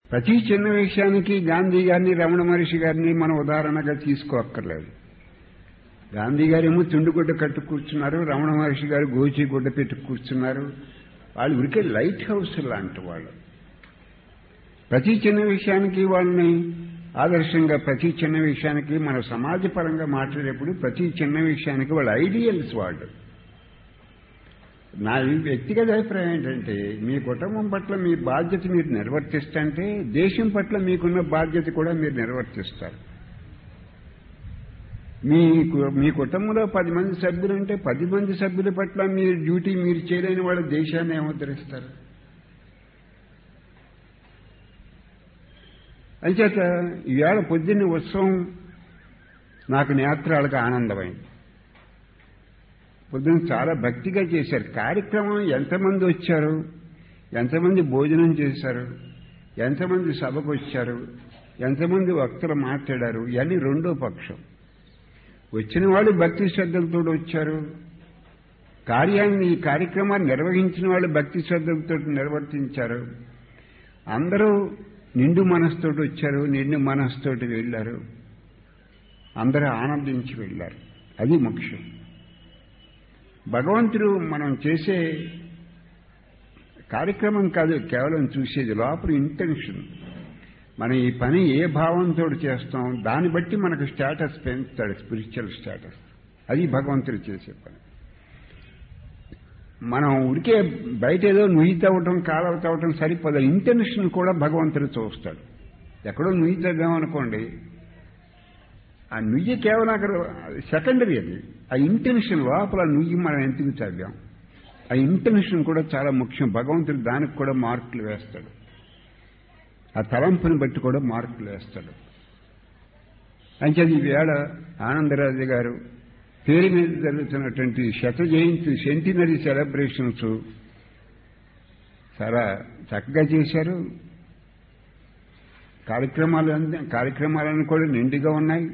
ప్రతి చిన్న విషయానికి గాంధీ గారిని రమణ మహర్షి గారిని మనం ఉదాహరణగా తీసుకోక్కర్లేదు గాంధీ గారేమో తుండుగుడ్డ కట్టు కూర్చున్నారు రమణ మహర్షి గారు గోచి గుడ్డ పెట్టి కూర్చున్నారు వాళ్ళు ఉరికే లైట్ హౌస్ లాంటి వాళ్ళు ప్రతి చిన్న విషయానికి వాళ్ళని ఆదర్శంగా ప్రతి చిన్న విషయానికి మన సమాజపరంగా మాట్లాడేప్పుడు ప్రతి చిన్న విషయానికి వాళ్ళ ఐడియల్స్ వాళ్ళు నా వ్యక్తిగత అభిప్రాయం ఏంటంటే మీ కుటుంబం పట్ల మీ బాధ్యత మీరు నిర్వర్తిస్తుంటే దేశం పట్ల మీకున్న బాధ్యత కూడా మీరు నిర్వర్తిస్తారు మీ మీ కుటుంబంలో పది మంది సభ్యులుంటే పది మంది సభ్యుల పట్ల మీ డ్యూటీ మీరు చేయలేని వాళ్ళ దేశాన్ని ఏముద్ధరిస్తారు అంచేత ఈవేళ పొద్దున్న ఉత్సవం నాకు నేత్రాలకు ఆనందమైంది పొద్దున్న చాలా భక్తిగా చేశారు కార్యక్రమం ఎంతమంది వచ్చారు ఎంతమంది భోజనం చేశారు ఎంతమంది సభకు వచ్చారు ఎంతమంది వక్తలు మాట్లాడారు ఇవన్నీ రెండో పక్షం వచ్చిన వాళ్ళు భక్తి శ్రద్ధలతో వచ్చారు కార్యాన్ని ఈ కార్యక్రమాన్ని నిర్వహించిన వాళ్ళు భక్తి శ్రద్ధలతో నిర్వర్తించారు అందరూ నిండు మనసుతోటి వచ్చారు నిండు మనసుతోటి వెళ్ళారు అందరూ ఆనందించి వెళ్ళారు అది ముఖ్యం భగవంతుడు మనం చేసే కార్యక్రమం కాదు కేవలం చూసేది లోపల ఇంటెన్షన్ మనం ఈ పని ఏ భావంతో చేస్తాం దాన్ని బట్టి మనకు స్టేటస్ పెంచుతాడు స్పిరిచువల్ స్టేటస్ అది భగవంతుడు చేసే పని మనం ఉడికే బయట ఏదో నుయ్యి తవ్వటం కాలవ తవ్వటం సరిపోదు ఇంటెన్షన్ కూడా భగవంతుడు చూస్తాడు ఎక్కడో నుయ్యి తగ్గామనుకోండి ఆ నుయ్యి కేవలం అక్కడ సెకండరీ అది ఆ ఇంటెన్షన్ లోపల నుయ్యి మనం ఎందుకు చదివాం ఆ ఇంటెన్షన్ కూడా చాలా ముఖ్యం భగవంతుడు దానికి కూడా మార్కులు వేస్తాడు ఆ తలంపుని బట్టి కూడా మార్కులు వేస్తాడు అంచేది ఈవేళ ఆనందరాజు గారు పేరు మీద జరుగుతున్నటువంటి శత జయంతి సెంటినరీ సెలబ్రేషన్స్ చాలా చక్కగా చేశారు కార్యక్రమాలు కార్యక్రమాలను కూడా నిండుగా ఉన్నాయి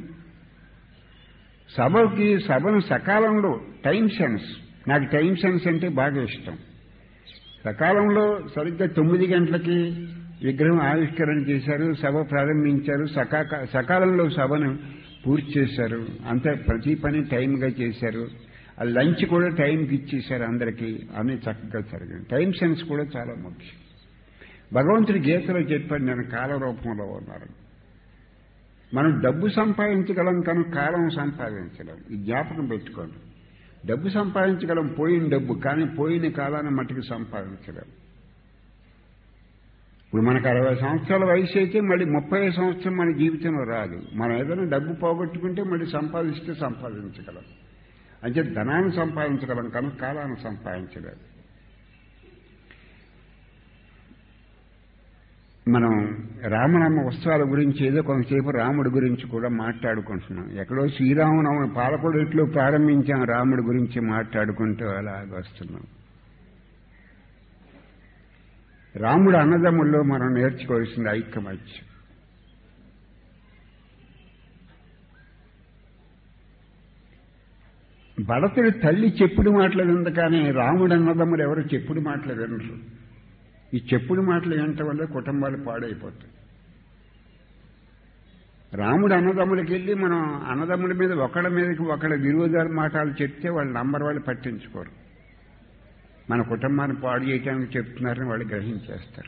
సభకి సభను సకాలంలో టైం సెన్స్ నాకు టైం సెన్స్ అంటే బాగా ఇష్టం సకాలంలో సరిగ్గా తొమ్మిది గంటలకి విగ్రహం ఆవిష్కరణ చేశారు సభ ప్రారంభించారు సకా సకాలంలో సభను పూర్తి చేశారు అంతే ప్రతి పని టైంగా చేశారు ఆ లంచ్ కూడా టైంకి ఇచ్చేశారు అందరికీ అన్నీ చక్కగా జరిగింది టైం సెన్స్ కూడా చాలా ముఖ్యం భగవంతుడి గీతలో చెప్పాడు నేను కాల రూపంలో ఉన్నాను మనం డబ్బు సంపాదించగలం కానీ కాలం సంపాదించలేం ఈ జ్ఞాపకం పెట్టుకోండి డబ్బు సంపాదించగలం పోయిన డబ్బు కానీ పోయిన కాలాన్ని మట్టుకు సంపాదించలేం ఇప్పుడు మనకు అరవై సంవత్సరాల వయసు అయితే మళ్ళీ ముప్పై సంవత్సరం మన జీవితంలో రాదు మనం ఏదైనా డబ్బు పోగొట్టుకుంటే మళ్ళీ సంపాదిస్తే సంపాదించగలం అంటే ధనాన్ని సంపాదించగలం కానీ కాలాన్ని సంపాదించలేదు మనం రామనామ ఉత్సవాల గురించి ఏదో కొంతసేపు రాముడి గురించి కూడా మాట్లాడుకుంటున్నాం ఎక్కడో శ్రీరామనవమి పాలకొడిట్లో ప్రారంభించాం రాముడి గురించి మాట్లాడుకుంటూ అలాగ వస్తున్నాం రాముడు అన్నదమ్ముల్లో మనం నేర్చుకోవాల్సింది ఐక్యమత్యం భరతుడి తల్లి చెప్పుడు మాటలు వింద కానీ రాముడు అన్నదమ్ములు ఎవరు చెప్పుడు మాటలు వినరు ఈ చెప్పుడు మాటలు వినటం వల్ల కుటుంబాలు పాడైపోతాయి రాముడు అన్నదమ్ములకి వెళ్ళి మనం అన్నదమ్ముల మీద ఒకళ్ళ మీదకి ఒకళ్ళ విరోధాల మాటలు చెప్తే వాళ్ళు నంబర్ వాళ్ళు పట్టించుకోరు మన కుటుంబాన్ని పాడు చేయడానికి చెప్తున్నారని వాళ్ళు గ్రహించేస్తారు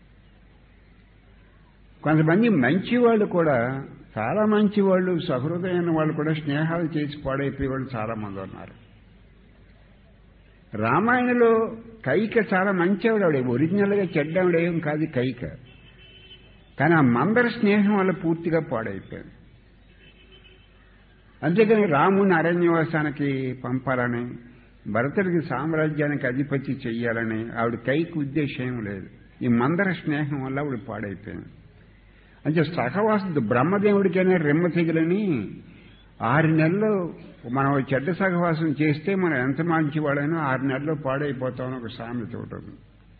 కొంతమంది మంచి వాళ్ళు కూడా చాలా మంచి వాళ్ళు సహృదయమైన వాళ్ళు కూడా స్నేహాలు చేసి పాడైపోయే వాళ్ళు చాలా మంది ఉన్నారు రామాయణలో కైక చాలా మంచివాడు ఆవిడ ఒరిజినల్గా చెడ్డవాడు ఏం కాదు కైక కానీ ఆ మందర స్నేహం వల్ల పూర్తిగా పాడైపోయింది అంతేకాని రాముని అరణ్యవాసానికి పంపాలని భరతుడికి సామ్రాజ్యానికి అధిపతి చెయ్యాలని ఆవిడ కైకి ఉద్దేశం లేదు ఈ మందర స్నేహం వల్ల ఆవిడ పాడైపోయింది అంటే సహవాస బ్రహ్మదేవుడికైనా రెమ్మ తెగులని ఆరు నెలలు మనం చెడ్డ సహవాసం చేస్తే మనం ఎంత మంచివాడైనా ఆరు నెలల్లో పాడైపోతామని ఒక సామెత ఉంటుంది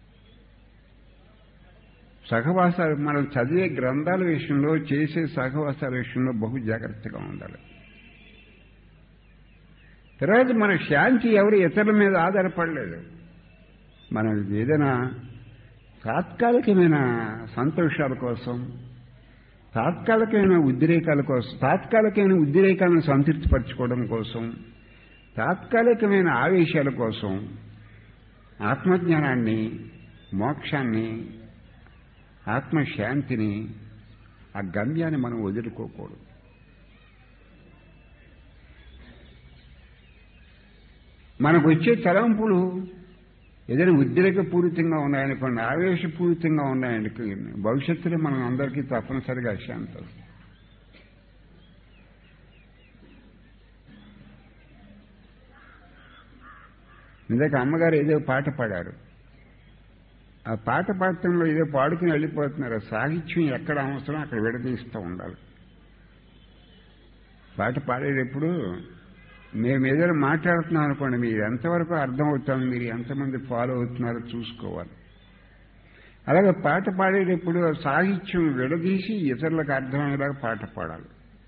సహవాసాలు మనం చదివే గ్రంథాల విషయంలో చేసే సహవాసాల విషయంలో బహు జాగ్రత్తగా ఉండాలి తర్వాత మన శాంతి ఎవరు ఇతరుల మీద ఆధారపడలేదు మనం ఏదైనా తాత్కాలికమైన సంతోషాల కోసం తాత్కాలికమైన ఉద్రేకాల కోసం తాత్కాలికమైన ఉద్రేకాలను సంతృప్తిపరచుకోవడం కోసం తాత్కాలికమైన ఆవేశాల కోసం ఆత్మజ్ఞానాన్ని మోక్షాన్ని ఆత్మశాంతిని ఆ గమ్యాన్ని మనం వదులుకోకూడదు మనకు వచ్చే తలంపులు ఏదైనా ఉద్రేకపూరితంగా ఉన్నాయనుకోండి ఆవేశపూరితంగా ఉన్నాయనుకోండి భవిష్యత్తులో మనం అందరికీ తప్పనిసరిగా అశాంతి వస్తుంది ఇందాక అమ్మగారు ఏదో పాట పాడారు ఆ పాట పాడటంలో ఏదో పాడుకుని వెళ్ళిపోతున్నారు ఆ సాహిత్యం ఎక్కడ అవసరం అక్కడ విడదీస్తూ ఉండాలి పాట పాడేటప్పుడు మేము ఏదైనా మాట్లాడుతున్నాం అనుకోండి మీరు ఎంతవరకు అర్థమవుతాం మీరు ఎంతమంది ఫాలో అవుతున్నారో చూసుకోవాలి అలాగే పాట పాడేటప్పుడు ఆ సాహిత్యం విడదీసి ఇతరులకు అర్థమయ్యేలాగా పాట పాడాలి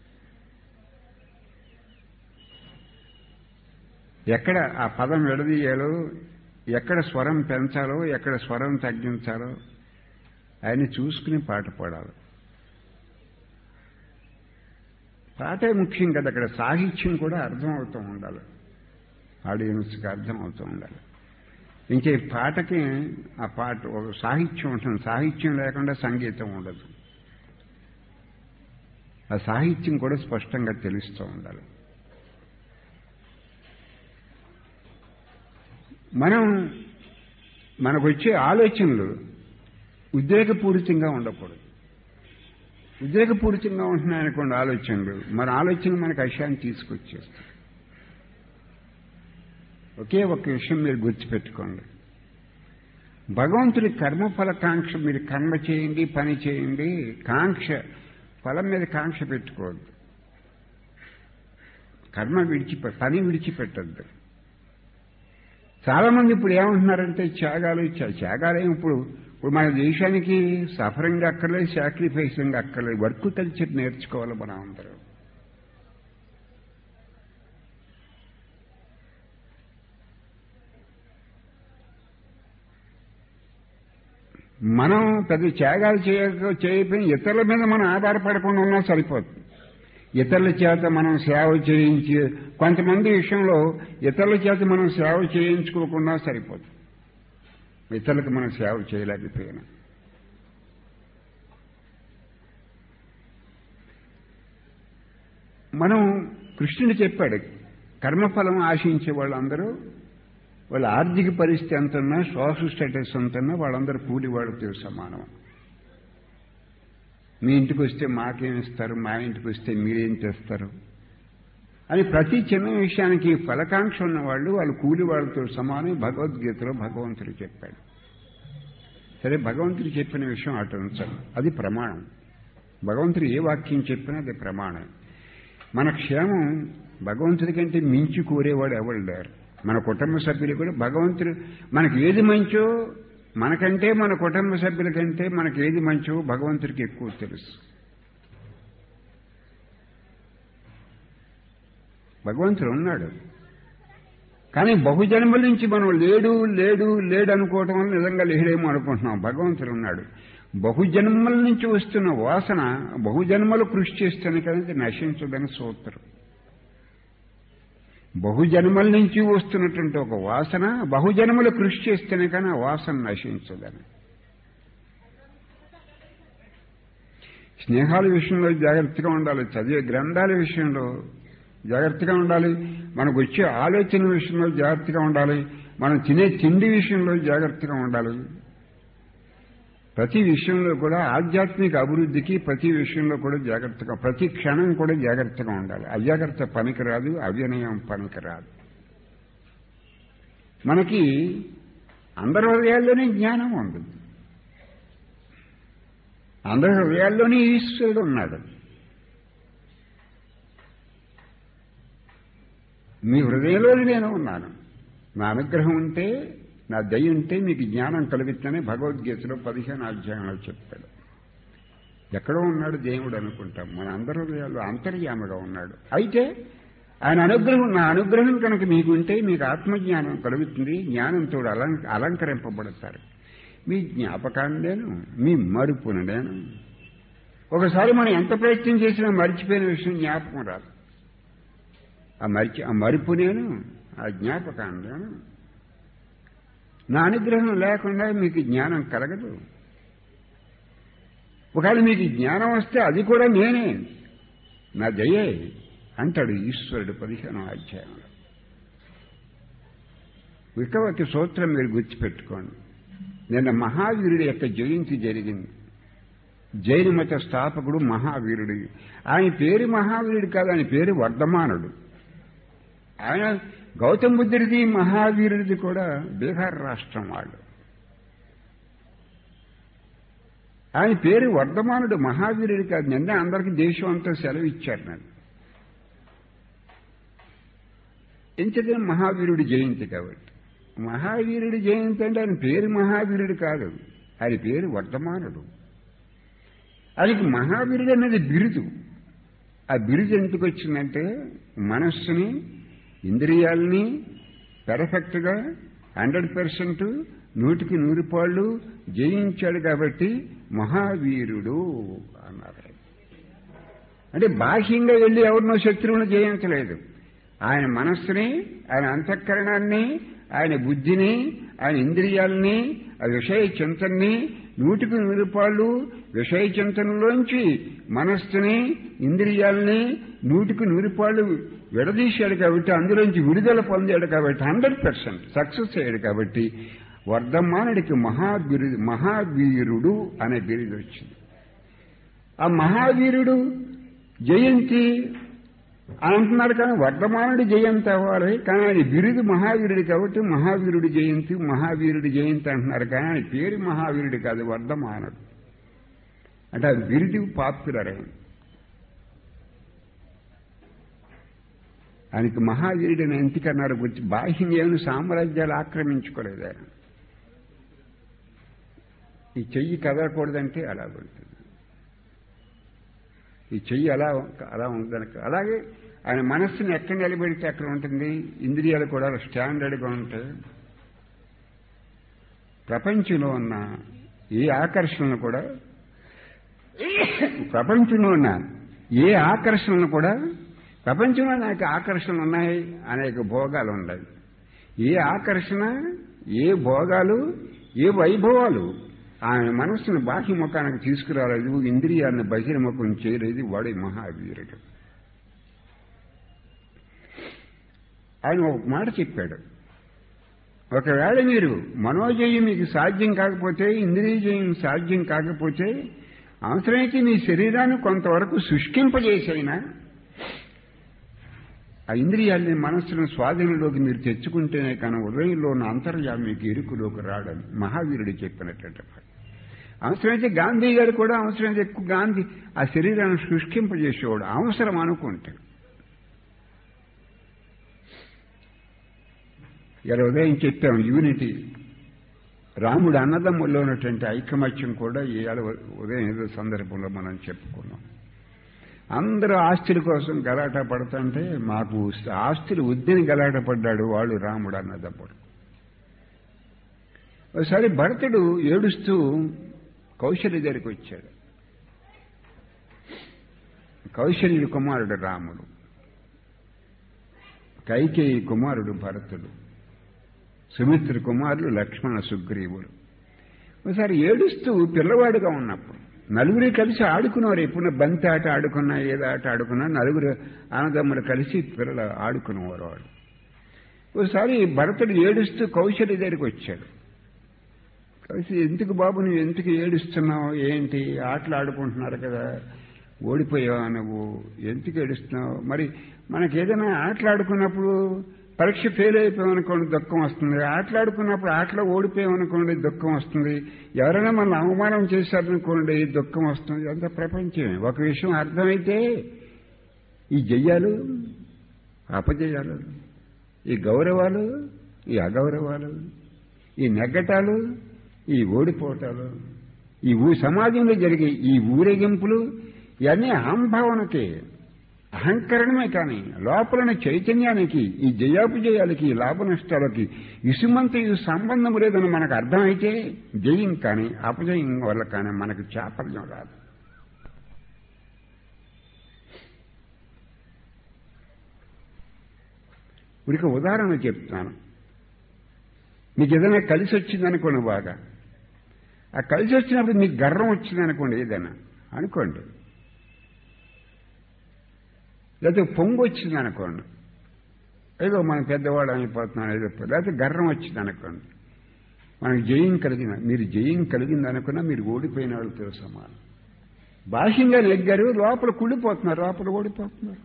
ఎక్కడ ఆ పదం విడదీయాలో ఎక్కడ స్వరం పెంచాలో ఎక్కడ స్వరం తగ్గించాలో ఆయన చూసుకుని పాట పాడాలి పాటే ముఖ్యం కదా అక్కడ సాహిత్యం కూడా అర్థమవుతూ ఉండాలి ఆడియన్స్కి అర్థమవుతూ ఉండాలి ఇంకే పాటకి ఆ పాట ఒక సాహిత్యం ఉంటుంది సాహిత్యం లేకుండా సంగీతం ఉండదు ఆ సాహిత్యం కూడా స్పష్టంగా తెలుస్తూ ఉండాలి మనం మనకు వచ్చే ఆలోచనలు ఉద్రేకపూరితంగా ఉండకూడదు ఉద్రేకపూరితంగా ఉంటున్నాయనుకోండి ఆలోచనలు మన ఆలోచన మనకు అశాన్ని తీసుకొచ్చేస్తాయి ఒకే ఒక విషయం మీరు గుర్తుపెట్టుకోండి భగవంతుడి కర్మఫల కాంక్ష మీరు కర్మ చేయండి పని చేయండి కాంక్ష ఫలం మీద కాంక్ష పెట్టుకోవద్దు కర్మ విడిచిపె పని విడిచిపెట్టద్దు చాలా మంది ఇప్పుడు ఏమంటున్నారంటే త్యాగాలు త్యాగాలేం ఇప్పుడు ఇప్పుడు మన దేశానికి సఫరింగ్ అక్కర్లేదు సాక్రిఫైసింగ్ అక్కర్లేదు వర్క్ కల్చర్ నేర్చుకోవాలి మనం అందరం మనం పెద్ద త్యాగాలు చేయక చేయకపోయినా ఇతరుల మీద మనం ఆధారపడకుండా ఉన్నా సరిపోతుంది ఇతరుల చేత మనం సేవ చేయించి కొంతమంది విషయంలో ఇతరుల చేత మనం సేవ చేయించుకోకుండా సరిపోతుంది ఇతరులకు మనం సేవ చేయలేకపోయినా మనం కృష్ణుడు చెప్పాడు కర్మఫలం ఆశించే వాళ్ళందరూ వాళ్ళ ఆర్థిక పరిస్థితి ఎంతున్నా సోషల్ స్టేటస్ ఎంతున్నా వాళ్ళందరూ కూలివాడితో సమానం మీ ఇంటికి వస్తే మాకేం ఇస్తారు మా ఇంటికి వస్తే మీరేం చేస్తారు అని ప్రతి చిన్న విషయానికి ఫలకాంక్ష ఉన్న వాళ్ళు వాళ్ళు కూలి వాళ్ళతో సమానం భగవద్గీతలో భగవంతుడు చెప్పాడు సరే భగవంతుడు చెప్పిన విషయం అటు ఉంచాలి అది ప్రమాణం భగవంతుడు ఏ వాక్యం చెప్పినా అది ప్రమాణం మన క్షేమం భగవంతుడి కంటే మించి కోరేవాడు ఎవరు లేరు మన కుటుంబ సభ్యులు కూడా భగవంతుడు మనకి ఏది మంచో మనకంటే మన కుటుంబ సభ్యుల కంటే మనకి ఏది మంచో భగవంతుడికి ఎక్కువ తెలుసు భగవంతుడు ఉన్నాడు కానీ బహుజన్మల నుంచి మనం లేడు లేడు లేడు అనుకోవటం వల్ల నిజంగా లేడేమో అనుకుంటున్నాం భగవంతుడు ఉన్నాడు బహుజన్మల నుంచి వస్తున్న వాసన బహుజన్మలు కృషి చేస్తాను కానీ నశించదని సూత్రం బహుజన్మల నుంచి వస్తున్నటువంటి ఒక వాసన బహుజన్మలు కృషి చేస్తేనే కానీ ఆ వాసన నశించదని స్నేహాల విషయంలో జాగ్రత్తగా ఉండాలి చదివే గ్రంథాల విషయంలో జాగ్రత్తగా ఉండాలి మనకు వచ్చే ఆలోచన విషయంలో జాగ్రత్తగా ఉండాలి మనం తినే తిండి విషయంలో జాగ్రత్తగా ఉండాలి ప్రతి విషయంలో కూడా ఆధ్యాత్మిక అభివృద్ధికి ప్రతి విషయంలో కూడా జాగ్రత్తగా ప్రతి క్షణం కూడా జాగ్రత్తగా ఉండాలి అజాగ్రత్త పనికిరాదు అవినయం పనికిరాదు మనకి అందరి హృదయాల్లోనే జ్ఞానం ఉంది అందరి హృదయాల్లోనే ఈశ్వరుడు ఉన్నాడు మీ హృదయంలోనే నేను ఉన్నాను నా అనుగ్రహం ఉంటే నా దయ ఉంటే మీకు జ్ఞానం కలుగుతుందని భగవద్గీతలో పదిహేను అధ్యాయంలో చెప్పాడు ఎక్కడో ఉన్నాడు దేవుడు అనుకుంటాం మన అందరి హృదయాల్లో అంతర్యామగా ఉన్నాడు అయితే ఆయన అనుగ్రహం నా అనుగ్రహం కనుక మీకు ఉంటే మీకు ఆత్మజ్ఞానం కలుగుతుంది జ్ఞానంతో అలం అలంకరింపబడతారు మీ జ్ఞాపకాన్ని నేను మీ మరుపును నేను ఒకసారి మనం ఎంత ప్రయత్నం చేసినా మర్చిపోయిన విషయం జ్ఞాపకం రాదు ఆ మరిచి ఆ మరుపు నేను ఆ జ్ఞాపకాన్ని నేను నా అనుగ్రహం లేకుండా మీకు జ్ఞానం కలగదు ఒకవేళ మీకు జ్ఞానం వస్తే అది కూడా నేనే నా దయే అంటాడు ఈశ్వరుడు పదిహేనో అధ్యాయంలో ఇక ఒక సూత్రం మీరు గుర్తుపెట్టుకోండి నిన్న మహావీరుడి యొక్క జయంతి జరిగింది జైన మత స్థాపకుడు మహావీరుడు ఆయన పేరు మహావీరుడు కాదు ఆయన పేరు వర్ధమానుడు ఆయన గౌతమ బుద్ధుడిది మహావీరుడిది కూడా బీహార్ రాష్ట్రం వాళ్ళు ఆయన పేరు వర్ధమానుడు మహావీరుడు కాదు నిన్న అందరికీ దేశం అంతా సెలవు ఇచ్చారు నన్ను ఎంచదే మహావీరుడి జయంతి కాబట్టి మహావీరుడి జయంతి అంటే ఆయన పేరు మహావీరుడు కాదు ఆయన పేరు వర్ధమానుడు ఆయనకి మహావీరుడు అనేది బిరుదు ఆ బిరుదు ఎందుకు వచ్చిందంటే మనస్సుని ఇంద్రియాలని పెర్ఫెక్ట్గా హండ్రెడ్ పర్సెంట్ నూటికి నూరు పాళ్ళు జయించాడు కాబట్టి మహావీరుడు అన్నారు అంటే బాహ్యంగా వెళ్ళి ఎవరినో శత్రువును జయించలేదు ఆయన మనస్సుని ఆయన అంతఃకరణాన్ని ఆయన బుద్ధిని ఆయన ఇంద్రియాలని ఆ విషయ చింతనని నూటికి నిరుపాళ్ళు విషయ చింతనలోంచి మనస్సుని ఇంద్రియాలని నూటికి నూరుపాళ్ళు విడదీశాడు కాబట్టి అందులోంచి విడుదల పొందాడు కాబట్టి హండ్రెడ్ పర్సెంట్ సక్సెస్ అయ్యాడు కాబట్టి వర్ధమానుడికి మహాబిరు మహావీరుడు అనే బిరుదు వచ్చింది ఆ మహావీరుడు జయంతి అని అంటున్నారు కానీ వర్ధమానుడి జయంతి అవ్వాలి కానీ ఆయన బిరుదు మహావీరుడు కాబట్టి మహావీరుడి జయంతి మహావీరుడి జయంతి అంటున్నారు కానీ ఆయన పేరు మహావీరుడు కాదు వర్ధమానుడు అంటే ఆ బిరుదు పాపులర్ అయింది ఆయనకి మహావీరుడిని ఎందుకన్నారు గురించి బాహ్యం ఏమైనా సామ్రాజ్యాలు ఆక్రమించుకోలేదు ఆయన ఈ చెయ్యి కదలకూడదంటే అలా ఉంటుంది ఈ చెయ్యి అలా అలా ఉందనక అలాగే ఆయన మనస్సుని ఎక్కడ నిలబెడితే అక్కడ ఉంటుంది ఇంద్రియాలు కూడా స్టాండర్డ్గా ఉంటాయి ప్రపంచంలో ఉన్న ఏ ఆకర్షణలు కూడా ప్రపంచంలో ఉన్న ఏ ఆకర్షణలు కూడా ప్రపంచంలో అనేక ఆకర్షణలు ఉన్నాయి అనేక భోగాలు ఉన్నాయి ఏ ఆకర్షణ ఏ భోగాలు ఏ వైభవాలు ఆయన మనస్సును బాహ్యముఖానికి తీసుకురాలేదు ఇంద్రియాలను బహిర్ముఖం చేయలేదు వాడే మహావీరుడు ఆయన ఒక మాట చెప్పాడు ఒకవేళ మీరు మనోజయం మీకు సాధ్యం కాకపోతే ఇంద్రియజయం సాధ్యం కాకపోతే అవసరమైతే మీ శరీరాన్ని కొంతవరకు శుష్కింపజేసైనా ఆ ఇంద్రియాల్ని మనస్సును స్వాధీనంలోకి మీరు తెచ్చుకుంటేనే కానీ ఉదయంలో ఉన్న అంతర్యామి మీకు ఇరుకులోకి రాడని మహావీరుడు చెప్పినటువంటి మాట అవసరమైతే గాంధీ గారు కూడా అవసరమైతే ఎక్కువ గాంధీ ఆ శరీరాన్ని శుష్కింపజేసేవాడు అవసరం అనుకుంటే ఇలా ఉదయం చెప్పాం యూనిటీ రాముడు అన్నదమ్ముల్లో ఉన్నటువంటి ఐకమత్యం కూడా ఇవాళ ఉదయం ఏదో సందర్భంలో మనం చెప్పుకున్నాం అందరూ ఆస్తుల కోసం గలాట పడుతుంటే మాకు ఆస్తులు ఉద్దిని గలాట పడ్డాడు వాడు రాముడు అన్నదమ్ముడు ఒకసారి భరతుడు ఏడుస్తూ కౌశల్య దగ్గరికి వచ్చాడు కౌశల్యుడు కుమారుడు రాముడు కైకేయి కుమారుడు భరతుడు సుమిత్ర కుమారులు లక్ష్మణ సుగ్రీవుడు ఒకసారి ఏడుస్తూ పిల్లవాడుగా ఉన్నప్పుడు నలుగురు కలిసి ఆడుకున్నారు ఎప్పుడు బంతి ఆట ఆడుకున్నా ఏదో ఆట ఆడుకున్నా నలుగురు ఆనదమ్ములు కలిసి పిల్లలు ఆడుకునేవారు వాడు ఒకసారి భరతుడు ఏడుస్తూ కౌశల్య దగ్గరికి వచ్చాడు కలిసి ఎందుకు బాబు నువ్వు ఎందుకు ఏడుస్తున్నావు ఏంటి ఆటలు ఆడుకుంటున్నారు కదా ఓడిపోయావా నువ్వు ఎందుకు ఏడుస్తున్నావు మరి మనకి ఏదైనా ఆటలు ఆడుకున్నప్పుడు పరీక్ష ఫెయిల్ అయిపోయామనుకోండి దుఃఖం వస్తుంది ఆటలాడుకున్నప్పుడు ఆటలో ఓడిపోయామనుకోండి దుఃఖం వస్తుంది ఎవరైనా మన అవమానం చేశారనుకోండి దుఃఖం వస్తుంది అంత ప్రపంచమే ఒక విషయం అర్థమైతే ఈ జయ్యాలు అపజయాలు ఈ గౌరవాలు ఈ అగౌరవాలు ఈ నెగ్గటాలు ఈ ఓడిపోవటాలు ఈ ఊ సమాజంలో జరిగే ఈ ఊరేగింపులు ఇవన్నీ అహంభావనకి అహంకరణమే కానీ లోపలన చైతన్యానికి ఈ జయాపజయాలకి ఈ లాభ నష్టాలకి ఇసుమంత ఈ సంబంధం లేదని మనకు అర్థమైతే జయం కానీ అపజయం వల్ల కానీ మనకు చాపల్యం రాదు ఇక ఉదాహరణ చెప్తాను మీకు ఏదైనా కలిసి వచ్చిందనుకోండి బాగా ఆ కలిసి వచ్చినప్పుడు మీకు గర్వం వచ్చిందనుకోండి ఏదైనా అనుకోండి లేకపోతే పొంగు వచ్చింది అనుకోండి ఏదో మన పెద్దవాడు అయిపోతున్నాం ఏదో లేకపోతే గర్వం వచ్చింది అనుకోండి మనకు జయం కలిగిన మీరు జయం కలిగింది అనుకున్నా మీరు ఓడిపోయిన వాళ్ళతో సమానం బాహ్యంగా నెగ్గారు లోపల కుళ్ళిపోతున్నారు లోపల ఓడిపోతున్నారు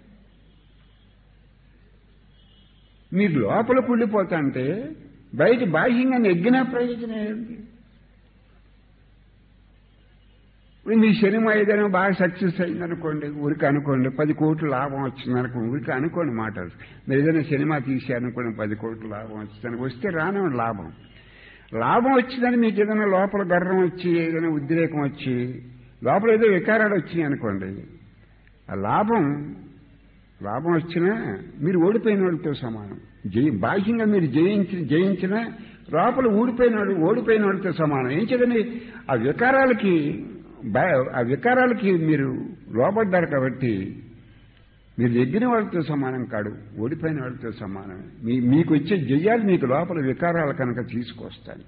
మీరు లోపల కుళ్ళిపోతుంటే బయట బాహ్యంగా నెగ్గిన ప్రయోజనం ఏంటి ఇప్పుడు మీ సినిమా ఏదైనా బాగా సక్సెస్ అయింది అనుకోండి ఊరికి అనుకోండి పది కోట్లు లాభం వచ్చింది అనుకోండి ఊరికి అనుకోండి మాట మీరు ఏదైనా సినిమా తీసారనుకోండి పది కోట్లు లాభం వచ్చిందని వస్తే రానివ్వండి లాభం లాభం వచ్చిందని మీకు ఏదైనా లోపల గర్వం వచ్చి ఏదైనా ఉద్రేకం వచ్చి లోపల ఏదో వికారాలు వచ్చినాయి అనుకోండి ఆ లాభం లాభం వచ్చినా మీరు ఓడిపోయిన వాళ్ళతో సమానం జయి బాహ్యంగా మీరు జయించి జయించిన లోపల ఊడిపోయిన వాళ్ళు ఓడిపోయిన వాళ్ళతో సమానం ఏం చేదండి ఆ వికారాలకి ఆ వికారాలకి మీరు లోపడ్డారు కాబట్టి మీరు ఎగ్గిన వాళ్ళతో సమానం కాడు ఓడిపోయిన వాళ్ళతో సమానం మీ మీకు వచ్చే జయాలు మీకు లోపల వికారాలు కనుక తీసుకొస్తాయి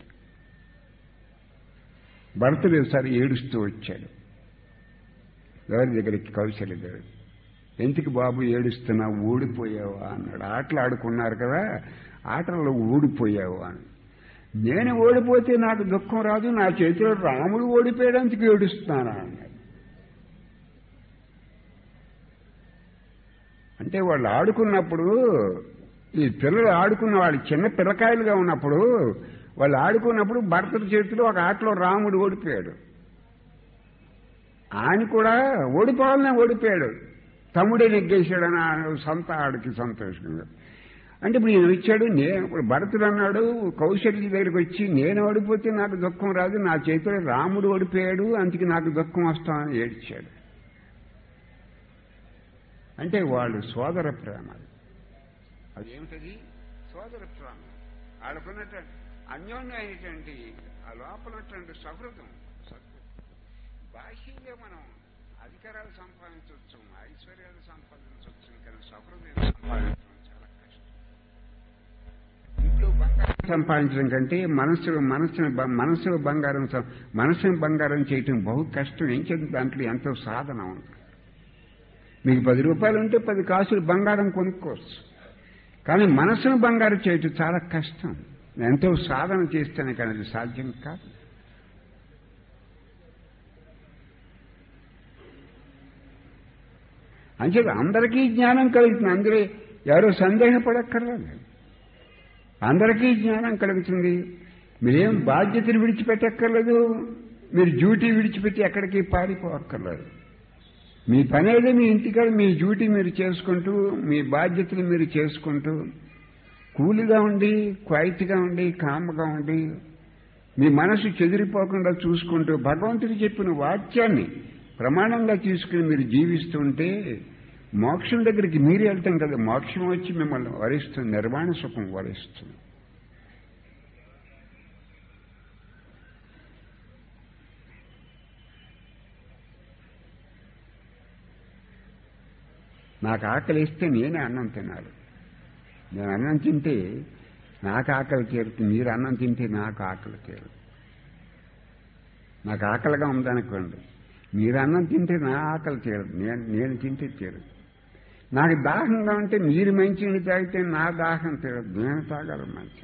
భర్త ఒకసారి ఏడుస్తూ వచ్చాడు ఎవరి దగ్గరికి కౌశల్య గారు ఎందుకు బాబు ఏడుస్తున్నా ఓడిపోయావా అన్నాడు ఆటలు ఆడుకున్నారు కదా ఆటల్లో ఓడిపోయావా అని నేను ఓడిపోతే నాకు దుఃఖం రాదు నా చేతిలో రాముడు ఓడిపోయడానికి ఏడుస్తున్నానా అన్నాడు అంటే వాళ్ళు ఆడుకున్నప్పుడు ఈ పిల్లలు ఆడుకున్న వాళ్ళు చిన్న పిల్లకాయలుగా ఉన్నప్పుడు వాళ్ళు ఆడుకున్నప్పుడు భర్త చేతిలో ఒక ఆటలో రాముడు ఓడిపోయాడు ఆయన కూడా ఓడిపోవాలనే ఓడిపోయాడు తమ్ముడే నెగ్గేశాడని సొంత ఆడికి సంతోషంగా అంటే ఇప్పుడు ఈయన వచ్చాడు నేను ఇప్పుడు భరతుడు అన్నాడు కౌశల్య దగ్గరికి వచ్చి నేను ఓడిపోతే నాకు దుఃఖం రాదు నా చేతిలో రాముడు ఓడిపోయాడు అందుకే నాకు దుఃఖం వస్తామని ఏడ్చాడు అంటే వాళ్ళు సోదర ప్రేమ అదేమిటది సోదర ప్రేమ వాళ్ళకున్నట్టు అన్యోన్యమైనటువంటి ఆ లోపలటువంటి సహృదం బాహ్యంగా మనం అధికారాలు సంపాదించవచ్చు ఐశ్వర్యాలు సంపాదించవచ్చు కానీ సహృదయం సంపాదించడం చాలా కష్టం ఇంట్లో బంగారం సంపాదించడం కంటే మనసు మనసుని మనసు బంగారం మనసుని బంగారం చేయటం బహు కష్టం ఏం చేద్దాం దాంట్లో ఎంతో సాధన ఉంది మీకు పది రూపాయలు ఉంటే పది కాసులు బంగారం కొనుక్కోవచ్చు కానీ మనసును బంగారం చేయటం చాలా కష్టం ఎంతో సాధన చేస్తేనే కానీ అది సాధ్యం కాదు అంచేత అందరికీ జ్ఞానం కలుగుతుంది అందరూ ఎవరో సందేహపడక్కర్లేదు అందరికీ జ్ఞానం కలుగుతుంది మీరేం బాధ్యతలు విడిచిపెట్టక్కర్లేదు మీరు డ్యూటీ విడిచిపెట్టి ఎక్కడికి పారిపోక్కర్లేదు మీ పని ఏదో మీ ఇంటికాడ మీ డ్యూటీ మీరు చేసుకుంటూ మీ బాధ్యతలు మీరు చేసుకుంటూ కూలిగా ఉండి క్వైట్గా ఉండి కామ్గా ఉండి మీ మనసు చెదిరిపోకుండా చూసుకుంటూ భగవంతుడు చెప్పిన వాక్యాన్ని ప్రమాణంగా తీసుకుని మీరు జీవిస్తుంటే మోక్షం దగ్గరికి మీరు వెళ్తాం కదా మోక్షం వచ్చి మిమ్మల్ని వరిస్తుంది నిర్మాణ సుఖం వరిస్తుంది నాకు ఆకలి ఇస్తే నేనే అన్నం తినాలి నేను అన్నం తింటే నాకు ఆకలి తీరుతుంది మీరు అన్నం తింటే నాకు ఆకలి తీరు నాకు ఆకలిగా ఉందనుకోండి మీరు అన్నం తింటే నా ఆకలి తీరదు నేను నేను తింటే తీరదు నాకు దాహంగా ఉంటే మీరు మంచినీళ్ళు తాగితే నా దాహం తీరదు నేను తాగాలి మంచి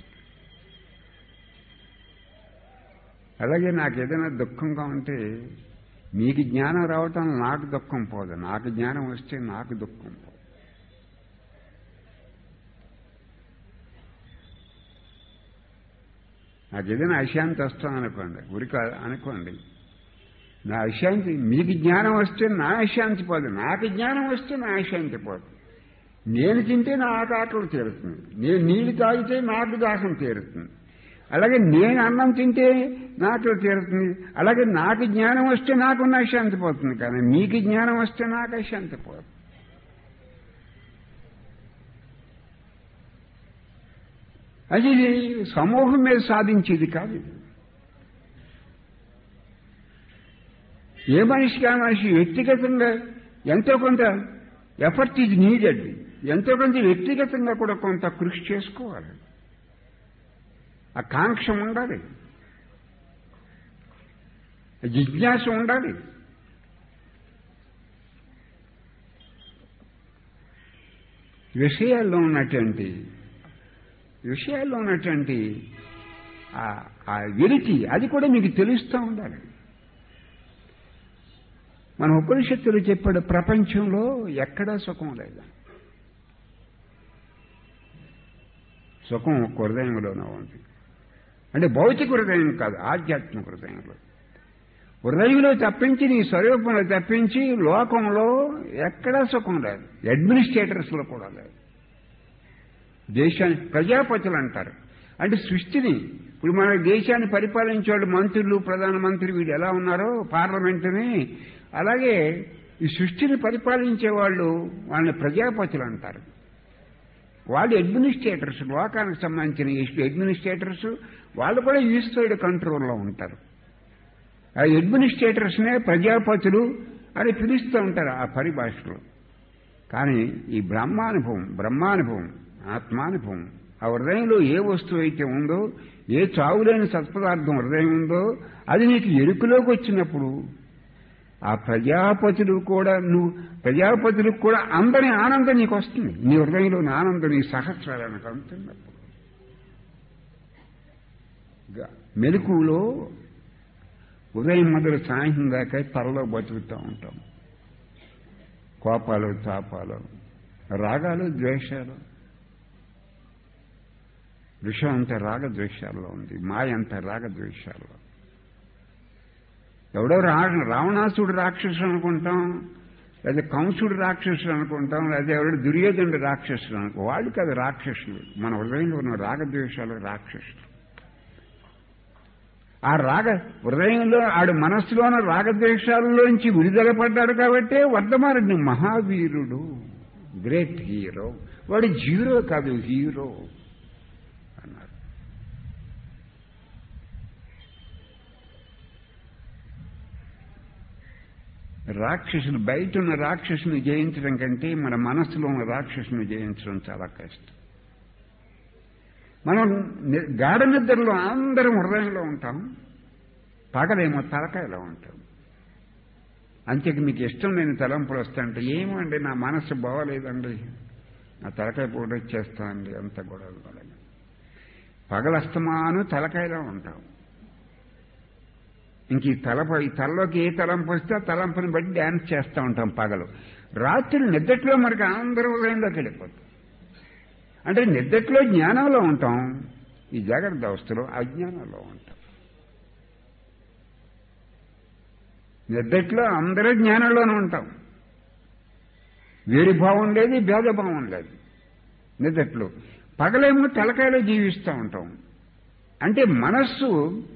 అలాగే నాకు ఏదైనా దుఃఖంగా ఉంటే మీకు జ్ఞానం రావటం నాకు దుఃఖం పోదు నాకు జ్ఞానం వస్తే నాకు దుఃఖం పోదు నాకు ఏదైనా అశాంతి వస్తాను అనుకోండి ఉరికి అనుకోండి నా అశాంతి మీకు జ్ఞానం వస్తే నా అశాంతి పోదు నాకు జ్ఞానం వస్తే నా అశాంతి పోదు నేను తింటే నా ఆకలి తీరుతుంది నేను నీళ్లు తాగితే నాకు దాహం తీరుతుంది అలాగే నేను అన్నం తింటే నాకు తీరుతుంది అలాగే నాకు జ్ఞానం వస్తే నాకున్న అశాంతి పోతుంది కానీ మీకు జ్ఞానం వస్తే నాకు అశాంతి పోదు అది ఇది సమూహం మీద సాధించేది కాదు ఇది. ఏ మనిషికి ఆ మనిషి వ్యక్తిగతంగా ఎంతో కొంత ఎఫర్ట్ ఇది నీడెడ్ ఎంతో కొంత వ్యక్తిగతంగా కూడా కొంత కృషి చేసుకోవాలి ఆ కాంక్ష ఉండాలి జిజ్ఞాస ఉండాలి విషయాల్లో ఉన్నటువంటి విషయాల్లో ఉన్నటువంటి ఆ- ఆ వెలితి అది కూడా మీకు తెలుస్తూ ఉండాలి మన ఉపనిషత్తులు చెప్పాడు ప్రపంచంలో ఎక్కడా సుఖం లేదు సుఖం ఒక హృదయంలోనే ఉంది అంటే భౌతిక హృదయం కాదు ఆధ్యాత్మిక హృదయంలో హృదయంలో తప్పించి నీ స్వరూపంలో తప్పించి లోకంలో ఎక్కడా సుఖం లేదు అడ్మినిస్ట్రేటర్స్లో కూడా లేదు దేశాన్ని ప్రజాపతులు అంటారు అంటే సృష్టిని ఇప్పుడు మన దేశాన్ని పరిపాలించే వాళ్ళు మంత్రులు ప్రధానమంత్రి వీడు ఎలా ఉన్నారో పార్లమెంటుని అలాగే ఈ సృష్టిని పరిపాలించే వాళ్ళు వాళ్ళని ప్రజాపతులు అంటారు వాళ్ళు అడ్మినిస్ట్రేటర్స్ లోకానికి సంబంధించిన అడ్మినిస్ట్రేటర్స్ వాళ్ళు కూడా ఈశ్వరుడు కంట్రోల్లో ఉంటారు ఆ అడ్మినిస్ట్రేటర్స్నే ప్రజాపతులు అని పిలుస్తూ ఉంటారు ఆ పరిభాషలో కానీ ఈ బ్రహ్మానుభవం బ్రహ్మానుభవం ఆత్మానుభవం ఆ హృదయంలో ఏ వస్తువు అయితే ఉందో ఏ చావులేని సత్పదార్థం హృదయం ఉందో అది నీకు ఎరుకలోకి వచ్చినప్పుడు ఆ ప్రజాపతులు కూడా నువ్వు ప్రజాపతులకు కూడా అందరి ఆనందం నీకు వస్తుంది నీ హృదయంలోని ఆనందం నీ సహస్రాలకు అందుతున్నప్పుడు గ- మెలకువలో ఉదయం మొదలు సాయంత్రం దాకా తలలో బతుకుతూ ఉంటాం కోపాలు తాపాలు రాగాలు ద్వేషాలు విషం అంత రాగద్వేషాల్లో ఉంది మాయ అంత రాగద్వేషాల్లో ఎవడో రా రావణాసుడు రాక్షసుడు అనుకుంటాం లేదా కంసుడు రాక్షసుడు అనుకుంటాం లేదా ఎవడో దుర్యోధనుడు రాక్షసుడు అనుకో వాళ్ళు కాదు రాక్షసులు మన హృదయంలో ఉన్న రాగద్వేషాలు రాక్షసులు ఆ రాగ హృదయంలో ఆడు మనస్సులోన రాగద్వేషాలలోంచి విడుదల పడ్డాడు కాబట్టే వర్ధమానుడిని మహావీరుడు గ్రేట్ హీరో వాడు జీరో కాదు హీరో అన్నారు రాక్షసులు బయట ఉన్న రాక్షసుని జయించడం కంటే మన మనస్సులో ఉన్న రాక్షసుని జయించడం చాలా కష్టం మనం ని- గాఢ నిద్రలో అందరం హృదయంలో ఉంటాం పగలేమో తలకాయలో ఉంటాం అంతేకి మీకు ఇష్టం లేని తలంపులు వస్తాయంటే ఏమండి నా మనస్సు బాగోలేదండి నా తలకాయ పూట వచ్చేస్తానండి అంత గొడవ గొడవ పగలస్తమాను తలకాయలో ఉంటాం ఇంక ఈ తలప ఈ తలలోకి ఏ తలంపు వస్తే ఆ తలంపుని బట్టి డ్యాన్స్ చేస్తూ ఉంటాం పగలు రాత్రి నిద్దట్లో మనకి అందరూ ఉదయంలోకి వెళ్ళిపోతాం అంటే నిద్దట్లో జ్ఞానంలో ఉంటాం ఈ జాగ్రత్త అవస్థలో అజ్ఞానంలో ఉంటాం నిద్దట్లో అందరూ జ్ఞానంలోనే ఉంటాం వేడి భావం లేదు భేదభావం లేదు నిద్దట్లో పగలేమో తలకాయలో జీవిస్తూ ఉంటాం అంటే మనస్సు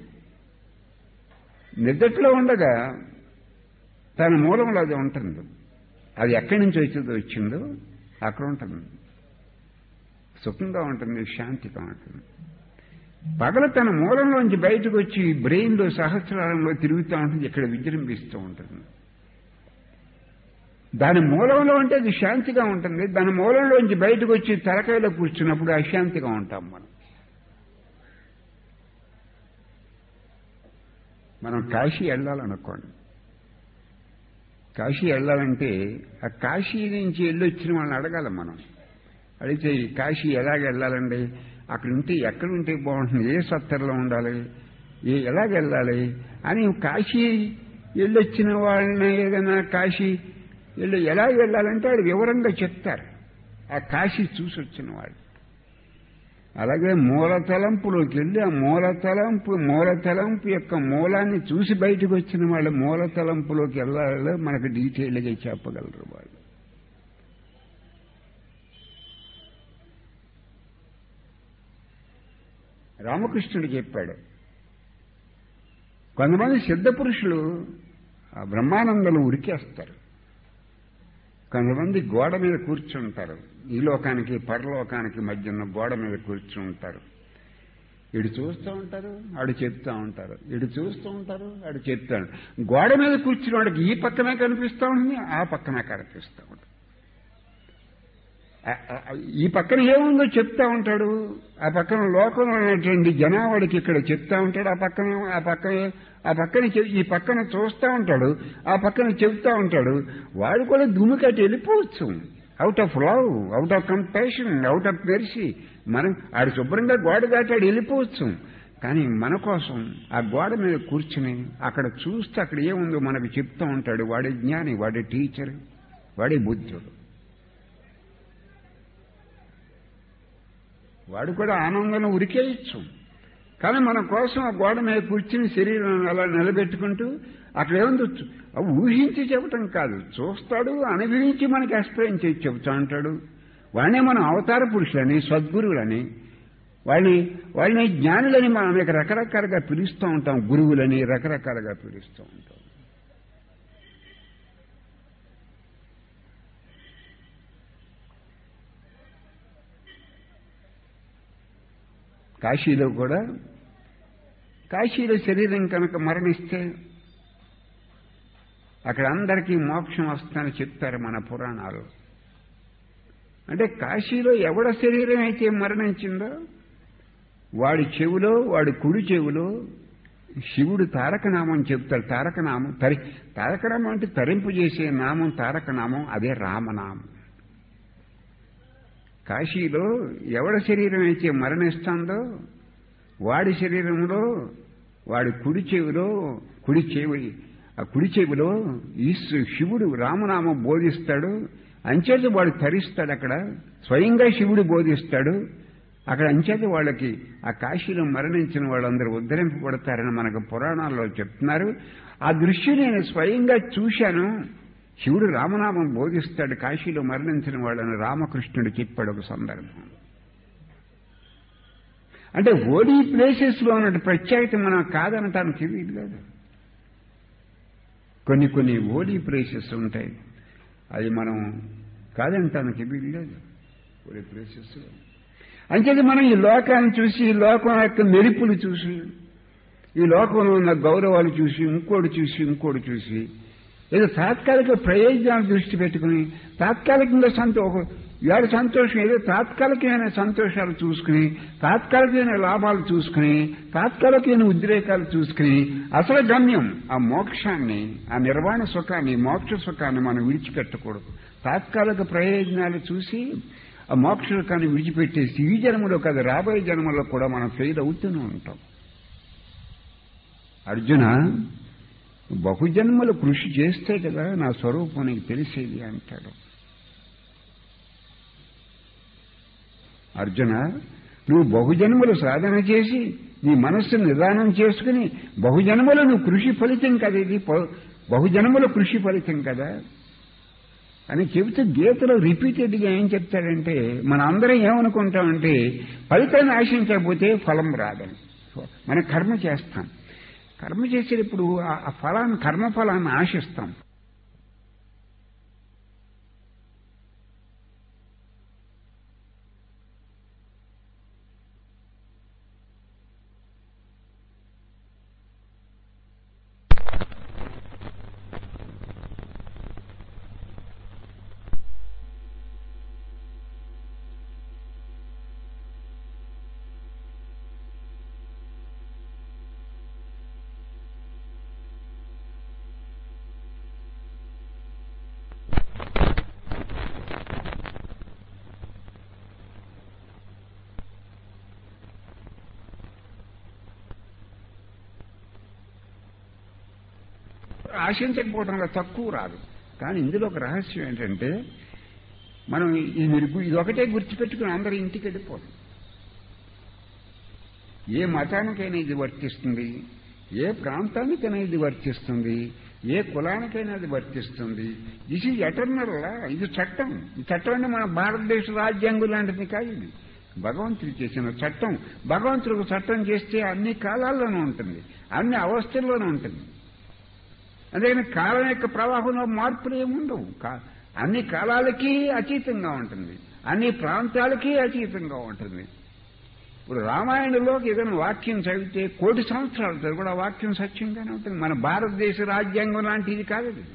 నిద్దట్లో ఉండగా తన మూలంలో అది ఉంటుంది అది ఎక్కడి నుంచి వచ్చిందో వచ్చిందో అక్కడ ఉంటుంది సుఖంగా ఉంటుంది శాంతిగా ఉంటుంది పగల తన మూలంలోంచి బయటకు వచ్చి బ్రెయిన్లో సహస్రాలంలో తిరుగుతూ ఉంటుంది ఇక్కడ విజృంభిస్తూ ఉంటుంది దాని మూలంలో అంటే అది శాంతిగా ఉంటుంది దాని మూలంలోంచి బయటకు వచ్చి తలకాయలో కూర్చున్నప్పుడు అశాంతిగా ఉంటాం మనం మనం కాశీ వెళ్ళాలనుకోండి కాశీ వెళ్ళాలంటే ఆ కాశీ నుంచి వెళ్ళొచ్చిన వాళ్ళని అడగాలి మనం అడిగితే ఈ కాశీ ఎలాగ వెళ్ళాలండి అక్కడ ఉంటే ఎక్కడ ఉంటే బాగుంటుంది ఏ సత్తర్లో ఉండాలి ఏ ఎలాగ వెళ్ళాలి అని కాశీ వెళ్ళొచ్చిన వాళ్ళని ఏదైనా కాశీ వెళ్ళి ఎలాగ వెళ్ళాలంటే వాళ్ళు వివరంగా చెప్తారు ఆ కాశీ చూసి వచ్చిన వాళ్ళు అలాగే మూల తలంపులోకి వెళ్ళి ఆ మూల తలంపు మూల తలంపు యొక్క మూలాన్ని చూసి బయటకు వచ్చిన వాళ్ళు మూల తలంపులోకి వెళ్ళాలో మనకు డీటెయిల్గా చెప్పగలరు వాళ్ళు రామకృష్ణుడు చెప్పాడు కొంతమంది సిద్ధ పురుషులు ఆ బ్రహ్మానందలు ఉరికేస్తారు కొంతమంది గోడ మీద కూర్చుంటారు ఈ లోకానికి పరలోకానికి మధ్య ఉన్న గోడ మీద కూర్చుంటారు ఇటు చూస్తూ ఉంటారు ఆడు చెప్తా ఉంటారు ఇటు చూస్తూ ఉంటారు ఆడు చెప్తాడు గోడ మీద కూర్చుని వాడికి ఈ పక్కనే కనిపిస్తూ ఉంటుంది ఆ పక్కనే కనిపిస్తూ ఉంటుంది ఆ- ఆ- ఈ పక్కన ఏముందో చెప్తా ఉంటాడు ఆ పక్కన లోకంలో ఉన్నటువంటి జనావాడికి ఇక్కడ చెప్తా ఉంటాడు ఆ పక్కన ఆ పక్కన ఆ పక్కన చె- ఈ పక్కన చూస్తూ ఉంటాడు ఆ పక్కన చెప్తా ఉంటాడు వాడు కూడా దుమ్ము కట్టి వెళ్ళిపోవచ్చు out of love out of compassion out of mercy మనం ఆడు శుభ్రంగా గోడ దాటాడు వెళ్ళిపోవచ్చు కానీ మన కోసం ఆ గోడ మీద కూర్చుని అక్కడ చూస్తే అక్కడ ఏముందో మనకు చెప్తా ఉంటాడు వాడి జ్ఞాని వాడి టీచర్ వాడి బుద్ధుడు వాడు కూడా ఆనందంలో ఉరికేయచ్చు కానీ మన కోసం ఆ గోడ మీద కూర్చుని శరీరం అలా నిలబెట్టుకుంటూ అక్కడ ఏముందో చూ- అవి ఊహించి చెప్పటం కాదు చూస్తాడు అనుభవించి మనకి ఎక్స్ప్లెయిన్ చేసి చెబుతా ఉంటాడు వాడినే మనం అవతార పురుషులని సద్గురువులని వాళ్ళని వాళ్ళని జ్ఞానులని మనం అనేక రకరకాలుగా పిలుస్తూ ఉంటాం గురువులని రకరకాలుగా పిలుస్తూ ఉంటాం కాశీలో కూడా కాశీలో శరీరం కనుక మరణిస్తే అక్కడ అందరికీ మోక్షం వస్తుందని చెప్తారు మన పురాణాలు అంటే కాశీలో ఎవడ శరీరం అయితే మరణించిందో వాడి చెవిలో వాడి కుడి చెవిలో శివుడు తారకనామం చెప్తాడు తారకనామం తరి తారకనామం అంటే తరింపు చేసే నామం తారకనామం అదే రామనామం కాశీలో ఎవడ శరీరం అయితే మరణిస్తుందో వాడి శరీరంలో వాడి కుడి చెవిలో కుడి చెవి ఆ కుడి చెవిలో ఈశ్వ శివుడు రామనామం బోధిస్తాడు అంచేత వాడు తరిస్తాడు అక్కడ స్వయంగా శివుడు బోధిస్తాడు అక్కడ అంచేత వాళ్ళకి ఆ కాశీలో మరణించిన వాళ్ళందరూ ఉద్ధరింపబడతారని మనకు పురాణాల్లో చెప్తున్నారు ఆ దృశ్యం నేను స్వయంగా చూశాను శివుడు రామనామం బోధిస్తాడు కాశీలో మరణించిన వాళ్ళని రామకృష్ణుడు చెప్పాడు ఒక సందర్భం అంటే ఓడీ ప్లేసెస్ లో ఉన్నట్టు ప్రత్యేకత మనం కాదనటానికి వీలు లేదు కొన్ని కొన్ని ఓడీ ప్లేసెస్ ఉంటాయి అది మనం కాదంటానికి వీలు లేదు ఓడీ ప్లేసెస్ అంచేది మనం ఈ లోకాన్ని చూసి ఈ లోకం యొక్క మెరుపులు చూసి ఈ లోకంలో ఉన్న గౌరవాలు చూసి ఇంకోటి చూసి ఇంకోటి చూసి ఏదో తాత్కాలిక ప్రయోజనాలు దృష్టి పెట్టుకుని తాత్కాలికంగా సంతో ఒక ఇవాళ సంతోషం ఏదో తాత్కాలికమైన సంతోషాలు చూసుకుని తాత్కాలికమైన లాభాలు చూసుకుని తాత్కాలికమైన ఉద్రేకాలు చూసుకుని అసలు గమ్యం ఆ మోక్షాన్ని ఆ నిర్వాణ సుఖాన్ని మోక్ష సుఖాన్ని మనం విడిచిపెట్టకూడదు తాత్కాలిక ప్రయోజనాలు చూసి ఆ మోక్ష సుఖాన్ని విడిచిపెట్టేసి ఈ జన్మలో కాదు రాబోయే జన్మలో కూడా మనం ఫెయిల్ అవుతూనే ఉంటాం అర్జున బహుజన్మలు కృషి చేస్తే కదా నా స్వరూపం నీకు తెలిసేది అంటాడు అర్జున నువ్వు బహుజన్మలు సాధన చేసి నీ మనస్సును నిదానం చేసుకుని బహుజన్మలు నువ్వు కృషి ఫలితం కదా ఇది ప- బహుజన్మల కృషి ఫలితం కదా అని చెబుతూ గీతలో రిపీటెడ్గా ఏం చెప్తాడంటే మన అందరం ఏమనుకుంటామంటే ఫలితాన్ని ఆశించకపోతే ఫలం రాదని మనం కర్మ చేస్తాం కర్మ చేసేటప్పుడు ఆ- ఆ ఫలాన్ని కర్మ ఫలాన్ని ఆశిస్తాం ఆశించకపోవడం వల్ల తక్కువ రాదు కానీ ఇందులో ఒక రహస్యం ఏంటంటే మనం ఇది మీరు గు- ఇది ఒకటే గుర్తుపెట్టుకుని అందరూ ఇంటికి వెళ్ళిపోతాం ఏ మతానికైనా ఇది వర్తిస్తుంది ఏ ప్రాంతానికైనా ఇది వర్తిస్తుంది ఏ కులానికైనా ఇది వర్తిస్తుంది దిస్ ఈజ్ ఎటర్నల్ ఇది చట్టం ఈ చట్టం అంటే మన భారతదేశ రాజ్యాంగం లాంటిది కాదు ఇది భగవంతుడు చేసిన చట్టం భగవంతుడు ఒక చట్టం చేస్తే అన్ని కాలాల్లోనూ ఉంటుంది అన్ని అవస్థల్లోనూ ఉంటుంది అందుకని కాలం యొక్క ప్రవాహంలో మార్పులు ఏముండవు కా- అన్ని కాలాలకి అతీతంగా ఉంటుంది అన్ని ప్రాంతాలకి అతీతంగా ఉంటుంది ఇప్పుడు రామాయణంలో ఏదైనా వాక్యం చదివితే కోటి సంవత్సరాలు కూడా ఆ వాక్యం సత్యంగానే ఉంటుంది మన భారతదేశ రాజ్యాంగం లాంటి ఇది కాదు ఇది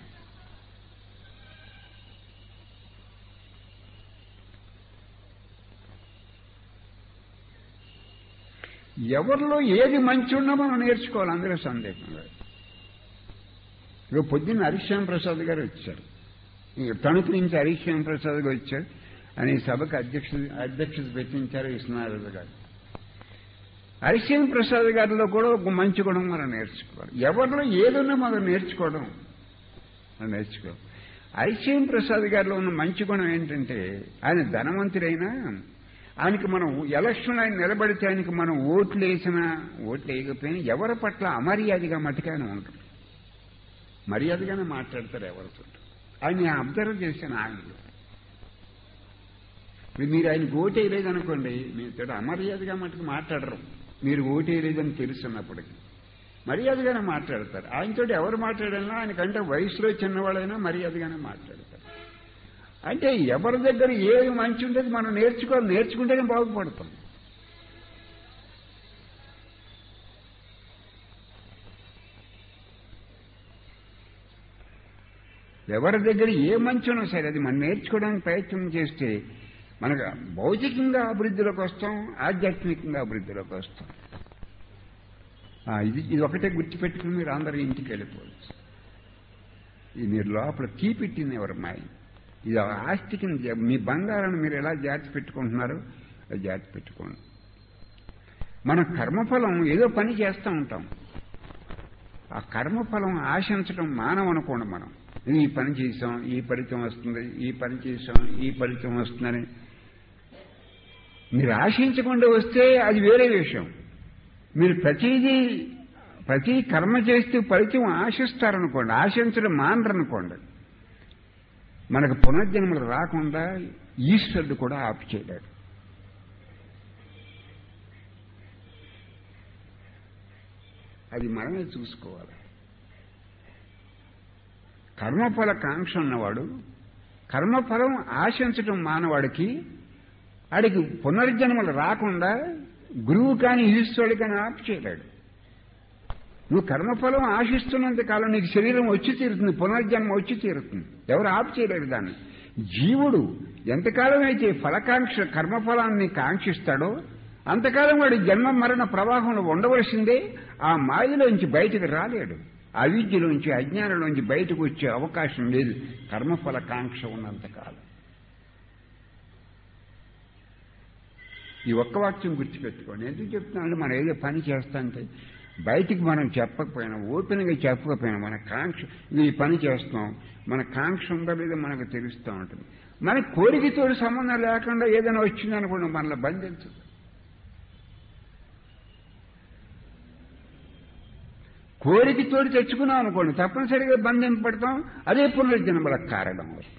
ఎవరిలో ఏది మంచి ఉన్నా మనం నేర్చుకోవాలి అందులో సందేహం లేదు ఇక పొద్దున్న హరిశ్యామ ప్రసాద్ గారు వచ్చారు ఇక తణుకు నుంచి హరిశ్యామ ప్రసాద్ గారు వచ్చారు అని సభకు అధ్యక్ష అధ్యక్షత పెట్టించారు విశ్వనాథ్ గారు హరిశ్యామ ప్రసాద్ గారిలో కూడా ఒక మంచి గుణం మనం నేర్చుకోవాలి ఎవరిలో ఏదున్నా మనం నేర్చుకోవడం మనం నేర్చుకోవాలి హరిశ్యామ ప్రసాద్ గారిలో ఉన్న మంచి గుణం ఏంటంటే ఆయన ధనవంతుడైనా ఆయనకి మనం ఎలక్షన్ ఆయన నిలబడితే ఆయనకి మనం ఓట్లు వేసినా ఓట్లు వేయకపోయినా ఎవరి పట్ల అమర్యాదగా మటుకానే ఉంటారు మర్యాదగానే మాట్లాడతారు ఎవరితో ఆయన అబ్జర్వ్ చేశాను ఆయనలో ఇప్పుడు మీరు ఆయనకు ఓటు వేయలేదనుకోండి మీతో అమర్యాదగా మటుకు మాట్లాడరు మీరు ఓటు వేయలేదని తెలుసున్నప్పటికీ మర్యాదగానే మాట్లాడతారు ఆయనతో ఎవరు మాట్లాడాలన్నా ఆయనకంటే వయసులో చిన్నవాళ్ళైనా మర్యాదగానే మాట్లాడతారు అంటే ఎవరి దగ్గర ఏది మంచి ఉండేది మనం నేర్చుకోవాలి నేర్చుకుంటేనే బాగుపడతాం ఎవరి దగ్గర ఏ మంచి ఉన్నా సరే అది మనం నేర్చుకోవడానికి ప్రయత్నం చేస్తే మనకు భౌతికంగా అభివృద్ధిలోకి వస్తాం ఆధ్యాత్మికంగా అభివృద్ధిలోకి వస్తాం ఆ, ఇది ఇది ఒకటే గుర్తుపెట్టుకుని మీరు అందరూ ఇంటికి వెళ్ళిపోవచ్చు ఇది మీరు లోపల కీపెట్టింది ఎవరు మాయ ఇది ఆస్తికి మీ బంగారాన్ని మీరు ఎలా జాగ్రత్త పెట్టుకుంటున్నారో అది జాగ్రత్త పెట్టుకోండి మన కర్మఫలం ఏదో పని చేస్తూ ఉంటాం ఆ కర్మఫలం ఆశించడం మానవ అనుకోండి మనం ఈ పని చేసాం ఈ ఫలితం వస్తుంది ఈ పని చేసాం ఈ ఫలితం వస్తుందని మీరు ఆశించకుండా వస్తే అది వేరే విషయం మీరు ప్రతిదీ ప్రతి కర్మ చేస్తూ ఫలితం ఆశిస్తారనుకోండి ఆశించడం మానరనుకోండి మనకు పునర్జన్మలు రాకుండా ఈశ్వరుడు కూడా ఆపు చేయలేడు అది మనమే చూసుకోవాలి కర్మఫల కాంక్ష ఉన్నవాడు కర్మఫలం ఆశించటం మానవాడికి ఆడికి పునర్జన్మలు రాకుండా గురువు కాని ఈశ్వరుడు కానీ ఆపు చేయలేడు నువ్వు కర్మఫలం ఆశిస్తున్నంత కాలం నీకు శరీరం వచ్చి తీరుతుంది పునర్జన్మ వచ్చి తీరుతుంది ఎవరు ఆపు చేయలేరు దాన్ని జీవుడు ఎంతకాలం అయితే ఫలకాంక్ష కర్మఫలాన్ని కాంక్షిస్తాడో అంతకాలం వాడి జన్మ మరణ ప్రవాహంలో ఉండవలసిందే ఆ మాయలోంచి బయటకు రాలేడు అవిద్యలోంచి అజ్ఞానంలోంచి బయటకు వచ్చే అవకాశం లేదు కర్మఫల కాంక్ష ఉన్నంతకాలం ఈ ఒక్క వాక్యం గుర్తుపెట్టుకోండి ఎందుకు చెప్తున్నాను మనం ఏదో పని చేస్తాంటే బయటికి మనం చెప్పకపోయినా ఓపెన్గా చెప్పకపోయినా మన కాంక్ష ఇది ఈ పని చేస్తాం మన కాంక్ష ఉందా లేదో మనకు తెలుస్తూ ఉంటుంది మన కోరికతో సంబంధం లేకుండా ఏదైనా వచ్చిందనుకోండి మనల్ని బంధించదు కోరికతోటి తెచ్చుకున్నాం అనుకోండి తప్పనిసరిగా బంధింపడతాం అదే పునర్జన్మలకు కారణం వస్తుంది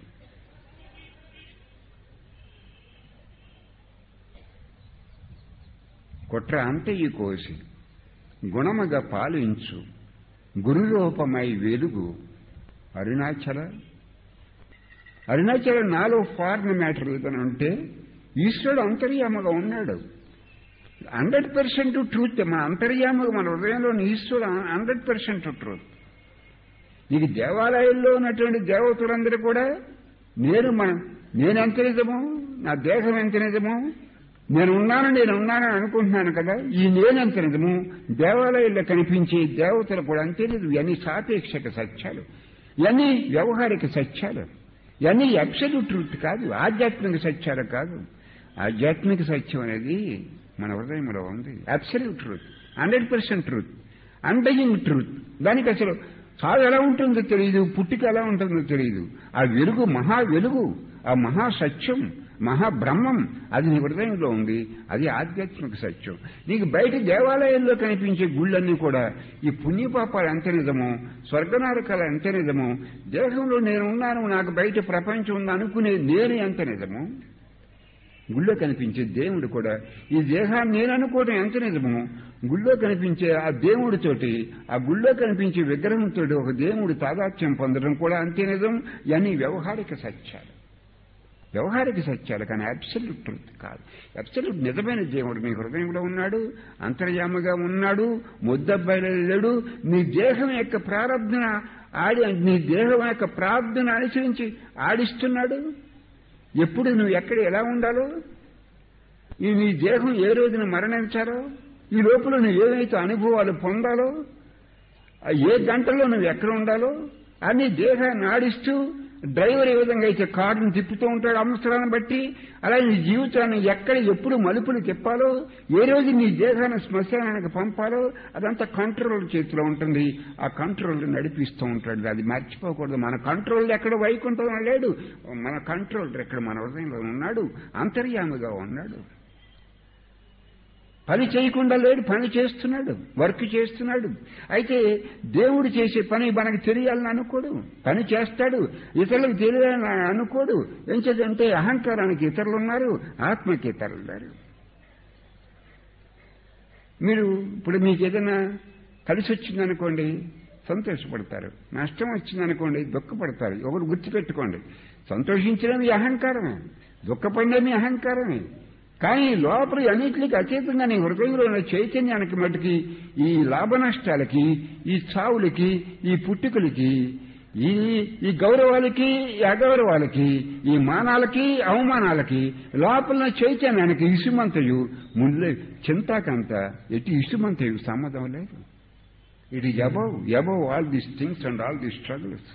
కుట్ర అంతయి కోసి గుణముగా పాలించు గురురూపమై వెలుగు అరుణాచల అరుణాచల నాలో ఫారిన్ మ్యాటర్ ఏదైనా ఉంటే ఈశ్వరుడు అంతర్యామగా ఉన్నాడు హండ్రెడ్ పర్సెంట్ ట్రూత్ మన అంతర్యామగా మన హృదయంలోని ఈశ్వరుడు హండ్రెడ్ పర్సెంట్ ట్రూత్ నీకు దేవాలయాల్లో ఉన్నటువంటి దేవతలందరూ కూడా నేను మన నేను ఎంత నిజము నా దేహం ఎంత నిజము నేను ఉన్నాను నేను ఉన్నానని అనుకుంటున్నాను కదా ఈ నేనెంత నిజము దేవాలయాల్లో కనిపించే దేవతలు కూడా అంతే లేదు ఇవన్నీ సాపేక్షక సత్యాలు ఇవన్నీ వ్యవహారిక సత్యాలు ఇవన్నీ అబ్సల్యూట్ ట్రూత్ కాదు ఆధ్యాత్మిక సత్యాలు కాదు ఆధ్యాత్మిక సత్యం అనేది మన హృదయంలో ఉంది absolute truth hundred percent truth undying truth దానికి అసలు చావు ఎలా ఉంటుందో తెలియదు పుట్టిక ఎలా ఉంటుందో తెలియదు ఆ వెలుగు మహా వెలుగు ఆ మహా సత్యం మహాబ్రహ్మం అది నీ హృదయంలో ఉంది అది ఆధ్యాత్మిక సత్యం నీకు బయట దేవాలయంలో కనిపించే గుళ్ళన్నీ కూడా ఈ పుణ్యపాపాలు ఎంత నిజమో స్వర్గనారకాలు ఎంత నిజమో దేహంలో నేను ఉన్నాను నాకు బయట ప్రపంచం ఉంది అనుకునే నేను ఎంత నిజమో గుళ్ళో కనిపించే దేవుడు కూడా ఈ దేహాన్ని నేను అనుకోవడం ఎంత నిజమో గుళ్ళో కనిపించే ఆ దేవుడితోటి ఆ గుళ్ళో కనిపించే విగ్రహంతో ఒక దేవుడు తాదాత్యం పొందడం కూడా అంతే నిజం ఇవన్నీ వ్యవహారిక సత్యాలు వ్యవహారిక సత్యాలు కానీ అబ్సల్యూట్ ట్రూత్ కాదు అబ్సల్యూట్ నిజమైన దేవుడు మీ హృదయంలో ఉన్నాడు అంతర్యామగా ఉన్నాడు ముద్దబ్బాయిలో లేడు నీ దేహం యొక్క ప్రారంభన ఆడి నీ దేహం యొక్క ప్రార్థన అనుసరించి ఆడిస్తున్నాడు ఎప్పుడు నువ్వు ఎక్కడ ఎలా ఉండాలో ఈ నీ దేహం ఏ రోజున మరణించాలో ఈ లోపల నువ్వు ఏవైతే అనుభవాలు పొందాలో ఆ ఏ గంటలో నువ్వు ఎక్కడ ఉండాలో అన్ని దేహాన్ని ఆడిస్తూ డ్రైవర్ ఏ విధంగా అయితే కారును తిప్పుతూ ఉంటాడు అవసరాన్ని బట్టి అలాగే నీ జీవితాన్ని ఎక్కడ ఎప్పుడు మలుపులు తిప్పాలో ఏ రోజు నీ దేహాన్ని శ్మశానానికి పంపాలో అదంతా కంట్రోల్ చేతిలో ఉంటుంది ఆ కంట్రోల్ నడిపిస్తూ ఉంటాడు అది మర్చిపోకూడదు మన కంట్రోల్ ఎక్కడ వైకుంఠం లేడు మన కంట్రోల్ ఎక్కడ మన హృదయంలో ఉన్నాడు అంతర్యామిగా ఉన్నాడు పని చేయకుండా లేడు పని చేస్తున్నాడు వర్క్ చేస్తున్నాడు అయితే దేవుడు చేసే పని మనకు తెలియాలని అనుకోడు పని చేస్తాడు ఇతరులకు తెలియాలని అనుకోడు ఏం చేద్దంటే అహంకారానికి ఇతరులు ఉన్నారు ఆత్మకి ఇతరులు ఉన్నారు మీరు ఇప్పుడు మీకు ఏదైనా కలిసి వచ్చిందనుకోండి సంతోషపడతారు నష్టం వచ్చిందనుకోండి దుఃఖపడతారు ఒకరు గుర్తుపెట్టుకోండి సంతోషించడం మీ అహంకారమే దుఃఖపడడం మీ అహంకారమే కానీ లోపల అన్నింటికి అతీతంగా నీ హృదయంలో ఉన్న చైతన్యానికి మటుకి ఈ లాభ నష్టాలకి ఈ చావులకి ఈ పుట్టుకలకి ఈ ఈ గౌరవాలకి ఈ అగౌరవాలకి ఈ మానాలకి అవమానాలకి లోపల చైతన్యానికి ఇసుమంతయు ముందు చింతాకంత ఎటు ఇసుమంతయు సమ్మతం లేదు it is above above all these things and all these struggles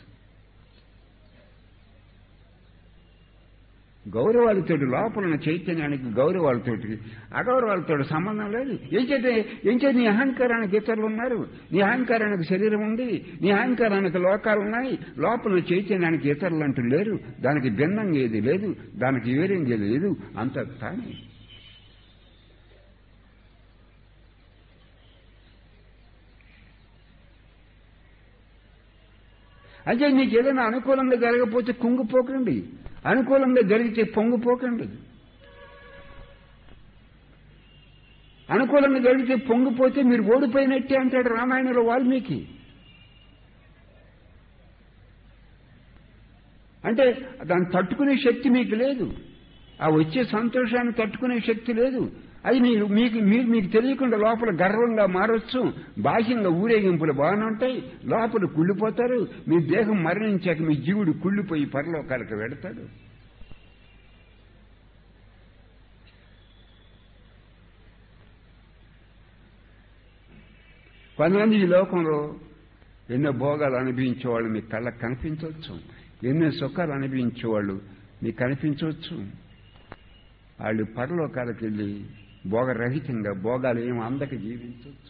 గౌరవాలతోటి లోపల ఉన్న చైతన్యానికి గౌరవాలతోటి అగౌరవాలతో సంబంధం లేదు ఏం చేతే ఏం చేతి నీ అహంకారానికి ఇతరులు ఉన్నారు నీ అహంకారానికి శరీరం ఉంది నీ అహంకారానికి లోకాలు ఉన్నాయి లోపల ఉన్న చైతన్యానికి ఇతరులు అంటూ లేరు దానికి భిన్నంగా ఏది లేదు దానికి వేరేంగా లేదు అంత తానే అంటే నీకు ఏదైనా అనుకూలంగా జరగకపోతే కుంగిపోకండి అనుకూలంగా జరిగితే పొంగిపోకండి అనుకూలంగా జరిగితే పొంగిపోతే మీరు ఓడిపోయినట్టే అంటాడు రామాయణంలో వాల్మీకి అంటే దాన్ని తట్టుకునే శక్తి మీకు లేదు ఆ వచ్చే సంతోషాన్ని తట్టుకునే శక్తి లేదు అది మీరు మీకు మీరు మీకు తెలియకుండా లోపల గర్వంగా మారొచ్చు బాహ్యంగా ఊరేగింపులు బాగానే ఉంటాయి లోపల కుళ్ళిపోతారు మీ దేహం మరణించాక మీ జీవుడు కుళ్ళిపోయి పరలోకాలకు వెడతాడు కొంతమంది ఈ లోకంలో ఎన్నో భోగాలు అనుభవించేవాళ్ళు మీ కళ్ళకు కనిపించవచ్చు ఎన్నో సుఖాలు అనుభవించేవాళ్ళు మీకు కనిపించవచ్చు వాళ్ళు పరలోకాలకు వెళ్ళి భోగరహితంగా భోగాలు ఏం అందక జీవించవచ్చు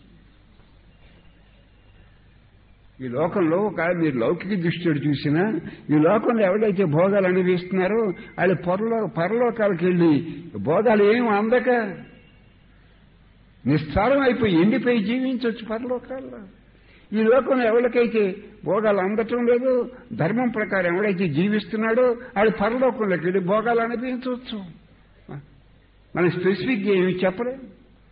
ఈ లోకంలో ఒక మీరు లౌకిక దృష్టితో చూసినా ఈ లోకంలో ఎవరైతే భోగాలు అనుభవిస్తున్నారో వాళ్ళు పరలో పరలోకాలకు వెళ్ళి భోగాలు ఏం అందక నిస్సారం అయిపోయి ఎండిపోయి జీవించవచ్చు పరలోకాల్లో ఈ లోకంలో ఎవరికైతే భోగాలు అందటం లేదు ధర్మం ప్రకారం ఎవడైతే జీవిస్తున్నాడో వాడు పరలోకంలోకి వెళ్ళి భోగాలు అనుభవించవచ్చు మనం స్పెసిఫిక్గా ఏమి చెప్పలేం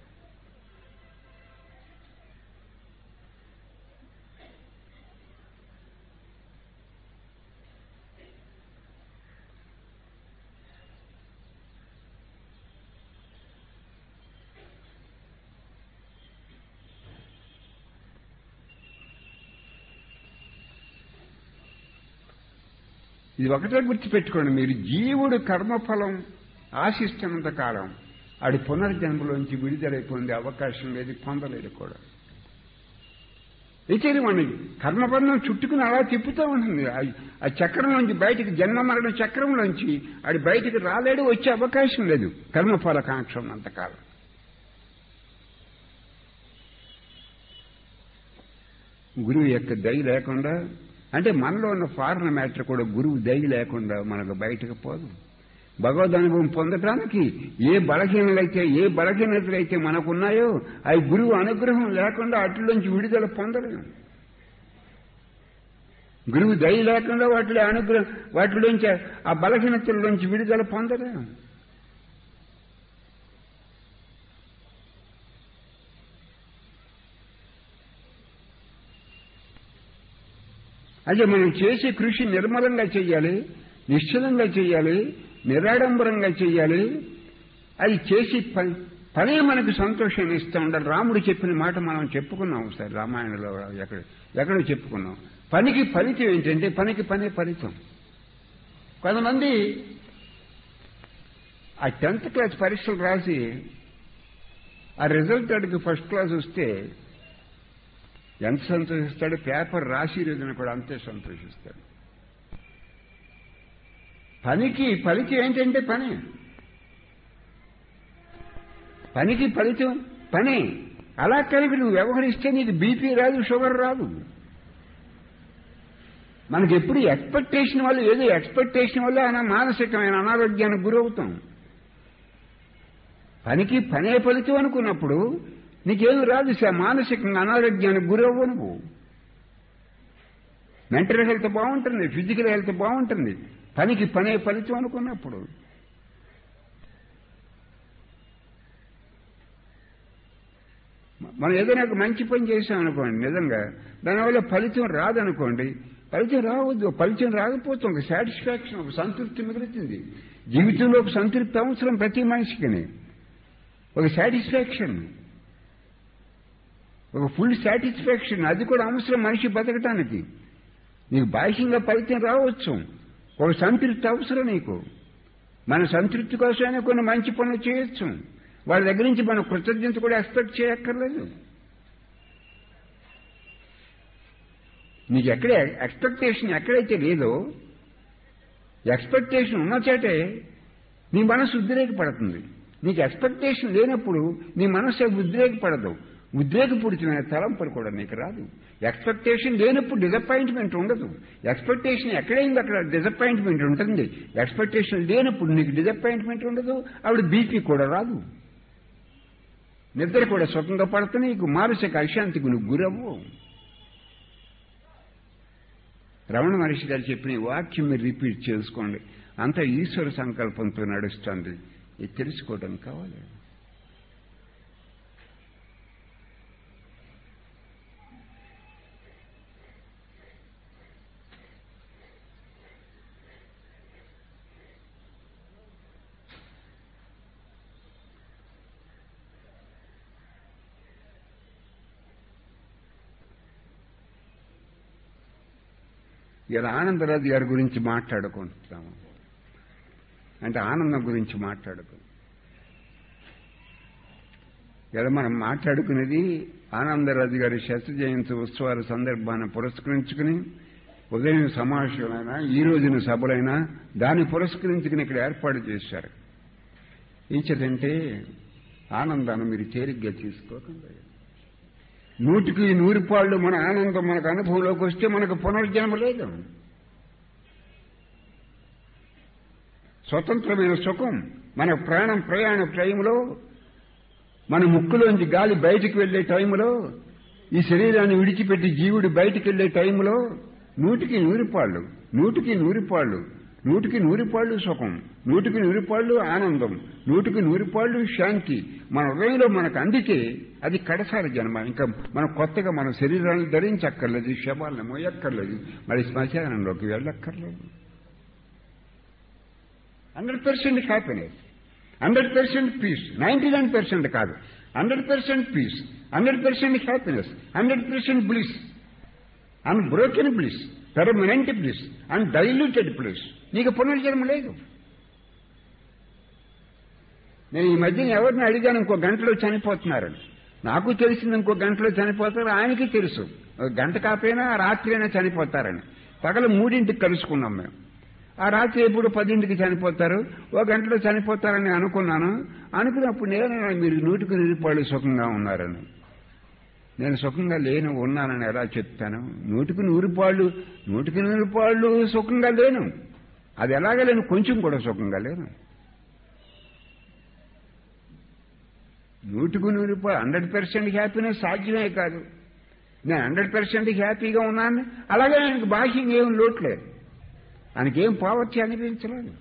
ఇది ఒకటే గుర్తుపెట్టుకోండి మీరు జీవుడు కర్మఫలం ఆశిస్తున్నంత కాలం ఆడి పునర్జన్మలోంచి విడుదలై పొందే అవకాశం లేదు పొందలేదు కూడా అయితే మన కర్మబంధం చుట్టుకుని అలా తిప్పుతూ ఉంటుంది ఆ చక్రంలోంచి బయటికి జన్మ మరణ చక్రంలోంచి ఆడి బయటికి రాలేడు వచ్చే అవకాశం లేదు కర్మఫల కాంక్ష ఉన్నంతకాలం గురువు యొక్క దయ లేకుండా అంటే మనలో ఉన్న ఫారెన్ మ్యాటర్ కూడా గురువు దయ లేకుండా మనకు బయటకు పోదు భగవద్ అనుభవం పొందటానికి ఏ బలహీనలైతే ఏ బలహీనతలైతే మనకున్నాయో అవి గురువు అనుగ్రహం లేకుండా అట్లోంచి విడుదల పొందలేము గురువు దయ లేకుండా వాటిలో అనుగ్రహం వాటిలోంచి ఆ బలహీనతల్లోంచి విడుదల పొందలేము అంటే మనం చేసే కృషి నిర్మలంగా చేయాలి నిశ్చలంగా చేయాలి నిరాడంబరంగా చెయ్యాలి అది చేసి పని పనే మనకు సంతోషాన్ని ఇస్తూ ఉండాలి రాముడు చెప్పిన మాట మనం చెప్పుకున్నాం సార్ రామాయణంలో ఎక్కడ ఎక్కడో చెప్పుకున్నాం పనికి ఫలితం ఏంటంటే పనికి పనే ఫలితం కొంతమంది ఆ టెన్త్ క్లాస్ పరీక్షలు రాసి ఆ రిజల్ట్ అడిగి ఫస్ట్ క్లాస్ వస్తే ఎంత సంతోషిస్తాడు పేపర్ రాసి రోజున కూడా అంతే సంతోషిస్తాడు పనికి ఫలితం ఏంటంటే పని పనికి ఫలితం పని అలా కలిపి నువ్వు వ్యవహరిస్తే నీకు బీపీ రాదు షుగర్ రాదు మనకి ఎప్పుడు ఎక్స్పెక్టేషన్ వల్ల ఏదో ఎక్స్పెక్టేషన్ వల్ల అన మానసికమైన అనారోగ్యానికి గురవుతాం పనికి పనే ఫలితం అనుకున్నప్పుడు నీకేమి రాదు సార్ మానసికంగా అనారోగ్యానికి గురవ్వు నువ్వు మెంటల్ హెల్త్ బాగుంటుంది ఫిజికల్ హెల్త్ బాగుంటుంది పనికి పనే ఫలితం అనుకున్నప్పుడు మనం ఏదైనా ఒక మంచి పని చేసాం అనుకోండి నిజంగా దానివల్ల ఫలితం రాదనుకోండి ఫలితం రావద్దు ఫలితం రాకపోతే ఒక సాటిస్ఫాక్షన్ ఒక సంతృప్తి మిగులుతుంది జీవితంలో ఒక సంతృప్తి అవసరం ప్రతి మనిషికి ఒక సాటిస్ఫాక్షన్ ఒక ఫుల్ సాటిస్ఫాక్షన్ అది కూడా అవసరం మనిషి బతకటానికి నీకు బాహ్యంగా ఫలితం రావచ్చు ఒక సంతృప్తి అవసరం నీకు మన సంతృప్తి కోసమైనా కొన్ని మంచి పనులు చేయొచ్చు వాళ్ళ దగ్గర నుంచి మనం కృతజ్ఞత కూడా ఎక్స్పెక్ట్ చేయక్కర్లేదు నీకు ఎక్కడ ఎక్స్పెక్టేషన్ ఎక్కడైతే లేదో ఎక్స్పెక్టేషన్ ఉన్న చేటే నీ మనసు ఉద్రేకపడుతుంది నీకు ఎక్స్పెక్టేషన్ లేనప్పుడు నీ మనసు ఉద్రేకపడదు ఉద్రేకపూరితమైన తలంపులు కూడా నీకు రాదు ఎక్స్పెక్టేషన్ లేనప్పుడు డిసప్పాయింట్మెంట్ ఉండదు ఎక్స్పెక్టేషన్ ఎక్కడైంది అక్కడ డిసప్పాయింట్మెంట్ ఉంటుంది ఎక్స్పెక్టేషన్ లేనప్పుడు నీకు డిసప్పాయింట్మెంట్ ఉండదు ఆవిడ బీపీ కూడా రాదు నిద్ర కూడా సుఖంగా పడుతుంది నీకు మానసిక అశాంతికి నువ్వు గురవు రమణ మహర్షి గారు చెప్పిన ఈ వాక్యం మీరు రిపీట్ చేసుకోండి అంత ఈశ్వర సంకల్పంతో నడుస్తుంది ఇది తెలుసుకోవడం కావాలి ఇలా ఆనందరాజు గారి గురించి మాట్లాడుకుంటున్నాము అంటే ఆనందం గురించి మాట్లాడుకు ఇలా మనం మాట్లాడుకునేది ఆనందరాజు గారి శత జయంతి ఉత్సవాల సందర్భాన్ని పురస్కరించుకుని ఉదయం సమావేశమైనా ఈ రోజున సభలైనా దాన్ని పురస్కరించుకుని ఇక్కడ ఏర్పాటు చేశారు ఏంటంటే ఆనందాన్ని మీరు తేలిగ్గా తీసుకోకండి నూటికి నూరు పాళ్ళు మన ఆనందం మనకు అనుభవంలోకి వస్తే మనకు పునర్జన్మ లేదు స్వతంత్రమైన సుఖం మన ప్రాణం ప్రయాణ టైంలో మన ముక్కులోంచి గాలి బయటికి వెళ్లే టైంలో ఈ శరీరాన్ని విడిచిపెట్టి జీవుడు బయటికి వెళ్లే టైంలో నూటికి నూరిపాళ్ళు నూటికి నూరిపాళ్ళు నూటికి నూరిపాళ్ళు సుఖం నూటికి నూరిపాళ్ళు ఆనందం నూటికి నూరిపాళ్ళు శాంతి మన హృదయంలో మనకు అందుకే అది కడసారి జన్మ ఇంకా మనం కొత్తగా మన శరీరాన్ని ధరించక్కర్లేదు శవాలను మోయక్కర్లేదు మరి శ్మశానంలోకి వెళ్ళక్కర్లేదు hundred percent happiness hundred percent peace ninety nine percent కాదు hundred percent peace hundred percent happiness hundred percent bliss and broken bliss permanent bliss and diluted bliss నీకు పునర్జన్మ లేదు నేను ఈ మధ్యన ఎవరిని అడిగాను ఇంకో గంటలో చనిపోతున్నారని నాకు తెలిసింది ఇంకో గంటలో చనిపోతారు ఆయనకి తెలుసు ఒక గంట కాకపోయినా రాత్రి అయినా చనిపోతారని పగల మూడింటికి కలుసుకున్నాం మేము ఆ రాత్రి ఎప్పుడు పదింటికి చనిపోతారు ఓ గంటలో చనిపోతారని అనుకున్నాను అనుకున్నప్పుడు నేను మీరు నూటికి నిరుపాళ్ళు సుఖంగా ఉన్నారని నేను సుఖంగా లేను ఉన్నానని ఎలా చెప్తాను నూటికి నూరు పాళ్ళు నూటికి నూరు పాళ్ళు సుఖంగా లేను అది ఎలాగ లేను కొంచెం కూడా సుఖంగా లేను నూటికి నూరు పాళ్ళు హండ్రెడ్ పర్సెంట్ హ్యాపీనెస్ సాధ్యమే కాదు నేను హండ్రెడ్ పర్సెంట్ హ్యాపీగా ఉన్నాను అలాగే ఆయనకు బాహ్యంగా ఏం లోట్లేదు ఆయనకేం పావర్టీ అనిపించలేదు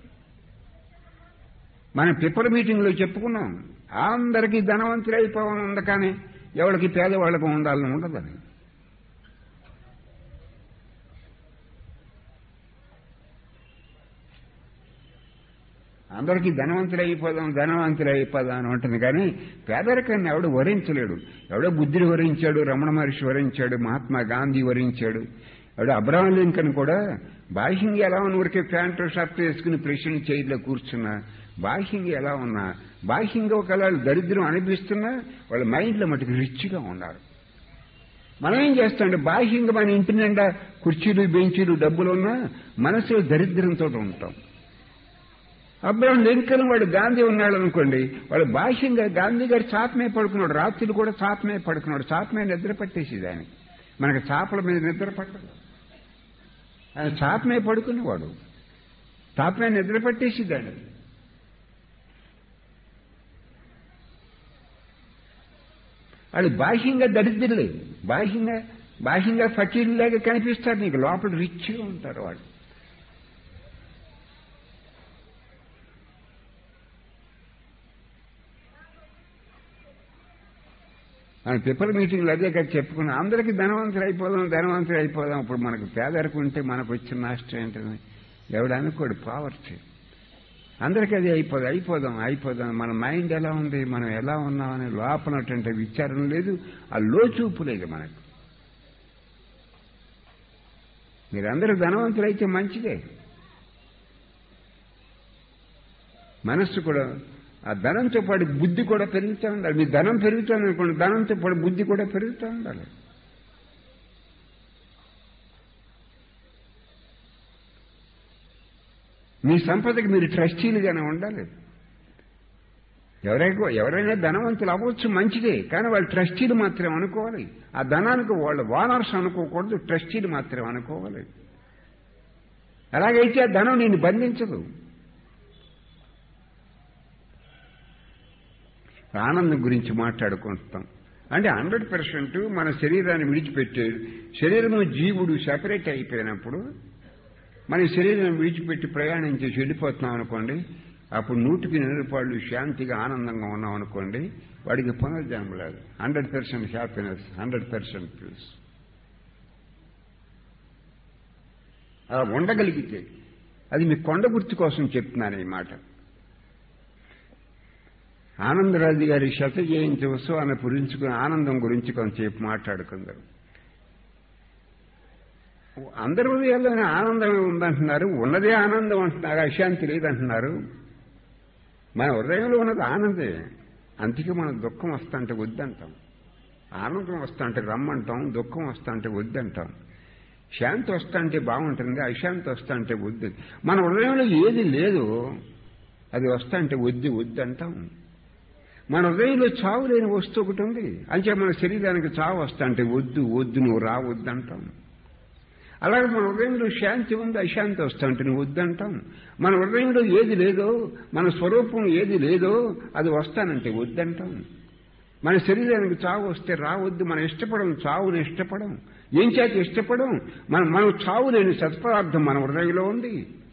మనం పిప్పర్ మీటింగ్లో చెప్పుకున్నాం అందరికీ ధనవంతులైపోవడం ఉంది కానీ ఎవరికి పేదవాళ్ళకు ఉండాలని ఉండదని అందరికీ ధనవంతులు అయిపోదాం ధనవంతులు అయిపోదాం అని ఉంటుంది కానీ పేదరికాన్ని ఎవడు వరించలేడు ఎవడో బుద్ధుడు వరించాడు రమణ మహర్షి వరించాడు మహాత్మా గాంధీ వరించాడు ఎవడో అబ్రహం లింకన్ కూడా బాహ్యంగా ఎలా ఉన్న ఊరికే ప్యాంటు షర్ట్ వేసుకుని ప్రెసిడెంట్ చైర్లో కూర్చున్నా బాహ్యంగా ఎలా ఉన్నా బాహ్యంగా ఒకవేళ దరిద్రం అనిపిస్తున్నా వాళ్ళ మైండ్లో మటుకు రిచ్గా ఉన్నారు మనం ఏం చేస్తామంటే బాహ్యంగా మన ఇంటి నిండా కుర్చీలు బెంచీలు డబ్బులు ఉన్నా మనసులో దరిద్రంతో ఉంటాం అబ్రహం లింకన్ వాడు గాంధీ ఉన్నాడు అనుకోండి వాడు బాహ్యంగా గాంధీ గారు చాపమే పడుకున్నాడు రాత్రులు కూడా చాపమే పడుకున్నాడు చాపమే నిద్ర పట్టేసి దానికి మనకు చాపల మీద నిద్ర పట్టదు ఆయన చాపమే పడుకునేవాడు చాపమే నిద్ర పట్టేసి దాన్ని వాళ్ళు బాహ్యంగా దరిద్రులే బాహ్యంగా బాహ్యంగా ఫకీర్లాగా కనిపిస్తారు నీకు లోపల రిచ్గా ఉంటారు వాళ్ళు మన పిప్పల మీటింగ్లు అదే కదా చెప్పుకున్నాం అందరికీ ధనవంతులు అయిపోదాం ధనవంతులు అయిపోదాం ఇప్పుడు మనకు పేదరికం ఉంటే మనకు వచ్చిన నష్టం ఏంటని ఎవడు అనుకోడు పావర్టీ అందరికీ అది అయిపోదు అయిపోదాం అయిపోదాం మన మైండ్ ఎలా ఉంది మనం ఎలా ఉన్నామని లోపలటువంటి విచారం లేదు ఆ లోచూపు లేదు మనకు మీరందరూ ధనవంతులైతే మంచిదే మనస్సు కూడా ఆ ధనంతో పాటు బుద్ధి కూడా పెరుగుతూ ఉండాలి మీ ధనం పెరుగుతుంది అనుకోండి ధనంతో పాటు బుద్ధి కూడా పెరుగుతూ ఉండాలి మీ సంపదకి మీరు ట్రస్టీలుగానే ఉండాలి ఎవరైనా ఎవరైనా ధనవంతులు అవ్వచ్చు మంచిదే కానీ వాళ్ళు ట్రస్టీలు మాత్రం అనుకోవాలి ఆ ధనానికి వాళ్ళ ఓనర్స్ అనుకోకూడదు ట్రస్టీలు మాత్రం అనుకోవాలి అలాగైతే ఆ ధనం నేను బంధించదు ఆనందం గురించి మాట్లాడుకుంటాం అంటే హండ్రెడ్ పర్సెంట్ మన శరీరాన్ని విడిచిపెట్టాడు శరీరము జీవుడు సెపరేట్ అయిపోయినప్పుడు మన శరీరం విడిచిపెట్టి ప్రయాణం చేసి వెళ్ళిపోతున్నాం అనుకోండి అప్పుడు నూటికి నిరుపాళ్ళు శాంతిగా ఆనందంగా ఉన్నాం అనుకోండి వాడికి పునర్జన్మ లేదు hundred percent happiness hundred percent peace అలా ఉండగలిగితే అది మీ కొండ గుర్తు కోసం చెప్తున్నాను ఈ మాట ఆనందరాజు గారి శత జయంతి ఉత్సవాన్ని పురించుకుని ఆనందం గురించి కొంతసేపు మాట్లాడుకుందాం అందరి హృదయాల్లోనే ఆనందమే ఉందంటున్నారు ఉన్నదే ఆనందం అంటున్నారు అశాంతి లేదంటున్నారు మన హృదయంలో ఉన్నది ఆనందే అందుకే మనం దుఃఖం వస్తుంటే వద్దంటాం ఆనందం వస్తుంటే రమ్మంటాం దుఃఖం వస్తుంటే వద్దంటాం శాంతి వస్తుంటే బాగుంటుంది అశాంతి వస్తుంటే వద్దు మన హృదయంలో ఏది లేదు అది వస్తుంటే వద్దు వద్దంటాం మన హృదయంలో చావు లేని వస్తువు ఒకటి ఉంది అంటే మన శరీరానికి చావు వస్తుంటే వద్దు వద్దు నువ్వు రావద్దంటాం అలాగే మన హృదయంలో శాంతి ఉంది అశాంతి వస్తుంటే నువ్వు వద్దంటాం మన హృదయంలో ఏది లేదో మన స్వరూపం ఏది లేదో అది వస్తానంటే వద్దంటాం మన శరీరానికి చావు వస్తే రావద్దు మనం ఇష్టపడం చావుని ఇష్టపడం ఏం చేత ఇష్టపడం మనం మనం చావు లేని సత్పదార్థం మన హృదయంలో ఉంది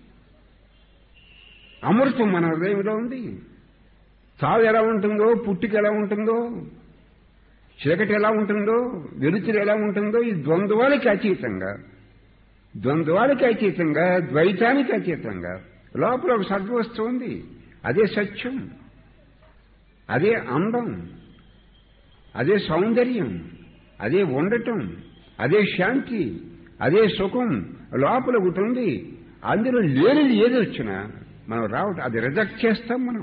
అమృతం మన హృదయంలో ఉంది చావు ఎలా ఉంటుందో పుట్టుక ఎలా ఉంటుందో చీకటి ఎలా ఉంటుందో వెలుతురు ఎలా ఉంటుందో ఈ ద్వంద్వాలకి అతీతంగా ద్వంద్వాలకి అతీతంగా ద్వైతానికి అతీతంగా లోపల ఒక సద్వస్తువు ఉంది అదే సత్యం అదే అందం అదే సౌందర్యం అదే ఉండటం అదే శాంతి అదే సుఖం లోపల ఒకటి ఉంది అందులో లేనిది ఏది వచ్చినా మనం రావటం అది రిజెక్ట్ చేస్తాం మనం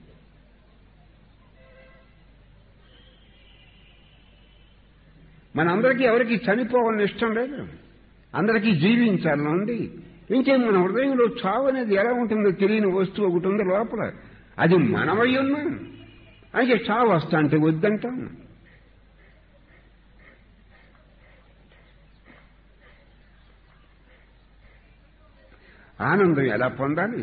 మనందరికీ ఎవరికి చనిపోవాలని ఇష్టం లేదు అందరికీ జీవించాలని ఉంది ఇంకేం మన హృదయంలో చావు అనేది ఎలా ఉంటుందో తెలియని వస్తువు ఒకటి ఉంది లోపల అది మనమై ఉన్నాం అయితే చావు వస్తా అంటే వద్దంటాం ఆనందం ఎలా పొందాలి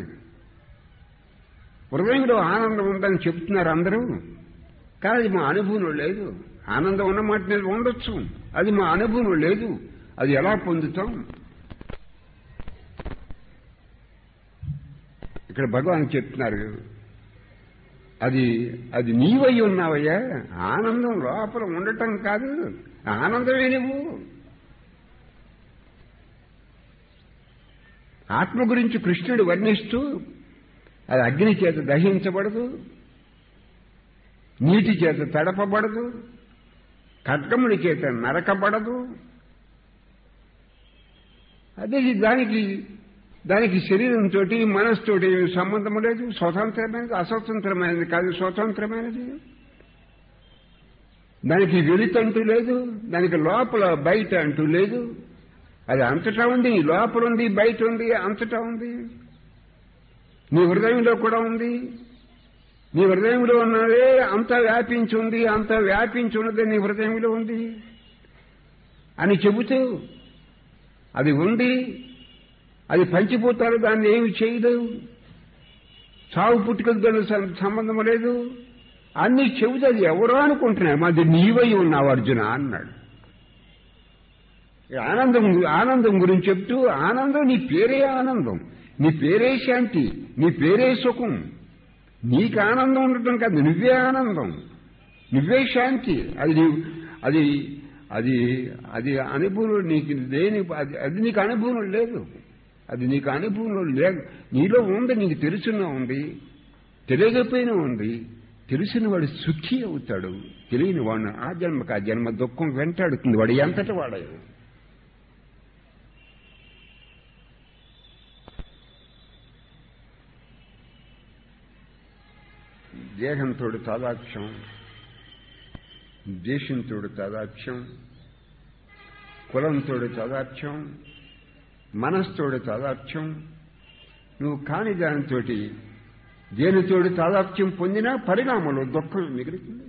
హృదయంలో ఆనందం ఉందని చెప్తున్నారు అందరూ కానీ అది మా అనుభవంలో లేదు ఆనందం ఉన్న మాట మీద ఉండొచ్చు అది మా అనుభవంలో లేదు అది ఎలా పొందుతాం ఇక్కడ భగవాన్ చెప్తున్నారు అది అది నీవై ఉన్నావయ్యా ఆనందం లోపల ఉండటం కాదు ఆనందమే నువ్వు ఆత్మ గురించి కృష్ణుడు వర్ణిస్తూ అది అగ్ని చేత దహించబడదు నీటి చేత తడపబడదు ఖడ్గముడి చేత నరకబడదు అదే దానికి దానికి శరీరంతో మనస్సుతోటి సంబంధం లేదు స్వతంత్రమైనది అస్వతంత్రమైనది కాదు స్వతంత్రమైనది దానికి వెలుతంటూ లేదు దానికి లోపల బయట అంటూ లేదు అది అంతటా ఉంది లోపల ఉంది బయట ఉంది అంతటా ఉంది నీ హృదయంలో కూడా ఉంది నీ హృదయంలో ఉన్నదే అంత వ్యాపించి ఉంది అంత వ్యాపించి ఉన్నదే నీ హృదయంలో ఉంది అని చెబుతూ అది ఉంది అది పంచిపోతారు దాన్ని ఏమి చేయదు చావు పుట్టుకలు దానికి సంబంధం లేదు అన్ని చెబుతే అది ఎవరో అనుకుంటున్నాయి మాది నీవై ఉన్నావు అర్జున అన్నాడు ఆనందం ఆనందం గురించి చెప్తూ ఆనందం నీ పేరే ఆనందం నీ పేరే శాంతి నీ పేరే సుఖం నీకు ఆనందం ఉండటం కాదు నువ్వే ఆనందం నువ్వే శాంతి అది నీవు అది అది అది అనుభవం నీకు లేని అది అది నీకు అనుభవం లేదు అది నీకు అనుభవం లేదు నీలో ఉంది నీకు తెలుసున్న ఉంది తెలియకపోయినా ఉంది తెలిసిన వాడు సుఖీ అవుతాడు తెలియని వాడు ఆ జన్మకు ఆ జన్మ దుఃఖం వెంటాడుతుంది వాడు ఎంతటి వాడయ్యాడు దేహంతో తాదాక్ష్యం దేశంతో తాదాక్ష్యం కులంతో తాదాక్ష్యం మనస్తోడు తాదాక్ష్యం నువ్వు కాని దానితో దేనితోడు తాదాప్త్యం పొందినా పరిణామంలో దుఃఖం మిగులుతుంది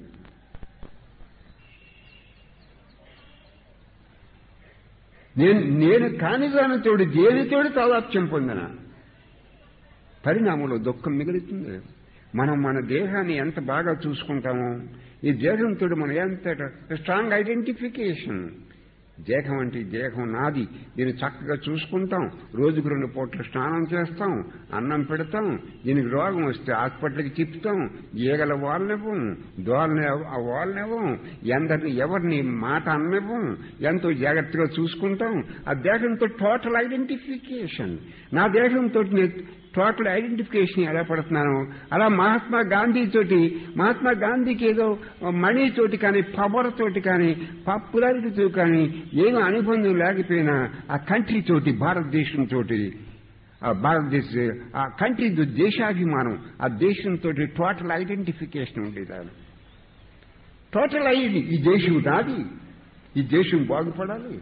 నేను నేను కాని దానితోడు దేనితోడు తాదాప్త్యం పొందిన పరిణామంలో దుఃఖం మిగులుతుంది మనం మన దేహాన్ని ఎంత బాగా చూసుకుంటామో ఈ దేహంతో మనం ఎంత స్ట్రాంగ్ ఐడెంటిఫికేషన్ దేహం అంటే ఈ దేహం నాది దీన్ని చక్కగా చూసుకుంటాం రోజుకు రెండు పూట్ల స్నానం చేస్తాం అన్నం పెడతాం దీనికి రోగం వస్తే హాస్పిటల్కి తిప్పుతాం ఈగల వాళ్ళనివ్వం దోళ్ళని వాళ్ళనివ్వం ఎందరిని ఎవరిని మాట అన్నివ్వం ఎంతో జాగ్రత్తగా చూసుకుంటాం ఆ దేహంతో టోటల్ ఐడెంటిఫికేషన్ నా దేహంతో టోటల్ ఐడెంటిఫికేషన్ ఎలా పడుతున్నాను అలా మహాత్మా గాంధీ తోటి మహాత్మా గాంధీకి ఏదో మనీ తోటి కానీ పవర్ తోటి కానీ పాపులారిటీతో కానీ ఏమీ అనుబంధం లేకపోయినా ఆ కంట్రీ తోటి భారతదేశం తోటి ఆ భారతదేశ ఆ కంట్రీ దేశాభిమానం ఆ దేశంతో టోటల్ ఐడెంటిఫికేషన్ ఉండేదాన్ని టోటల్ అయ్యింది ఈ దేశం నాది ఈ దేశం బాగుపడాలి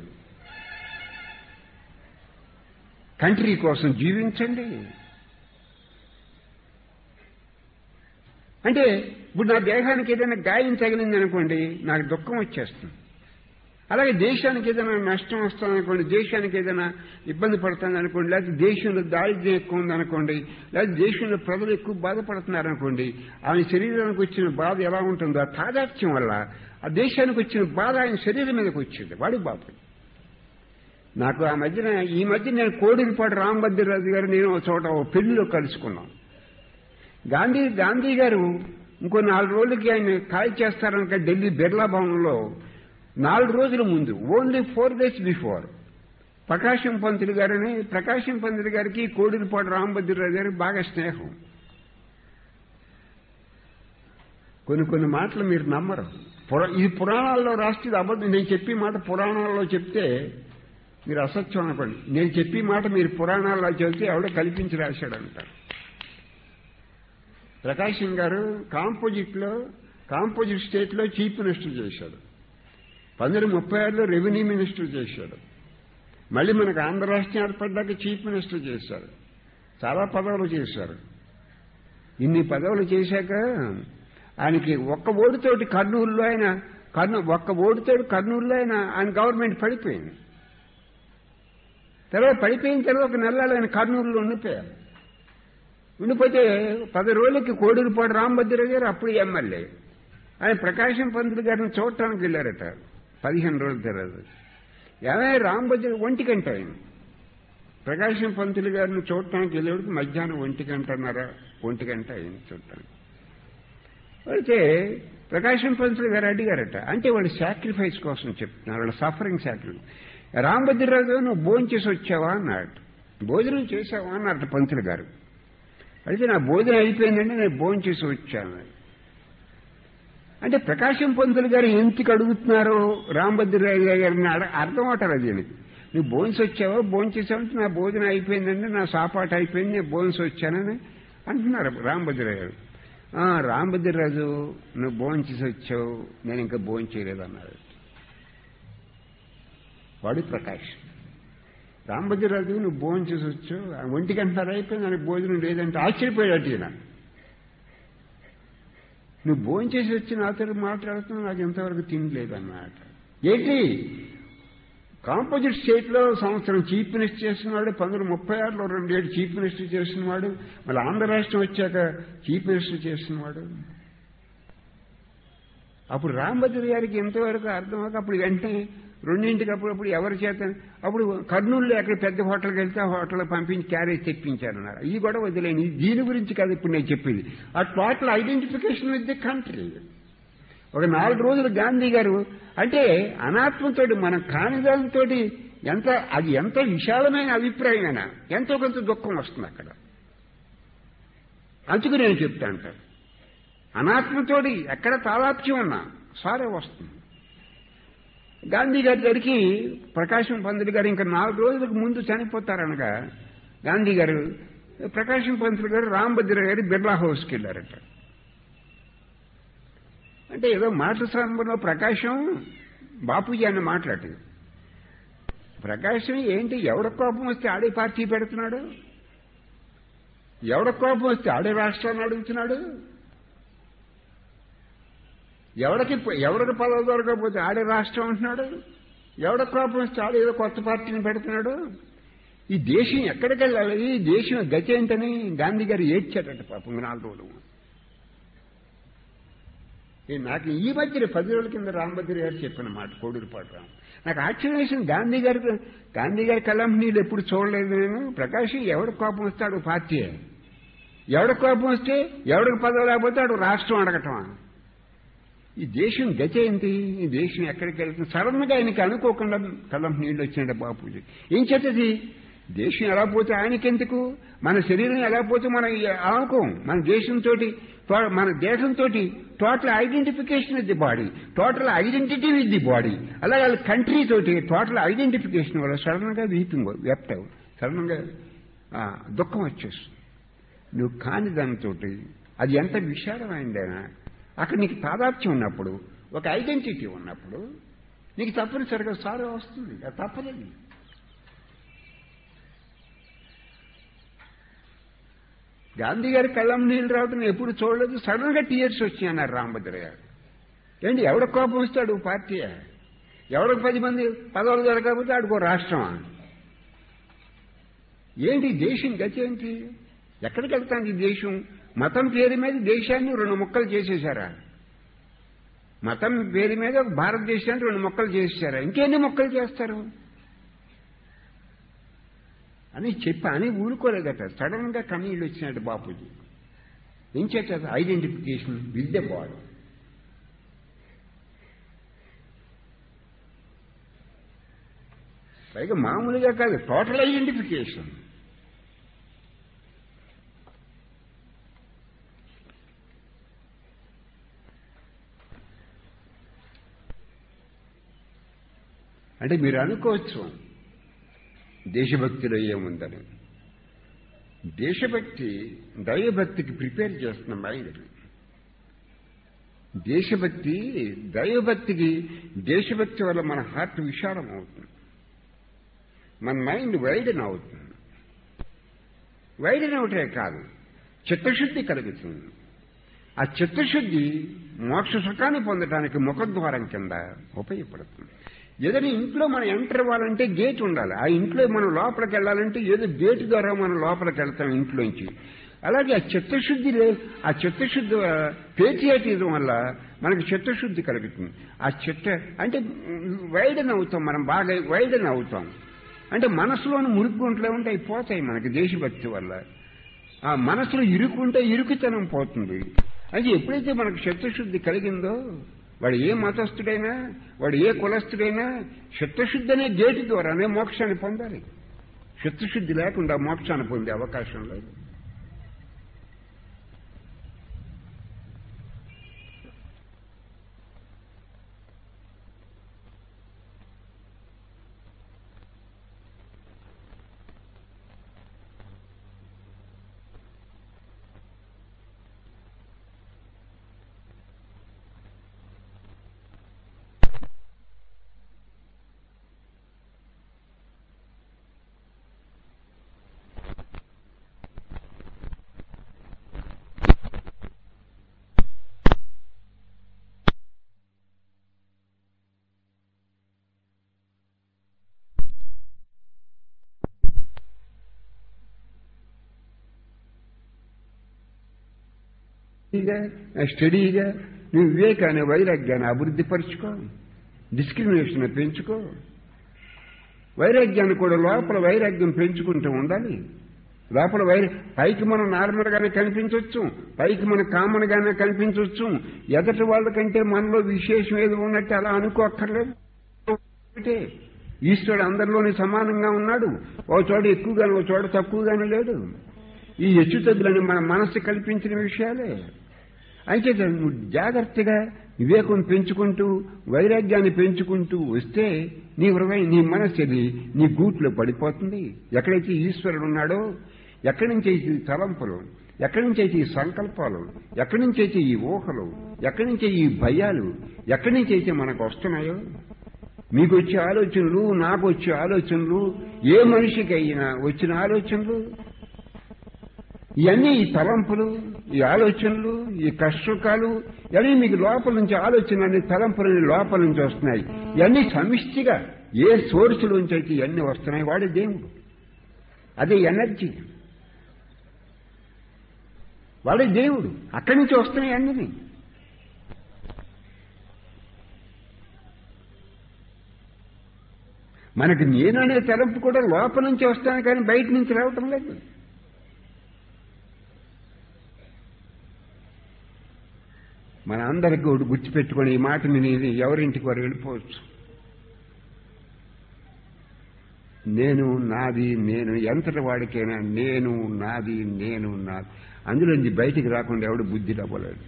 కంట్రీ కోసం జీవించండి అంటే ఇప్పుడు నా దేహానికి ఏదైనా గాయం తగిలింది అనుకోండి నాకు దుఃఖం వచ్చేస్తుంది అలాగే దేశానికి ఏదైనా నష్టం వస్తుంది అనుకోండి దేశానికి ఏదైనా ఇబ్బంది పడుతుంది అనుకోండి లేకపోతే దేశంలో దారిద్ర్యం ఎక్కువ ఉందనుకోండి లేకపోతే దేశంలో ప్రజలు ఎక్కువ బాధపడుతున్నారు అనుకోండి ఆయన శరీరానికి వచ్చిన బాధ ఎలా ఉంటుందో ఆ తాదాత్యం వల్ల ఆ దేశానికి వచ్చిన బాధ ఆయన శరీరం మీదకి వచ్చింది వాడి బాధ నాకు ఆ మధ్యన ఈ మధ్య నేను కోడిపాటి రామభద్రరాజు గారు నేను ఒక చోట ఓ పెళ్లిలో కలుసుకున్నాం గాంధీ గాంధీ గారు ఇంకో నాలుగు రోజులకి ఆయన కాల్ చేస్తారనక ఢిల్లీ బిర్లా భవన్లో నాలుగు రోజుల ముందు only four days before Prakasam Pantulu గారిని ప్రకాశం పంతులు గారికి కోడిపాటి రామభద్రరాజు గారికి బాగా స్నేహం కొన్ని కొన్ని మాటలు మీరు నమ్మరు పురా ఇది పురాణాల్లో రాస్తే ఇది అబద్ధం నేను చెప్పి మాట పురాణాల్లో చెప్తే మీరు అసత్యం అనుకోండి నేను చెప్పి మాట మీరు పురాణాల్లో చెబితే ఎవడో కల్పించి రాశాడు అంటారు ప్రకాశం గారు కాంపోజిట్ లో కాంపోజిట్ స్టేట్ లో చీఫ్ మినిస్టర్ చేశాడు పంతొమ్మిది ముప్పై ఆరులో రెవెన్యూ మినిస్టర్ చేశాడు మళ్ళీ మనకు ఆంధ్ర రాష్ట్రం ఏర్పడ్డాక చీఫ్ మినిస్టర్ చేశారు చాలా పదవులు చేశారు ఇన్ని పదవులు చేశాక ఆయనకి ఒక్క ఓడితోటి కర్నూలులో ఆయన కర్నూ ఒక్క ఓడితోటి కర్నూలులో ఆయన ఆయన గవర్నమెంట్ పడిపోయింది తర్వాత పడిపోయిన తర్వాత ఒక నెలలో ఆయన కర్నూలులో ఉండిపోయారు ఉండిపోతే పది రోజులకి కోడూరుపాడు రామభద్ర గారు అప్పుడు ఎమ్మెల్యే ఆయన ప్రకాశం పంతులు గారిని చూడటానికి వెళ్ళారట పదిహేను రోజుల తర్వాత ఏమైనా రామభద్ర ఒంటి గంట ఆయన ప్రకాశం పంతులు గారిని చూడటానికి వెళ్ళేవాడికి మధ్యాహ్నం ఒంటి గంటన్నర ఒంటి గంట అయింది చూడటానికి అయితే ప్రకాశం పంతులు గారు అడిగారట అంటే వాళ్ళు సాక్రిఫైస్ కోసం చెప్తున్నారు వాళ్ళ సఫరింగ్ సాక్రిఫైస్ రామభద్రరాజు నువ్వు భోజనం చేసి వచ్చావా అన్నాడు భోజనం చేసావా అన్నారట పంతులు గారు అయితే నా భోజనం అయిపోయిందంటే నేను భోజనం చేసి వచ్చాను అంటే ప్రకాశం పంతులు గారు ఎందుకు అడుగుతున్నారు రాంభద్రరాజు గారిని అడ అర్థం అవటం అది ఈయనకి. నువ్వు భోజనం వచ్చావా భోజనం చేసావంటే నా భోజనం అయిపోయిందండి నా సాపాటు అయిపోయింది నేను భోజనం వచ్చానని అంటున్నారు రాంభద్రరాజు గారు "ఆ, రాంభద్రరాజు నువ్వు భోజనం చేసి వచ్చావు నేను ఇంకా భోజనం చేయలేదన్నారు వాడు ప్రకాష్ రాంభద్రరాజు నువ్వు భోజనం చేసి వచ్చావు ఆ ఒంటి గంటన్నర అయిపోయింది నాకు భోజనం లేదంటే ఆశ్చర్యపోయాడు ఈయన నువ్వు భోజనం చేసి వచ్చి నాతో మాట్లాడుతున్నావు నాకు ఇంతవరకు తినలేదన్నమాట ఏంటి కాంపోజిట్ స్టేట్ లో సంవత్సరం చీఫ్ మినిస్టర్ చేసినవాడు పంతొమ్మిది ముప్పై ఆరులో రెండేళ్ళు చీఫ్ మినిస్టర్ చేసినవాడు మళ్ళీ ఆంధ్ర రాష్ట్రం వచ్చాక చీఫ్ మినిస్టర్ చేసినవాడు అప్పుడు రాంభద్ర గారికి ఎంతవరకు అర్థమవుక అప్పుడు వెంటనే రెండింటికి అప్పుడప్పుడు ఎవరి చేత అప్పుడు కర్నూలులో ఎక్కడ పెద్ద హోటల్కి వెళ్తే ఆ హోటల్ పంపించి క్యారేజ్ తెప్పించారన్నారు ఈ గొడవ వదిలేని దీని గురించి కాదు ఇప్పుడు నేను చెప్పింది ఆ total identification with the country ఒక నాలుగు రోజులు గాంధీ గారు అంటే అనాత్మతోటి మన కానిదానితో ఎంత అది ఎంత విశాలమైన అభిప్రాయమైనా ఎంతో కొంత దుఃఖం వస్తుంది అక్కడ అందుకు నేను చెప్తా అంటారు అనాత్మతోటి ఎక్కడ తాదాప్యం ఉన్నా సారే వస్తుంది గాంధీ గారి దగ్గరికి ప్రకాశం పంతులు గారు ఇంకా నాలుగు రోజులకు ముందు చనిపోతారనగా గాంధీ గారు ప్రకాశం పంతులు గారు రాంభద్ర గారు బిర్లా హౌస్కి వెళ్ళారట అంటే ఏదో మాట సంబంధంలో ప్రకాశం బాపూజీ అని మాట్లాడింది ప్రకాశం ఏంటి ఎవడ కోపం వస్తే ఆడే పార్టీ పెడుతున్నాడు ఎవడ కోపం వస్తే ఆడే రాష్ట్రాన్ని అడుగుతున్నాడు ఎవడికి ఎవడికి పదవి దొరకకపోతే ఆడే రాష్ట్రం అంటున్నాడు ఎవడ కోపం వస్తే ఆడే ఏదో కొత్త పార్టీని పెడుతున్నాడు ఈ దేశం ఎక్కడికి వెళ్ళాలి ఈ దేశం గతి ఏంటని గాంధీ గారు ఏడ్చాడట పాపం నాలుగు రోజులు ఏ నాకు ఈ మధ్య పది రోజుల కింద రామభద్రి గారు చెప్పిన మాట కోడూరుపాటు రామ్ నాకు ఆశ్చర్యం వేసింది గాంధీ గారి గాంధీ గారి కలం నీళ్ళు ఎప్పుడు చూడలేదు నేను ప్రకాష్ ఎవడి కోపం వస్తాడు పార్టీ ఎవడి కోపం వస్తే ఎవడికి పదవి లేకపోతే ఆడు రాష్ట్రం అడగటమా ఈ దేశం గతి ఏంటి ఈ దేశం ఎక్కడికి వెళ్తుంది సడన్ గా ఆయనకి అనుకోకుండా కలం నీళ్ళు వచ్చినాడు బాపూజీ ఏం చేతది దేశం ఎలా పోతే ఆయనకెందుకు మన శరీరం ఎలా పోతే మనం అనుకోం మన దేశంతో మన దేశంతో total identification with the body total identity with the body అలాగే వాళ్ళ కంట్రీ తోటి టోటల్ ఐడెంటిఫికేషన్ వల్ల సడన్ గా వీపింగ్ వెప్తావు సడన్ గా ఆ, దుఃఖం వచ్చేస్తుంది నువ్వు కాని దానితోటి అది ఎంత విశాలమైందైనా అక్కడ నీకు తాదాత్యం ఉన్నప్పుడు ఒక ఐడెంటిటీ ఉన్నప్పుడు నీకు తప్పనిసరిగా సారో వస్తుంది అది తప్పలేదు గాంధీ గారి కళ్ళం నీళ్ళు రావడం నేను ఎప్పుడు చూడలేదు సడన్ గా టీయర్స్ వచ్చాయి అన్నారు రామభద్ర గారు ఏంటి ఎవడ కోపం వస్తాడు పార్టీ ఎవడికి పది మంది పదవులు దొరకకపోతే ఆడుకో రాష్ట్రమా ఏంటి దేశం గతి ఏంటి ఎక్కడికి వెళ్తాను ఈ దేశం మతం పేరు మీద దేశాన్ని రెండు ముక్కలు చేసేశారా మతం పేరు మీద భారతదేశాన్ని రెండు ముక్కలు చేసేశారా ఇంకెన్ని ముక్కలు చేస్తారు అని చెప్పి అని ఊరుకోలేదట సడన్ గా కన్నీళ్ళు వచ్చినట్టు బాపూజీ ఏం చేస్తారు ఐడెంటిఫికేషన్ విత్ ద బాడీ పైగా మామూలుగా కాదు టోటల్ ఐడెంటిఫికేషన్ అంటే మీరు అనుకోవచ్చు దేశభక్తిలో ఏముందని దేశభక్తి దైవభక్తికి ప్రిపేర్ చేస్తున్న మైండ్ దేశభక్తి దైవభక్తికి దేశభక్తి వల్ల మన హార్ట్ విశాలం అవుతుంది మన మైండ్ వైడన్ అవుతుంది వైడన్ అవుటే కాదు చిత్తశుద్ధి కలుగుతుంది ఆ చిత్తశుద్ధి మోక్ష సుఖాన్ని పొందడానికి ముఖద్వారం కింద ఉపయోగపడుతుంది ఏదైనా ఇంట్లో మనం ఎంటర్ అవ్వాలంటే గేట్ ఉండాలి ఆ ఇంట్లో మనం లోపలికి వెళ్ళాలంటే ఏదో గేట్ ద్వారా మనం లోపలికి వెళ్తాం ఇంట్లోంచి అలాగే ఆ చిత్తశుద్ధి లే- ఆ చిత్తశుద్ధి పేచియాటిజం వల్ల మనకి చిత్తశుద్ధి కలుగుతుంది ఆ చిత్త అంటే వైడన్ అవుతాం మనం బాగా వైడన్ అవుతాం అంటే మనసులోని మురుగ్గుంట్లో ఉంటే అవి పోతాయి మనకి దేశభక్తి వల్ల ఆ మనసులో ఇరుకుంటే ఇరుకుతనం పోతుంది అది ఎప్పుడైతే మనకు చిత్తశుద్ధి కలిగిందో వాడు ఏ మతస్థుడైనా వాడు ఏ కులస్థుడైనా చిత్తశుద్ధి అనే గేటు ద్వారానే మోక్షాన్ని పొందాలి చిత్తశుద్ధి లేకుండా మోక్షాన్ని పొందే అవకాశం లేదు స్టడీగా స్టడీగా నువ్వు వివేకాన్ని వైరాగ్యాన్ని అభివృద్ధి పరుచుకో డిస్క్రిమినేషన్ పెంచుకో వైరాగ్యాన్ని కూడా లోపల వైరాగ్యం పెంచుకుంటూ ఉండాలి లోపల వైర పైకి మనం నార్మల్ గానే కనిపించవచ్చు పైకి మన కామన్ గానే కనిపించవచ్చు ఎదటి వాళ్ళకంటే మనలో విశేషం ఏదో ఉన్నట్టు అలా అనుకోక్కర్లేదు ఒకటే. ఈశ్వరుడు అందరిలోని సమానంగా ఉన్నాడు ఓ చోట ఎక్కువగానే ఓ చోట తక్కువగానే లేడు ఈ హెచ్చు తగ్గులని మన మనస్సు కల్పించిన విషయాలే అయితే నువ్వు జాగ్రత్తగా వివేకం పెంచుకుంటూ వైరాగ్యాన్ని పెంచుకుంటూ వస్తే నీ హృదయం నీ మనస్సు అది నీ గూట్లో పడిపోతుంది ఎక్కడైతే ఈశ్వరుడు ఉన్నాడో ఎక్కడి నుంచి అయితే ఈ తలంపులు ఎక్కడి నుంచి అయితే ఈ సంకల్పాలు ఎక్కడి నుంచి అయితే ఈ ఊహలు ఎక్కడి నుంచి ఈ భయాలు ఎక్కడి నుంచి అయితే మనకు వస్తున్నాయో మీకు వచ్చే ఆలోచనలు నాకు వచ్చే ఆలోచనలు ఏ మనిషికి అయినా వచ్చిన ఆలోచనలు ఇవన్నీ ఈ తలంపులు ఈ ఆలోచనలు ఈ కష్టసుఖాలు ఇవన్నీ మీకు లోపల నుంచి ఆలోచనలు అన్ని తలంపులు లోపల నుంచి వస్తున్నాయి ఇవన్నీ సమిష్టిగా ఏ సోర్స్ నుంచి అయితే ఇవన్నీ వస్తున్నాయి వాడే దేవుడు అదే ఎనర్జీ వాడే దేవుడు అక్కడి నుంచి వస్తున్నాయి అన్నీ మనకి నేను అనే తలంపు కూడా లోపల నుంచి వస్తాను కానీ బయట నుంచి రావటం లేదు మన అందరికి ఒకటి గుర్తుపెట్టుకొని ఈ మాట వినేది ఎవరింటికి వారు వెళ్ళిపోవచ్చు నేను నాది నేను ఎంతటి వాడికైనా నేను నాది నేను నాది అందులోంచి బయటికి రాకుండా ఎవడు బుద్ధి డబ్బలేడు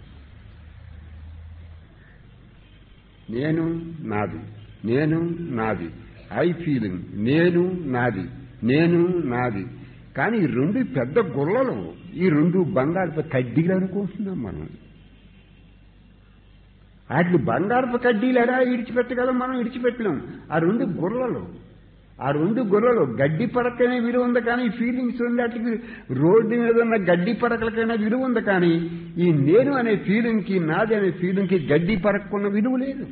నేను నాది నేను నాది ఐ ఫీలింగ్ నేను నాది నేను నాది కానీ ఈ రెండు పెద్ద గుల్లలు ఈ రెండు బంగారపు కడ్డీలు అనుకుంటున్నాం మనం వాటిని బంగారపు కడ్డీలు ఎలా ఇడిచిపెట్టగలం మనం ఇడిచిపెట్టలేం ఆ రెండు గుర్రలు ఆ రెండు గుర్రలు గడ్డి పడకనే విలువ ఉంది కానీ ఫీలింగ్స్ ఉంది వాటికి రోడ్డు మీద ఉన్న గడ్డి పడకలకైనా విలువ ఉంది కానీ ఈ నేను అనే ఫీలింగ్కి నాది అనే ఫీలింగ్కి గడ్డి పడకున్న విలువ లేదు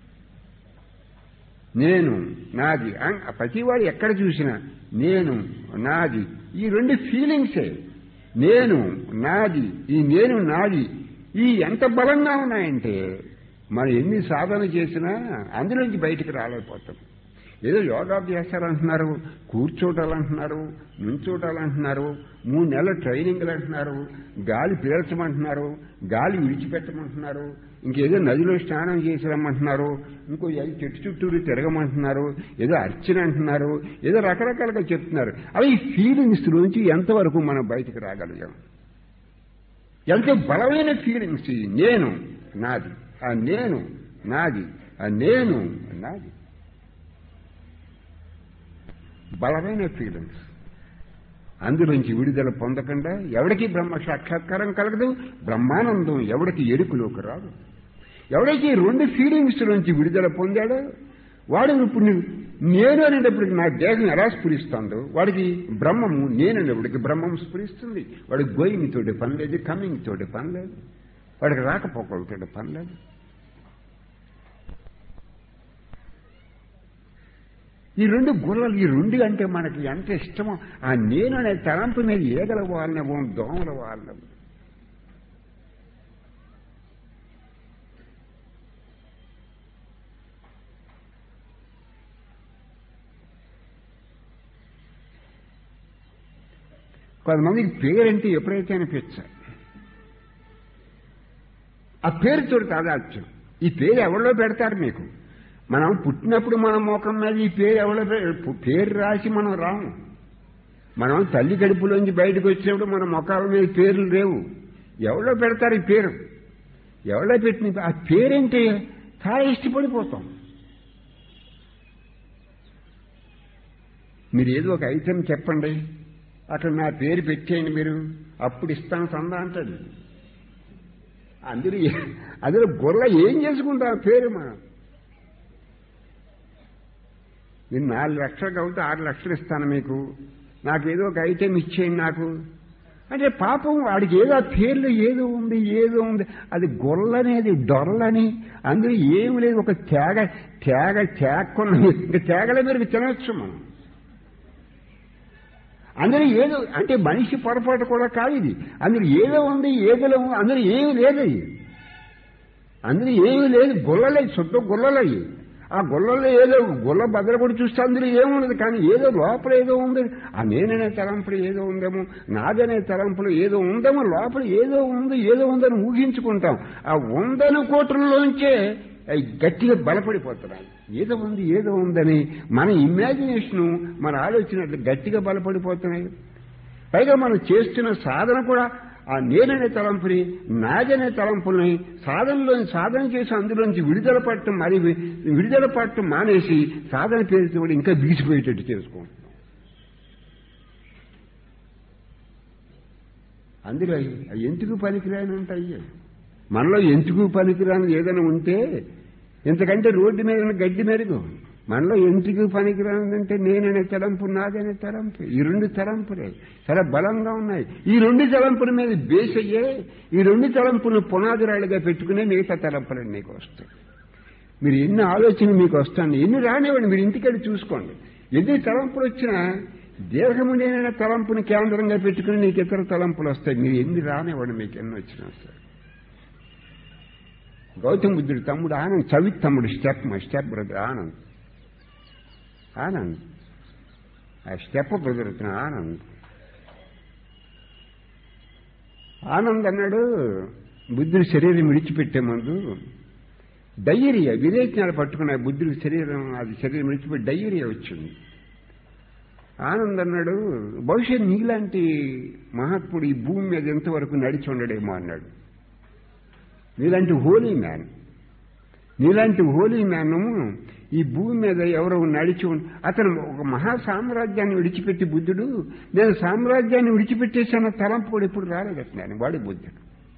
నేను నాది అం- ప్రతివాడు ఎక్కడ చూసినా నేను నాది ఈ రెండు ఫీలింగ్సే నేను నాది ఈ నేను నాది ఈ ఎంత బలంగా ఉన్నాయంటే మనం ఎన్ని సాధన చేసినా అందులోంచి బయటికి రాలేకపోతాం ఏదో యోగాభ్యాసాలు అంటున్నారు కూర్చోటాలంటున్నారు నుంచోటాలంటున్నారు మూడు నెలల ట్రైనింగ్లు అంటున్నారు గాలి పీల్చమంటున్నారు గాలి విడిచిపెట్టమంటున్నారు ఇంకేదో నదిలో స్నానం చేసి రమ్మంటున్నారు ఇంకో ఏదో చెట్టు చుట్టూరు తిరగమంటున్నారు ఏదో అర్చన అంటున్నారు ఏదో రకరకాలుగా చెప్తున్నారు అవి ఈ ఫీలింగ్స్ నుంచి ఎంతవరకు మనం బయటకు రాగలిగాం ఎంతో బలమైన ఫీలింగ్స్ ఈ నేను నాది ఆ నేను నాది ఆ నేను నాది బలమైన ఫీలింగ్స్ అందులోంచి విడుదల పొందకుండా ఎవడికి బ్రహ్మ సాక్షాత్కారం కలగదు బ్రహ్మానందం ఎవడికి ఎరుకులోకి రాదు ఎవడైతే ఈ రెండు ఫీలింగ్స్ నుంచి విడుదల పొందాడో వాడు ఇప్పుడు నువ్వు నేను అనేటప్పటికి నా దేహం ఎలా స్ఫురిస్తుందో వాడికి బ్రహ్మము నేను అనేప్పటికి బ్రహ్మం స్ఫురిస్తుంది వాడికి గోయింగ్ తోటి పని లేదు కమింగ్ తోటి పని లేదు వాడికి రాకపోకలతోటి పని లేదు ఈ రెండు గుర్రలు ఈ రెండు అంటే మనకి ఎంత ఇష్టమో ఆ నేను అనే తలంపు మీద ఏగల వాళ్ళము దోమల వాళ్ళము కొంతమందికి పేరంటే ఎప్పుడైతే అనిపించా ఆ పేరుతో తాదాత్యం ఈ పేరు ఎవరిలో పెడతారు మీకు మనం పుట్టినప్పుడు మన ముఖం మీద ఈ పేరు ఎవరో పె- పేరు రాసి మనం రాము మనం తల్లి గడుపులోంచి బయటకు వచ్చినప్పుడు మన ముఖాల మీద పేర్లు లేవు ఎవరో పెడతారు ఈ పేరు ఎవరో పెట్టిన ఆ పేరేంటి చాలా ఇష్టపడిపోతాం మీరు ఏదో ఒక ఐటెం చెప్పండి అక్కడ నా పేరు పెట్టేయండి మీరు అప్పుడు ఇస్తాను సందా అంటాడు అందరూ ఏ- అందులో గొర్రె ఏం చేసుకుంటా ఆ పేరు మనం నేను నాలుగు లక్షలు కాబట్టి ఆరు లక్షలు ఇస్తాను మీకు నాకు ఏదో ఒక ఐటెం ఇచ్చేయండి నాకు అంటే పాపం వాడికి ఏదో ఆ పేర్లు ఏదో ఉంది ఏదో ఉంది అది గొల్లనేది డొల్లని అందులో ఏమి లేదు ఒక తేగ తేగ తేక్కున్న ఇంకా తేగల మీరు తినవచ్చు మనం అందులో ఏదో అంటే మనిషి పొరపాటు కూడా కాదు ఇది అందులో ఏదో ఉంది ఏదో ఉంది అందులో ఏమీ లేదు అది అందులో ఏమీ లేదు గుల్లలే చుట్టూ గుల్లలయ్యి ఆ గుల్లలో ఏదో గుల్ల బద్దలు కూడా చూస్తే అందులో ఏముండదు కానీ ఏదో లోపల ఏదో ఉంది ఆ నేననే తలంపులు ఏదో ఉందేమో నాదనే తలంపులు ఏదో ఉందేమో లోపల ఏదో ఉంది ఏదో ఉందని ఊహించుకుంటాం ఆ ఉందని కోట్రల్లోంచే అవి గట్టిగా బలపడిపోతున్నాయి ఏదో ఉంది ఏదో ఉందని మన ఇమాజినేషను మన ఆలోచన గట్టిగా బలపడిపోతున్నాయి పైగా మనం చేస్తున్న సాధన కూడా ఆ నేననే తలంపుని నాదనే తలంపుల్ని సాధనలో సాధన చేసి అందులోంచి విడుదల పట్టడం మరి విడుదల పట్టడం మానేసి సాధన పేరుతో కూడా ఇంకా బిగిసిపోయేటట్టు చేసుకుంటున్నాం అందులో అవి ఎందుకు పనికిరాని ఉంటాయి మనలో ఎందుకు పనికిరాని ఏదైనా ఉంటే ఎంతకంటే రోడ్డు మీద ఉన్న గడ్డి మెరుగు మనలో ఎందుకు పనికిరానిదంటే నేననే తలంపు నాదనే తలంపు ఈ రెండు తలంపులే చాలా బలంగా ఉన్నాయి ఈ రెండు తలంపుల మీద బేస్ అయ్యే ఈ రెండు తలంపులు పునాదిరాళ్ళుగా పెట్టుకునే మిగతా తలంపులు మీకు వస్తాయి మీరు ఎన్ని ఆలోచనలు మీకు వస్తాను ఎన్ని రానివ్వండి మీరు ఇంటికెళ్ళి చూసుకోండి ఎన్ని తలంపులు వచ్చినా దేహము నేనైనా తలంపుని కేంద్రంగా పెట్టుకుని నీకు ఇతర తలంపులు వస్తాయి మీరు ఎన్ని రానివ్వండి మీకు ఎన్ని వచ్చినా సార్ గౌతమ బుద్ధుడు తమ్ముడు ఆనంద్ చవిత్ తమ్ముడు స్టెప్ మా స్టెప్ బ్రదర్ ఆనంద్ ఆనంద్ ఆ స్టెప్ కుదురుతున్న ఆనంద్ ఆనంద్ అన్నాడు బుద్ధుడి శరీరం విడిచిపెట్టే ముందు డయేరియా విరేచనాలు పట్టుకున్న బుద్ధుడి శరీరం అది శరీరం విడిచిపెట్టి డయేరియా వచ్చింది ఆనంద్ అన్నాడు బహుశా నీలాంటి మహాత్ముడు ఈ భూమి మీద ఎంతవరకు నడిచి ఉండడేమో అన్నాడు నీలాంటి హోలీ మ్యాన్ నీలాంటి హోలీ మ్యాను ఈ భూమి మీద ఎవరో నడిచి అతను ఒక మహా సామ్రాజ్యాన్ని విడిచిపెట్టి బుద్ధుడు నేను సామ్రాజ్యాన్ని విడిచిపెట్టేసాన తలంపు కూడా ఇప్పుడు రాలేదట్నాను వాడి బుద్ధుడు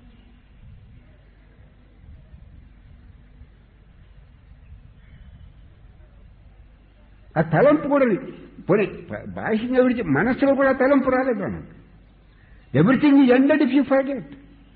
ఆ తలంపు కూడా పోనీ బాహ్యంగా విడిచి మనస్సులో కూడా తలంపు రాలేదు అన్నట్టు ఎవ్రీథింగ్ ఈ ఎండెడ్ ఇఫ్ యూ ఫర్గెట్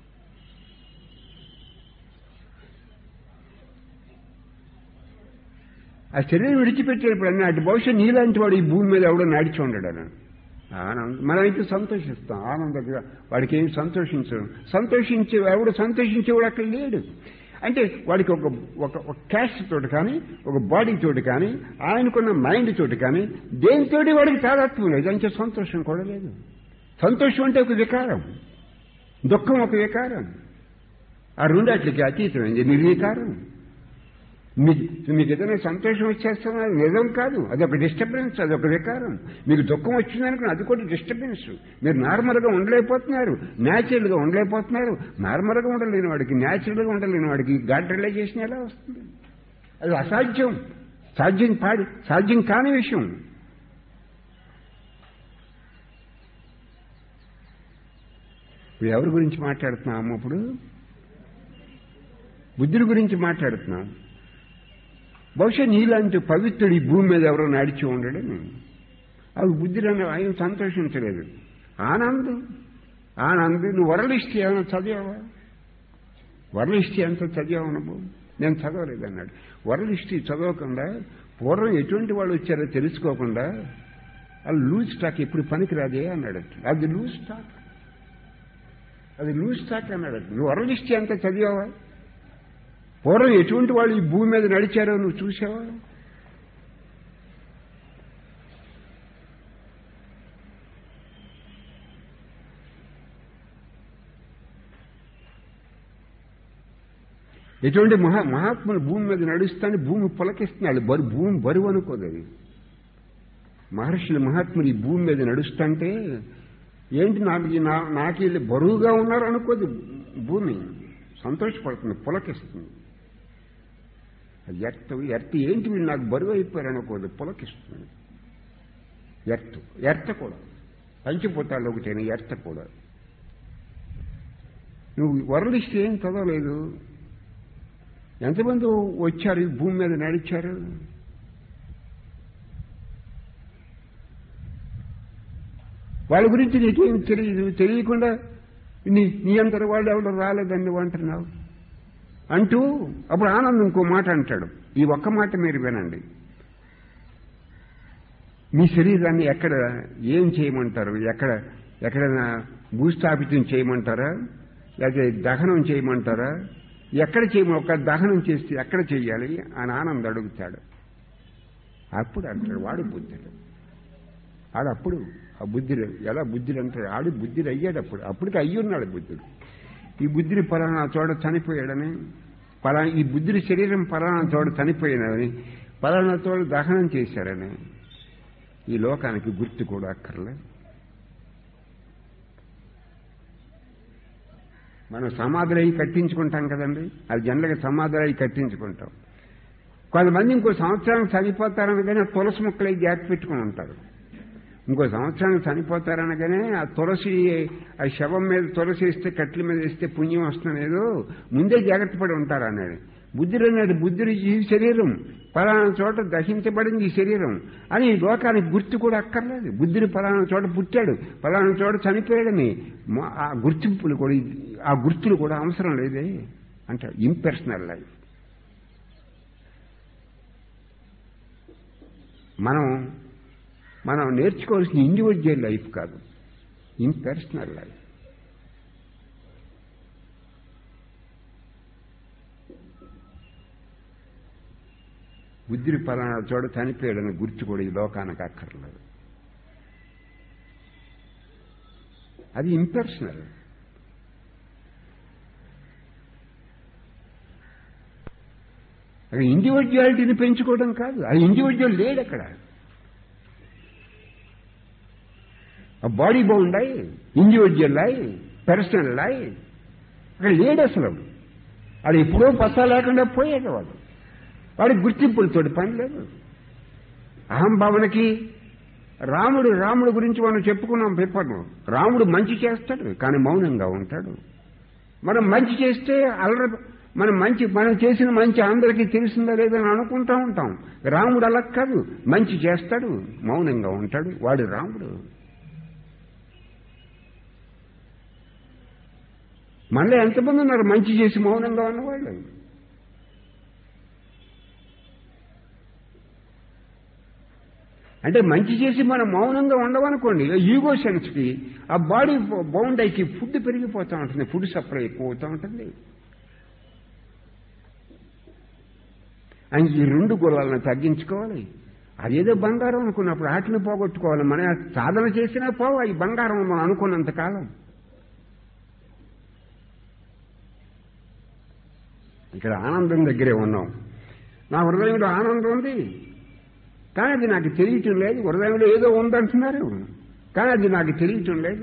ఆ శరీరం విడిచిపెట్టేప్పుడు అన్న అటు బహుశా నీలాంటి వాడు ఈ భూమి మీద ఎవడో నడిచి ఉండడని ఆనందం మనమైతే సంతోషిస్తాం ఆనందంగా వాడికి ఏం సంతోషించడం సంతోషించే ఎవడు సంతోషించేవాడు అక్కడ లేడు అంటే వాడికి ఒక ఒక ఒక క్యాస్ట్ తోటి కానీ ఒక బాడీ తోటి కానీ ఆయనకున్న మైండ్ తోటి కానీ దేనితోటి వాడికి తాదాత్మ్యం లేదు అంటే సంతోషం కూడా లేదు సంతోషం అంటే ఒక వికారం దుఃఖం ఒక వికారం ఆ రెండాట్లకి అతీతమైంది నిర్వికారం మీకు మీకు ఏదైనా సంతోషం వచ్చేస్తున్నా నిజం కాదు అదొక డిస్టర్బెన్స్ అదొక వికారం మీకు దుఃఖం వచ్చిందనుకుని అది కూడా డిస్టర్బెన్స్ మీరు నార్మల్గా ఉండలేకపోతున్నారు న్యాచురల్గా ఉండలేకపోతున్నారు నార్మల్గా ఉండలేని వాడికి న్యాచురల్గా ఉండలేని వాడికి గాడ్ రిలైజేషన్ ఎలా వస్తుంది అది అసాధ్యం సాధ్యం పాడి సాధ్యం కాని విషయం ఇప్పుడు ఎవరి గురించి మాట్లాడుతున్నాము ఇప్పుడు బుద్ధుడి గురించి మాట్లాడుతున్నాం బహుశా నీలాంటి పవిత్రుడు ఈ భూమి మీద ఎవరో నడిచి ఉండడు అవి బుద్ధుడు ఆయన సంతోషించలేదు ఆనందం ఆనంద్ నువ్వు వరలిష్టి ఏమైనా చదివావా వరలిష్టి అంత చదివావు నువ్వు నేను చదవలేదు అన్నాడు వరలిష్టి చదవకుండా పూర్వం ఎటువంటి వాళ్ళు వచ్చారో తెలుసుకోకుండా అది లూజ్ స్టాక్ ఎప్పుడు పనికిరాదే అన్నాడు అది లూజ్ స్టాక్ అది లూజ్ స్టాక్ అన్నాడు నువ్వు వరలిష్టి అంత చదివావా పూర్వం ఎటువంటి వాళ్ళు ఈ భూమి మీద నడిచారో నువ్వు చూసావా ఎటువంటి మహా మహాత్ములు భూమి మీద నడుస్తాను భూమి పులకిస్తున్నాడు బరు భూమి బరువు అనుకోదు అది మహర్షులు మహాత్ములు ఈ భూమి మీద నడుస్తుంటే ఏంటి నాకు నాకు వీళ్ళు బరువుగా ఉన్నారు అనుకోదు భూమి సంతోషపడుతుంది పులకిస్తుంది ఎర్త్ ఎర్త్ ఏంటి వీళ్ళు నాకు బరువు అయిపోయారు అనుకోదు పులకిస్తుంది ఎర్త్ ఎర్త కూడా పంచిపోతాళ్ళు ఒకటైన ఎర్త కూడా నువ్వు వరలిస్తే ఏం చదవలేదు ఎంతమంది వచ్చారు ఈ భూమి మీద నడిచారు వాళ్ళ గురించి నీకేం తెలియదు తెలియకుండా నీ నీ అంతటి వాళ్ళు ఎవరు రాలేదని నువ్వు అంటున్నావు అంటూ అప్పుడు ఆనందం ఇంకో మాట అంటాడు ఈ ఒక్క మాట మీరు వినండి మీ శరీరాన్ని ఎక్కడ ఏం చేయమంటారు ఎక్కడ ఎక్కడైనా భూస్థాపితం చేయమంటారా లేకపోతే దహనం చేయమంటారా ఎక్కడ చేయమ ఒక దహనం చేస్తే ఎక్కడ చెయ్యాలి అని ఆనంద్ అడుగుతాడు అప్పుడు అంటాడు వాడు బుద్ధుడు ఆడు అప్పుడు ఆ బుద్ధుడు ఎలా బుద్ధుడు అంటాడు ఆడు బుద్ధుడు అయ్యాడు అప్పుడు అప్పటికి అయ్యున్నాడు బుద్ధుడు ఈ బుద్ధుడి పలానా చోట చనిపోయాడని పలా ఈ బుద్ధుడి శరీరం పలానా చోట చనిపోయినని పలానా చోట దహనం చేశారని ఈ లోకానికి గుర్తు కూడా అక్కర్లే మనం సమాధులు అయి కట్టించుకుంటాం కదండి అది జనరల్గా సమాధులు అయి కట్టించుకుంటాం కొంతమంది ఇంకో సంవత్సరానికి చనిపోతారనగానే తులసి మొక్కలు జాతి పెట్టుకుని ఉంటారు ఇంకో సంవత్సరానికి చనిపోతారనగానే ఆ తులసి ఆ శవం మీద తులసి వేస్తే కట్ల మీద వేస్తే పుణ్యం వస్తుందనేదో ముందే జాగ్రత్త పడి ఉంటారు అనేది బుద్ధుడు అన్నాడు బుద్ధుడు ఈ శరీరం పలానా చోట దహించబడింది ఈ శరీరం అని ఈ లోకానికి గుర్తు కూడా అక్కర్లేదు బుద్ధుడు పలానా చోట పుట్టాడు పలానా చోట చనిపోయాడని మా- ఆ గుర్తింపులు కూడా ఆ గుర్తులు కూడా అవసరం లేదే అంటాడు ఇంపర్సనల్ లైఫ్ మనం మనం నేర్చుకోవాల్సిన ఇండివిజువల్ లైఫ్ కాదు ఇంపర్సనల్ లైఫ్ బుద్ధిని పలానా చోట చనిపోయాడని గుర్తు కూడా ఈ లోకానికి అక్కర్లేదు అది ఇంపర్సనల్ అక్కడ ఇండివిజువాలిటీని పెంచుకోవడం కాదు ఆ ఇండివిజువల్ లేడు అక్కడ ఆ బాడీ బౌండ్ అయి ఇండివిజువల్ అయి పర్సనల్ అయి అక్కడ లేడు అసలు అది ఎప్పుడో పసా లేకుండా పోయాడు వాడు వాడికి గుర్తింపులతో పని లేదు అహంభావనకి రాముడు రాముడు గురించి మనం చెప్పుకున్నాం పేపర్లో రాముడు మంచి చేస్తాడు కానీ మౌనంగా ఉంటాడు మనం మంచి చేస్తే అల్లరి మనం మంచి మనం చేసిన మంచి అందరికీ తెలిసిందా లేదని అనుకుంటా ఉంటాం రాముడు అలా కాదు మంచి చేస్తాడు మౌనంగా ఉంటాడు వాడు రాముడు మళ్ళీ ఎంతమంది ఉన్నారు మంచి చేసి మౌనంగా ఉన్నవాళ్ళు అంటే మంచి చేసి మనం మౌనంగా ఉండవనుకోండి ఈగో సెన్స్కి ఆ బాడీ బౌండ్ అయ్యి ఫుడ్ పెరిగిపోతూ ఉంటుంది ఫుడ్ సప్లై ఎక్కువ అవుతూ ఉంటుంది అని ఈ రెండు గులాలను తగ్గించుకోవాలి అదేదో బంగారం అనుకున్నప్పుడు వాటిని పోగొట్టుకోవాలి మన సాధన చేసినా పోవు ఈ బంగారం మనం అనుకున్నంత కాలం ఇక్కడ ఆనందం దగ్గరే ఉన్నాం నా హృదయంలో ఆనందం ఉంది కానీ అది నాకు తెలియటం లేదు హృదయంలో ఏదో ఉందంటున్నారు కానీ అది నాకు తెలియటం లేదు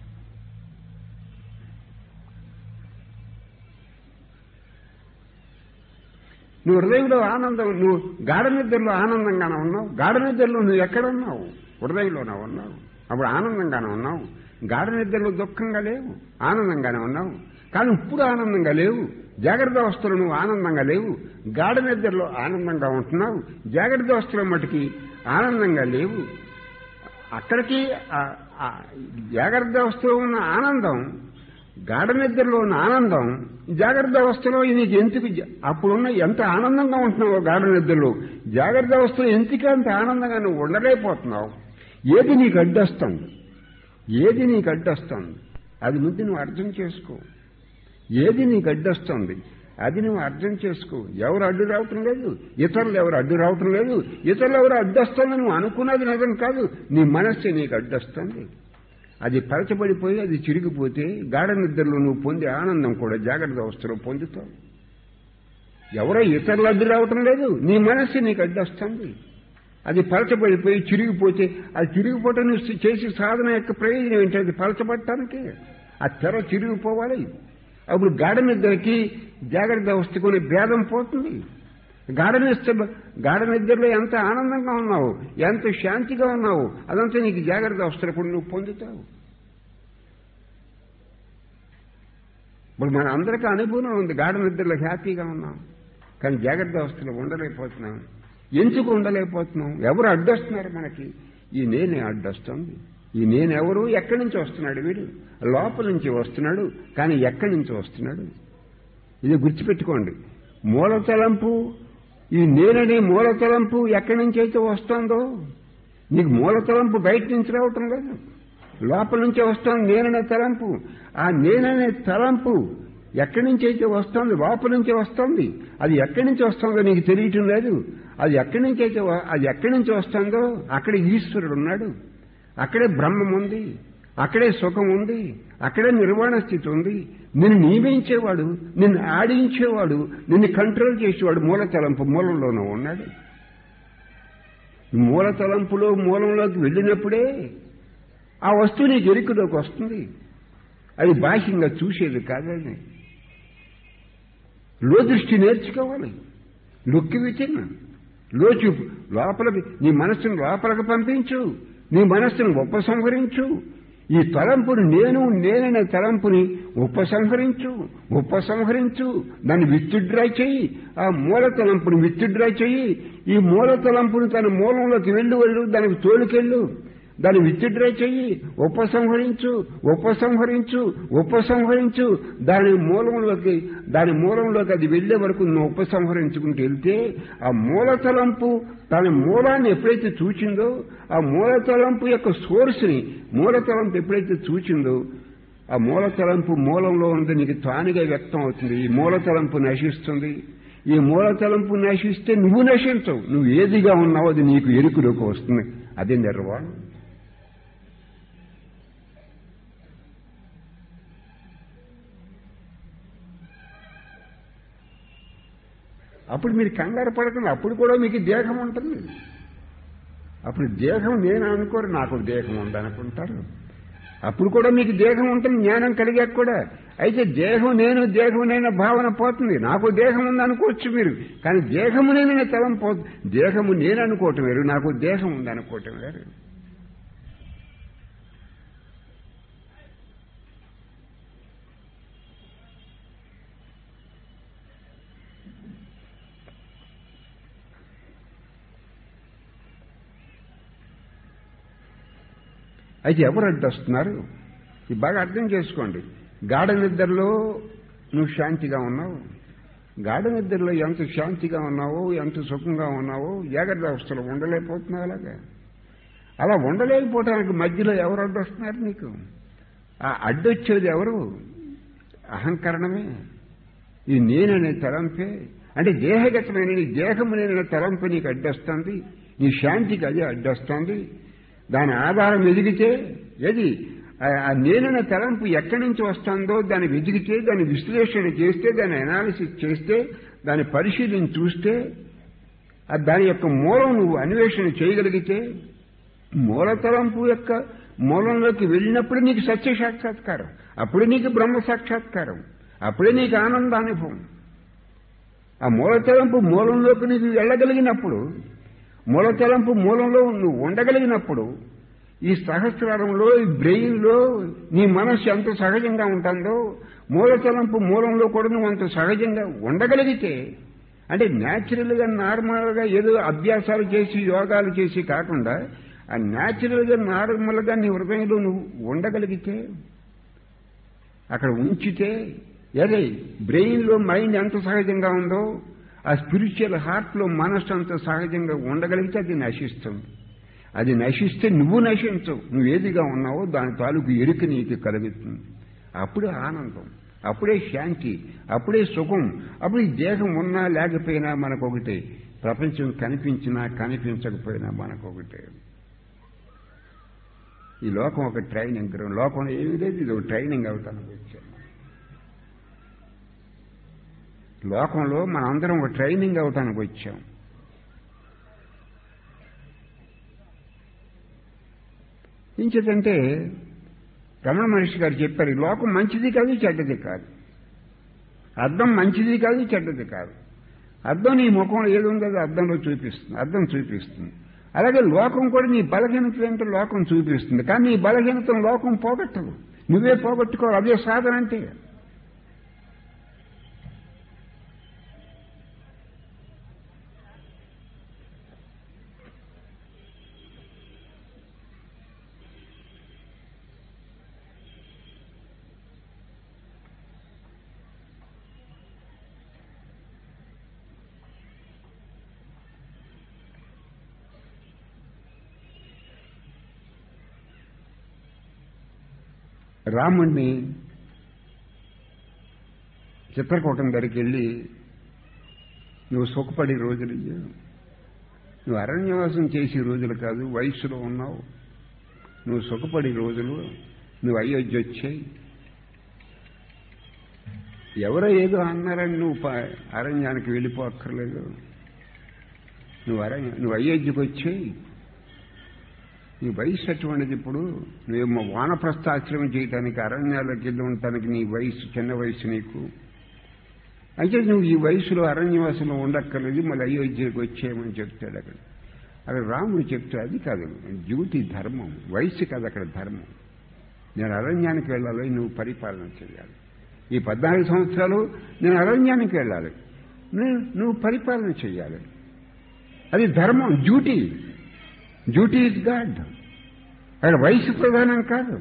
నువ్వు హృదయంలో ఆనందం నువ్వు గాఢ నిద్రలో ఆనందంగానే ఉన్నావు గాఢ నిద్రలో నువ్వు ఎక్కడ ఉన్నావు హృదయంలోనే ఉన్నావు అప్పుడు ఆనందంగానే ఉన్నావు గాఢ నిద్రలో దుఃఖంగా లేవు ఆనందంగానే ఉన్నావు కానీ ఇప్పుడు ఆనందంగా లేవు జాగ్రత్త అవస్థలో నువ్వు ఆనందంగా లేవు గాఢ నిద్రలో ఆనందంగా ఉంటున్నావు జాగ్రత్త అవస్థలో మటుకి ఆనందంగా లేవు అక్కడికి ఆ- ఆ జాగ్రత్త అవస్థలో ఉన్న ఆనందం గాఢ నిద్రలో ఉన్న ఆనందం జాగ్రత్త అవస్థలో నీకు ఎందుకు జ- అప్పుడున్న ఎంత ఆనందంగా ఉంటున్నావో గాఢ నిద్రలో జాగ్రత్త అవస్థలో ఎందుకు అంత ఆనందంగా నువ్వు ఉండలేకపోతున్నావు ఏది నీకు అడ్డొస్తుంది ఏది నీకు అడ్డొస్తుంది అది ముందు నువ్వు అర్థం చేసుకో ఏది నీకు అడ్డొస్తుంది అది నువ్వు అర్థం చేసుకో ఎవరు అడ్డు రావటం లేదు ఇతరులు ఎవరు అడ్డు రావటం లేదు ఇతరులు ఎవరు అడ్డొస్తుంది నువ్వు అనుకున్నది నిజం కాదు నీ మనస్సే నీకు అడ్డొస్తుంది అది పరచబడిపోయి అది చిరిగిపోతే గాఢ నిద్రలో నువ్వు పొందే ఆనందం కూడా జాగ్రత్త అవస్థలో పొందుతావు ఎవరో ఇతరులు అడ్డు రావటం లేదు నీ మనస్సు నీకు అడ్డొస్తుంది అది పరచబడిపోయి చిరిగిపోతే అది చిరిగిపోవటం నువ్వు చేసే సాధన యొక్క ప్రయోజనం ఏంటి అది పరచబడటానికి ఆ తెర చిరిగిపోవాలి అప్పుడు గాఢ నిద్రకి జాగ్రత్త అవస్థకునే భేదం పోతుంది గాఢ నిద్ర గాఢ నిద్రలో ఎంత ఆనందంగా ఉన్నావు ఎంత శాంతిగా ఉన్నావు అదంతా నీకు జాగ్రత్త అవస్థలు కూడా నువ్వు పొందుతావు ఇప్పుడు మన అందరికీ అనుభవం ఉంది గాఢ నిద్రలో హ్యాపీగా ఉన్నాం కానీ జాగ్రత్త అవస్థలో ఉండలేకపోతున్నాం ఎందుకు ఉండలేకపోతున్నాం ఎవరు అడ్డొస్తున్నారు మనకి ఈ నేనే అడ్డొస్తుంది ఈ నేనెవరు ఎక్కడి నుంచి వస్తున్నాడు వీడు లోపల నుంచి వస్తున్నాడు కానీ ఎక్కడి నుంచి వస్తున్నాడు ఇది గుర్తుపెట్టుకోండి మూలతలంపు ఈ నేననే మూలతలంపు ఎక్కడి నుంచి అయితే వస్తుందో నీకు మూల తలంపు బయట నుంచి రావటం లేదు లోపల నుంచే వస్తుంది నేననే తలంపు ఆ నేననే తలంపు ఎక్కడి నుంచి అయితే వస్తుంది లోపల నుంచే వస్తుంది అది ఎక్కడి నుంచి వస్తుందో నీకు తెలియటం లేదు అది ఎక్కడి నుంచి అయితే వ- అది ఎక్కడి నుంచి వస్తుందో అక్కడ ఈశ్వరుడు ఉన్నాడు అక్కడే బ్రహ్మం ఉంది అక్కడే సుఖం ఉంది అక్కడే నిర్వాణ స్థితి ఉంది నిన్ను నియమించేవాడు నిన్ను ఆడించేవాడు నిన్ను కంట్రోల్ చేసేవాడు మూల తలంపు మూలంలోనూ ఉన్నాడు మూల తలంపులో మూలంలోకి వెళ్ళినప్పుడే ఆ వస్తువు నీకు ఎరుకులోకి వస్తుంది అది బాహ్యంగా చూసేది కాదని లో దృష్టి నేర్చుకోవాలి లుక్కి విచిన్న లోచూపు లోపలికి నీ మనస్సును లోపలికి పంపించు నీ మనస్సును ఉపసంహరించు ఈ తలంపుని నేను నేననే తలంపుని ఉపసంహరించు ఉపసంహరించు దాన్ని విత్డ్రా చెయ్యి ఆ మూల తలంపుని విత్డ్రా చెయ్యి ఈ మూల తలంపుని తన మూలంలోకి వెళ్ళు వెళ్ళు దానికి తోలుకెళ్ళు దాన్ని విత్డ్రా చెయ్యి ఉపసంహరించు ఉపసంహరించు ఉపసంహరించు దాని మూలంలోకి దాని మూలంలోకి అది వెళ్లే వరకు నువ్వు ఉపసంహరించుకుంటూ వెళ్తే ఆ మూల తలంపు తన మూలాన్ని ఎప్పుడైతే చూచిందో ఆ మూల తలంపు యొక్క సోర్స్ని మూల తలంపు ఎప్పుడైతే చూచిందో ఆ మూల తలంపు మూలంలో ఉంది నీకు తానుగా వ్యక్తం అవుతుంది ఈ మూల తలంపు నశిస్తుంది ఈ మూల తలంపు నశిస్తే నువ్వు నశించవు నువ్వు ఏదిగా ఉన్నావో అది నీకు ఎరుకులోకి వస్తుంది అదే నిర్వాణం అప్పుడు మీరు కంగారు పడకండి అప్పుడు కూడా మీకు దేహం ఉంటుంది అప్పుడు దేహం నేను అనుకోరు నాకు దేహం ఉందనుకుంటారు అప్పుడు కూడా మీకు దేహం ఉంటుంది జ్ఞానం కలిగాక కూడా అయితే దేహం నేను దేహం నేను భావన పోతుంది నాకు దేహం ఉంది అనుకోవచ్చు మీరు కానీ దేహము నేను తలం పో దేహము నేను అనుకోవటం వేరు నాకు దేహం ఉంది అనుకోవటం వేరు అయితే ఎవరు అడ్డొస్తున్నారు ఇది బాగా అర్థం చేసుకోండి గాఢ నిద్రలో నువ్వు శాంతిగా ఉన్నావు గాఢ నిద్రలో ఎంత శాంతిగా ఉన్నావో ఎంత సుఖంగా ఉన్నావో జాగ్రత్త అవస్థలో ఉండలేకపోతున్నావు అలాగా అలా ఉండలేకపోవడానికి మధ్యలో ఎవరు అడ్డొస్తున్నారు నీకు ఆ అడ్డొచ్చేది ఎవరు అహంకరణమే ఈ నేననే తలంపే అంటే దేహగతమైన నీ దేహము నేననే తలంపు నీకు అడ్డొస్తుంది నీ శాంతికి అది అడ్డొస్తుంది దాని ఆధారం ఎదిగితే ఏది ఆ- ఆ నేననే తలంపు ఎక్కడి నుంచి వస్తుందో దాన్ని వెతికితే దాన్ని విశ్లేషణ చేస్తే దాన్ని అనాలిసిస్ చేస్తే దాన్ని పరిశీలించి చూస్తే ఆ దాని యొక్క మూలం నువ్వు అన్వేషణ చేయగలిగితే మూల తలంపు యొక్క మూలంలోకి వెళ్ళినప్పుడు నీకు సత్య సాక్షాత్కారం అప్పుడే నీకు బ్రహ్మ సాక్షాత్కారం అప్పుడే నీకు ఆనందానుభవం ఆ మూల తలంపు మూలంలోకి నీకు వెళ్ళగలిగినప్పుడు మూల తలంపు మూలంలో నువ్వు ఉండగలిగినప్పుడు ఈ సహస్రారంలో ఈ బ్రెయిన్లో నీ మనస్సు ఎంత సహజంగా ఉంటుందో మూల తలంపు మూలంలో కూడా నువ్వు అంత సహజంగా ఉండగలిగితే అంటే న్యాచురల్గా నార్మల్గా ఏదో అభ్యాసాలు చేసి యోగాలు చేసి కాకుండా ఆ న్యాచురల్గా నార్మల్గా నీ హృదయంలో నువ్వు ఉండగలిగితే అక్కడ ఉంచితే అదే బ్రెయిన్లో మైండ్ ఎంత సహజంగా ఉందో ఆ స్పిరిచువల్ హార్ట్లో మనస్సు అంత సహజంగా ఉండగలిగితే అది నశిస్తుంది అది నశిస్తే నువ్వు నశించవు నువ్వు ఏదిగా ఉన్నావో దాని తాలూకు ఎరుక నీకు కలుగుతుంది అప్పుడే ఆనందం అప్పుడే శాంతి అప్పుడే సుఖం అప్పుడు ఈ దేహం ఉన్నా లేకపోయినా మనకొకటే ప్రపంచం కనిపించినా కనిపించకపోయినా మనకొకటే ఈ లోకం ఒక ట్రైనింగ్ గ్రౌండ్ లోకంలో ఏమీ లేదు ఇది ఒక ట్రైనింగ్ అవుతానికి వచ్చాను లోకంలో మనందరం ఒక ట్రైనింగ్ అవటానికి వచ్చాం ఇంచేతంటే రమణ మహర్షి గారు చెప్పారు ఈ లోకం మంచిది కాదు చెడ్డది కాదు అద్దం మంచిది కాదు చెడ్డది కాదు అద్దం నీ ముఖంలో ఏది ఉందో అది అద్దంలో చూపిస్తుంది అద్దం చూపిస్తుంది అలాగే లోకం కూడా నీ బలహీనత ఏంటో లోకం చూపిస్తుంది కానీ నీ బలహీనతను లోకం పోగొట్టదు నువ్వే పోగొట్టుకోవాలి అదే సాధన అంటే రాముణ్ణి చిత్రకూటం దగ్గరికి వెళ్ళి నువ్వు సుఖపడే రోజులు ఇయ్యి. నువ్వు అరణ్యవాసం చేసే రోజులు కాదు వయసులో ఉన్నావు నువ్వు సుఖపడే రోజులు నువ్వు అయోధ్య వచ్చాయి ఎవరో ఏదో అన్నారని నువ్వు ప- అరణ్యానికి వెళ్ళిపోక్కర్లేదు నువ్వు అరణ్య నువ్వు అయోధ్యకు వచ్చాయి నీ వయసు అటువంటిది ఇప్పుడు నువ్వేమో వానప్రస్థాశ్రమం చేయడానికి అరణ్యాలకు వెళ్ళి ఉండటానికి నీ వయసు చిన్న వయసు నీకు అయితే నువ్వు ఈ వయసులో అరణ్యవాసంలో ఉండక్కర్లేదు మళ్ళీ అయోధ్యకు వచ్చేయమని చెప్తాడు అక్కడ అక్కడ రాముడు చెప్తాడు అది కాదు డ్యూటీ ధర్మం వయసు కాదు అక్కడ ధర్మం నేను అరణ్యానికి వెళ్ళాలి నువ్వు పరిపాలన చేయాలి ఈ పద్నాలుగు సంవత్సరాలు నేను అరణ్యానికి వెళ్ళాలి నువ్వు నువ్వు పరిపాలన చేయాలి అది ధర్మం డ్యూటీ డ్యూటీ ఇస్ గాడ్ అక్కడ వయసు ప్రధానం కాదు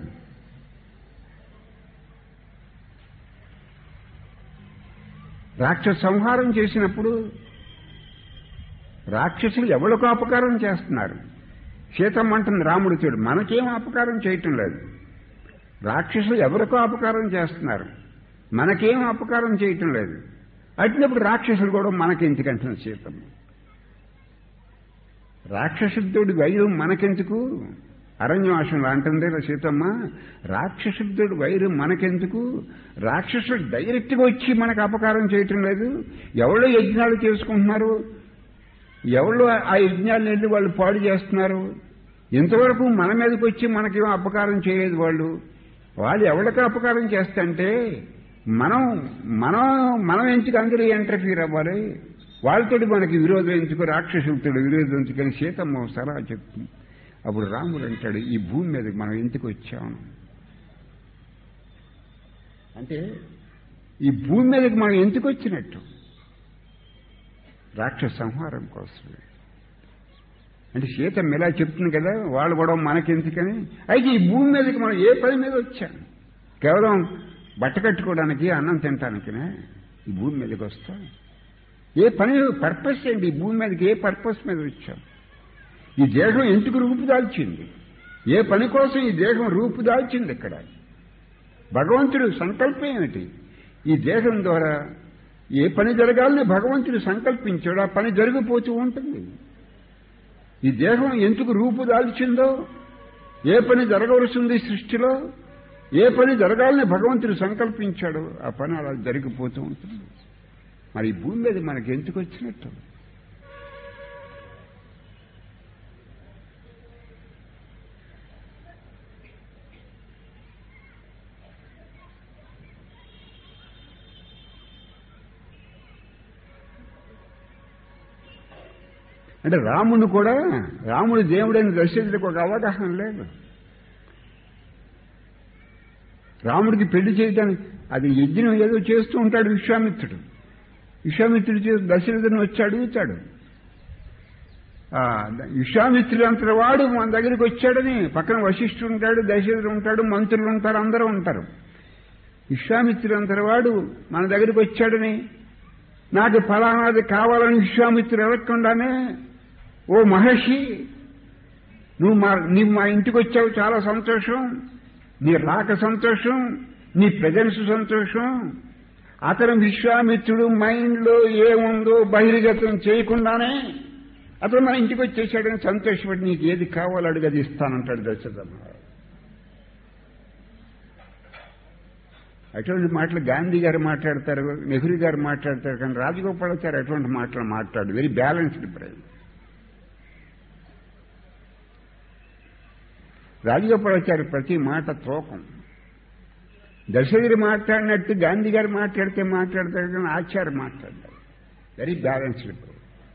రాక్షస సంహారం చేసినప్పుడు రాక్షసులు ఎవరికి అపకారం చేస్తున్నారు సీతమ్మ అంటుంది రాముడు చూడు మనకేం అపకారం చేయటం లేదు రాక్షసులు ఎవరికో అపకారం చేస్తున్నారు మనకేం అపకారం చేయటం లేదు అట్టినప్పుడు రాక్షసులు కూడా మనకెందుకంటున్నారు సీతమ్మ రాక్షసుడితోటి వైరం మనకెందుకు అరణ్యవాసంలో అంటుంది రా సీతమ్మ రాక్షసుడితోటి వైరం మనకెందుకు రాక్షసుడు డైరెక్ట్గా వచ్చి మనకు అపకారం చేయటం లేదు ఎవరో యజ్ఞాలు చేసుకుంటున్నారు ఎవరు ఆ యజ్ఞాలను వెళ్ళి వాళ్ళు పాడు చేస్తున్నారు ఇంతవరకు మన మీదకి వచ్చి మనకేం అపకారం చేయలేదు వాళ్ళు వాళ్ళు ఎవరికి అపకారం చేస్తంటే మనం మనం మనం ఎందుకు అందరూ ఇంటర్ఫీర్ అవ్వాలి వాళ్ళతోటి మనకి విరోధం ఎందుకు రాక్షసులతో విరోధం ఎందుకని సీతమ్మ సలహా చెప్తుంది అప్పుడు రాముడు అంటాడు ఈ భూమి మీదకి మనం ఎందుకు వచ్చాము అంటే ఈ భూమి మీదకి మనం ఎందుకు వచ్చినట్టు రాక్షస సంహారం కోసమే అంటే సీతమ్మ ఇలా చెప్తుంది కదా వాళ్ళు కూడా మనకెందుకని అయితే ఈ భూమి మీదకి మనం ఏ పని మీద వచ్చాం కేవలం బట్ట కట్టుకోవడానికి అన్నం తినటానికినే ఈ భూమి మీదకి వస్తాం ఏ పని పర్పస్ ఏంటి ఈ భూమి మీదకి ఏ పర్పస్ మీద వచ్చాం ఈ దేహం ఎందుకు రూపు దాల్చింది ఏ పని కోసం ఈ దేహం రూపు దాల్చింది ఇక్కడ భగవంతుడు సంకల్పం ఏమిటి ఈ దేహం ద్వారా ఏ పని జరగాలని భగవంతుడు సంకల్పించాడు ఆ పని జరిగిపోతూ ఉంటుంది ఈ దేహం ఎందుకు రూపు దాల్చిందో ఏ పని జరగవలసింది సృష్టిలో ఏ పని జరగాలని భగవంతుడు సంకల్పించాడు ఆ పని అలా జరిగిపోతూ ఉంటుంది మరి ఈ భూమి మీద మనకి ఎందుకు వచ్చినట్టు అంటే రాముడు కూడా రాముడు దేవుడైన దశరథుడికి ఒక అవగాహన లేదు రాముడికి పెళ్లి చేయటానికి అది యజ్ఞం ఏదో చేస్తూ ఉంటాడు విశ్వామిత్రుడు విశ్వామిత్రుడు చేసి దశరథుని వచ్చి అడుగుతాడు ఆ, విశ్వామిత్రుడు అంతటి వాడు మన దగ్గరికి వచ్చాడని పక్కన వశిష్ఠుడు ఉంటాడు దశరథుడు ఉంటాడు మంత్రులు ఉంటారు అందరూ ఉంటారు విశ్వామిత్రుడు అంతటి వాడు మన దగ్గరికి వచ్చాడని నాకు ఫలానాది కావాలని విశ్వామిత్రుడు అడగకుండానే ఓ మహర్షి నువ్వు మా నీవు మా ఇంటికి వచ్చావు చాలా సంతోషం నీ రాక సంతోషం నీ ప్రజెన్స్ సంతోషం అతను విశ్వామిత్రుడు మైండ్లో ఏముందో బహిర్గతం చేయకుండానే అతను మన ఇంటికి వచ్చేసాడని సంతోషపడి నీకు ఏది కావాలో అడుగు అది ఇస్తానంటాడు దశరథ అటువంటి మాటలు గాంధీ గారు మాట్లాడతారు నెహ్రూ గారు మాట్లాడతారు కానీ రాజగోపాలాచారి అటువంటి మాటలు మాట్లాడు వెరీ బ్యాలెన్స్డ్ బ్రెయిన్ రాజగోపాలాచారి ప్రతి మాట త్రోకం దశరథుడు మాట్లాడినట్టు గాంధీ గారు మాట్లాడితే మాట్లాడతారు కానీ ఆచార్య మాట్లాడతారు వెరీ బ్యాలెన్స్డ్ బ్రెయిన్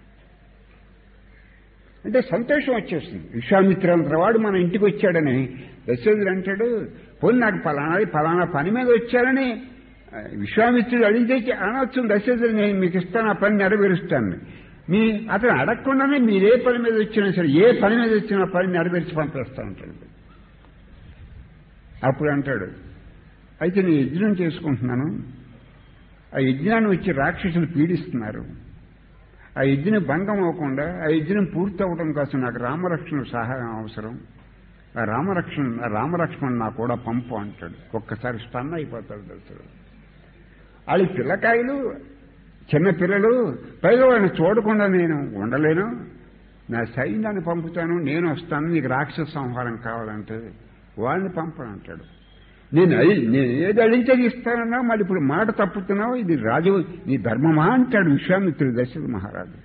అంటే సంతోషం వచ్చేస్తుంది విశ్వామిత్రంత వాడు మన ఇంటికి వచ్చాడని దశరథుడు అంటాడు పోనీ నాకు ఫలానాది ఫలానా పని మీద వచ్చారని ఆ, విశ్వామిత్రుడు అడిగితే చె- అనొచ్చు దశరథుడు నేను మీకు ఇస్తాను ఆ పని నెరవేరుస్తాను మీ అతను అడగకుండానే మీరు ఏ పని మీద వచ్చినా సరే ఏ పని మీద వచ్చినా ఆ పని నెరవేర్చి పంపిస్తా ఉంటాడు అప్పుడు అంటాడు అయితే నేను యజ్ఞం చేసుకుంటున్నాను ఆ యజ్ఞాన్ని వచ్చి రాక్షసులు పీడిస్తున్నారు ఆ యజ్ఞం భంగం అవ్వకుండా ఆ యజ్ఞం పూర్తి అవ్వడం కోసం నాకు రామలక్ష్మణ సహాయం అవసరం ఆ రామలక్ష్మణ్ ఆ రామలక్ష్మణ్ నా కూడా పంపు అంటాడు ఒక్కసారి స్టన్ అయిపోతాడు దశరథుడు వాళ్ళు పిల్లకాయలు చిన్న పిల్లలు పైగా వాళ్ళని చూడకుండా నేను ఉండలేను నా సైన్యాన్ని పంపుతాను నేను వస్తాను నీకు రాక్షస సంహారం కావాలంటే వాడిని పంపనంటాడు నేను అయి- నేను ఏది అడిగితే అది ఇస్తానన్నా మరి ఇప్పుడు మాట తప్పుతున్నావు ఇది రాజు నీ ధర్మమా అంటాడు విశ్వామిత్రుడు దశరథ మహారాజు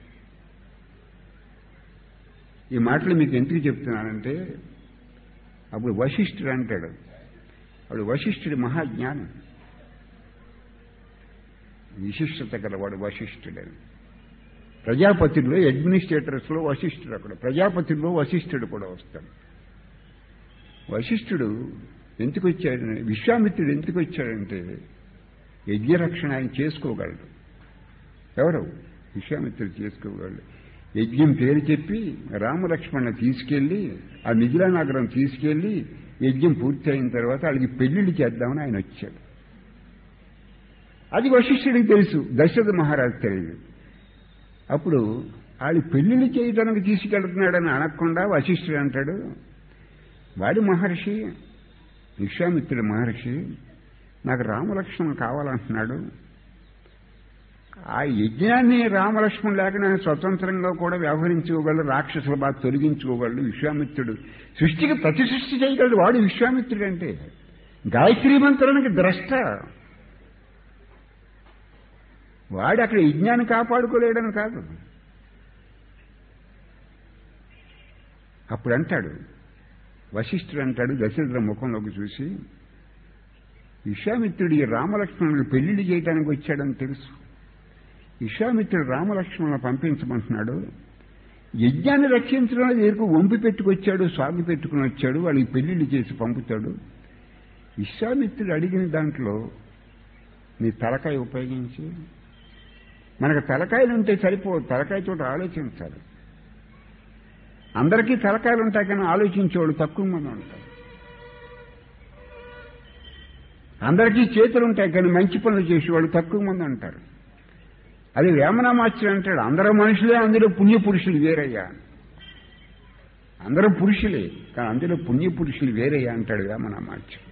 ఈ మాటలు మీకు ఎందుకు చెప్తున్నానంటే అప్పుడు వశిష్ఠుడు అంటాడు అప్పుడు వశిష్ఠుడి మహాజ్ఞానం విశిష్టత గలవాడు వశిష్ఠుడని ప్రజాపతిలో అడ్మినిస్ట్రేటర్స్లో వశిష్ఠుడు అక్కడ ప్రజాపతిలో వశిష్ఠుడు కూడా వస్తాడు వశిష్ఠుడు ఎందుకు వచ్చాడు విశ్వామిత్రుడు ఎందుకు వచ్చాడంటే యజ్ఞరక్షణ ఆయన చేసుకోగలడు ఎవరు విశ్వామిత్రుడు చేసుకోగలడు యజ్ఞం పేరు చెప్పి రామలక్ష్మణ తీసుకెళ్లి ఆ మిథిలా నగరం తీసుకెళ్లి యజ్ఞం పూర్తి అయిన తర్వాత వాళ్ళకి పెళ్లిళ్ళు చేద్దామని ఆయన వచ్చాడు అది వశిష్ఠుడికి తెలుసు దశరథ మహారాజు తెలియదు అప్పుడు వాళ్ళు పెళ్లిళ్ళు చేయడానికి తీసుకెళ్తున్నాడని అనకుండా వశిష్ఠుడు అంటాడు వాడి మహర్షి విశ్వామిత్రుడు మహర్షి నాకు రామలక్ష్మణ్ కావాలంటున్నాడు ఆ యజ్ఞాన్ని రామలక్ష్మణ్ లేకుండా స్వతంత్రంగా కూడా వ్యవహరించుకోగలడు రాక్షసుల బాధ తొలగించుకోగలడు విశ్వామిత్రుడు సృష్టికి ప్రతి సృష్టి చేయగలడు వాడు విశ్వామిత్రుడు అంటే గాయత్రీ మంత్రానికి ద్రష్ట వాడు అక్కడ యజ్ఞాన్ని కాపాడుకోలేడని కాదు అప్పుడు అంటాడు వశిష్ఠుడు అంటాడు దశరథుల ముఖంలోకి చూసి విశ్వామిత్రుడు ఈ రామలక్ష్మణుడు పెళ్లిళ్ళు చేయడానికి వచ్చాడని తెలుసు విశ్వామిత్రుడు రామలక్ష్మణులను పంపించమంటున్నాడు యజ్ఞాన్ని రక్షించడం ఎరుకు వంపి పెట్టుకొచ్చాడు స్వామి పెట్టుకుని వచ్చాడు వాళ్ళకి పెళ్లిళ్ళు చేసి పంపుతాడు విశ్వామిత్రుడు అడిగిన దాంట్లో నీ తలకాయ ఉపయోగించి మనకు తలకాయలు ఉంటే సరిపోదు తలకాయతో ఆలోచించాలి అందరికీ తలకాయలు ఉంటాయి కానీ ఆలోచించేవాళ్ళు తక్కువ మంది ఉంటారు అందరికీ చేతులు ఉంటాయి కానీ మంచి పనులు చేసేవాళ్ళు తక్కువ మంది ఉంటారు అది వేమనామాచ్యం అంటాడు అందరూ మనుషులే అందులో పుణ్య పురుషులు వేరయ్యా అందరూ పురుషులే కానీ అందులో పుణ్య పురుషులు వేరయ్యా అంటాడు వేమనామాచ్యం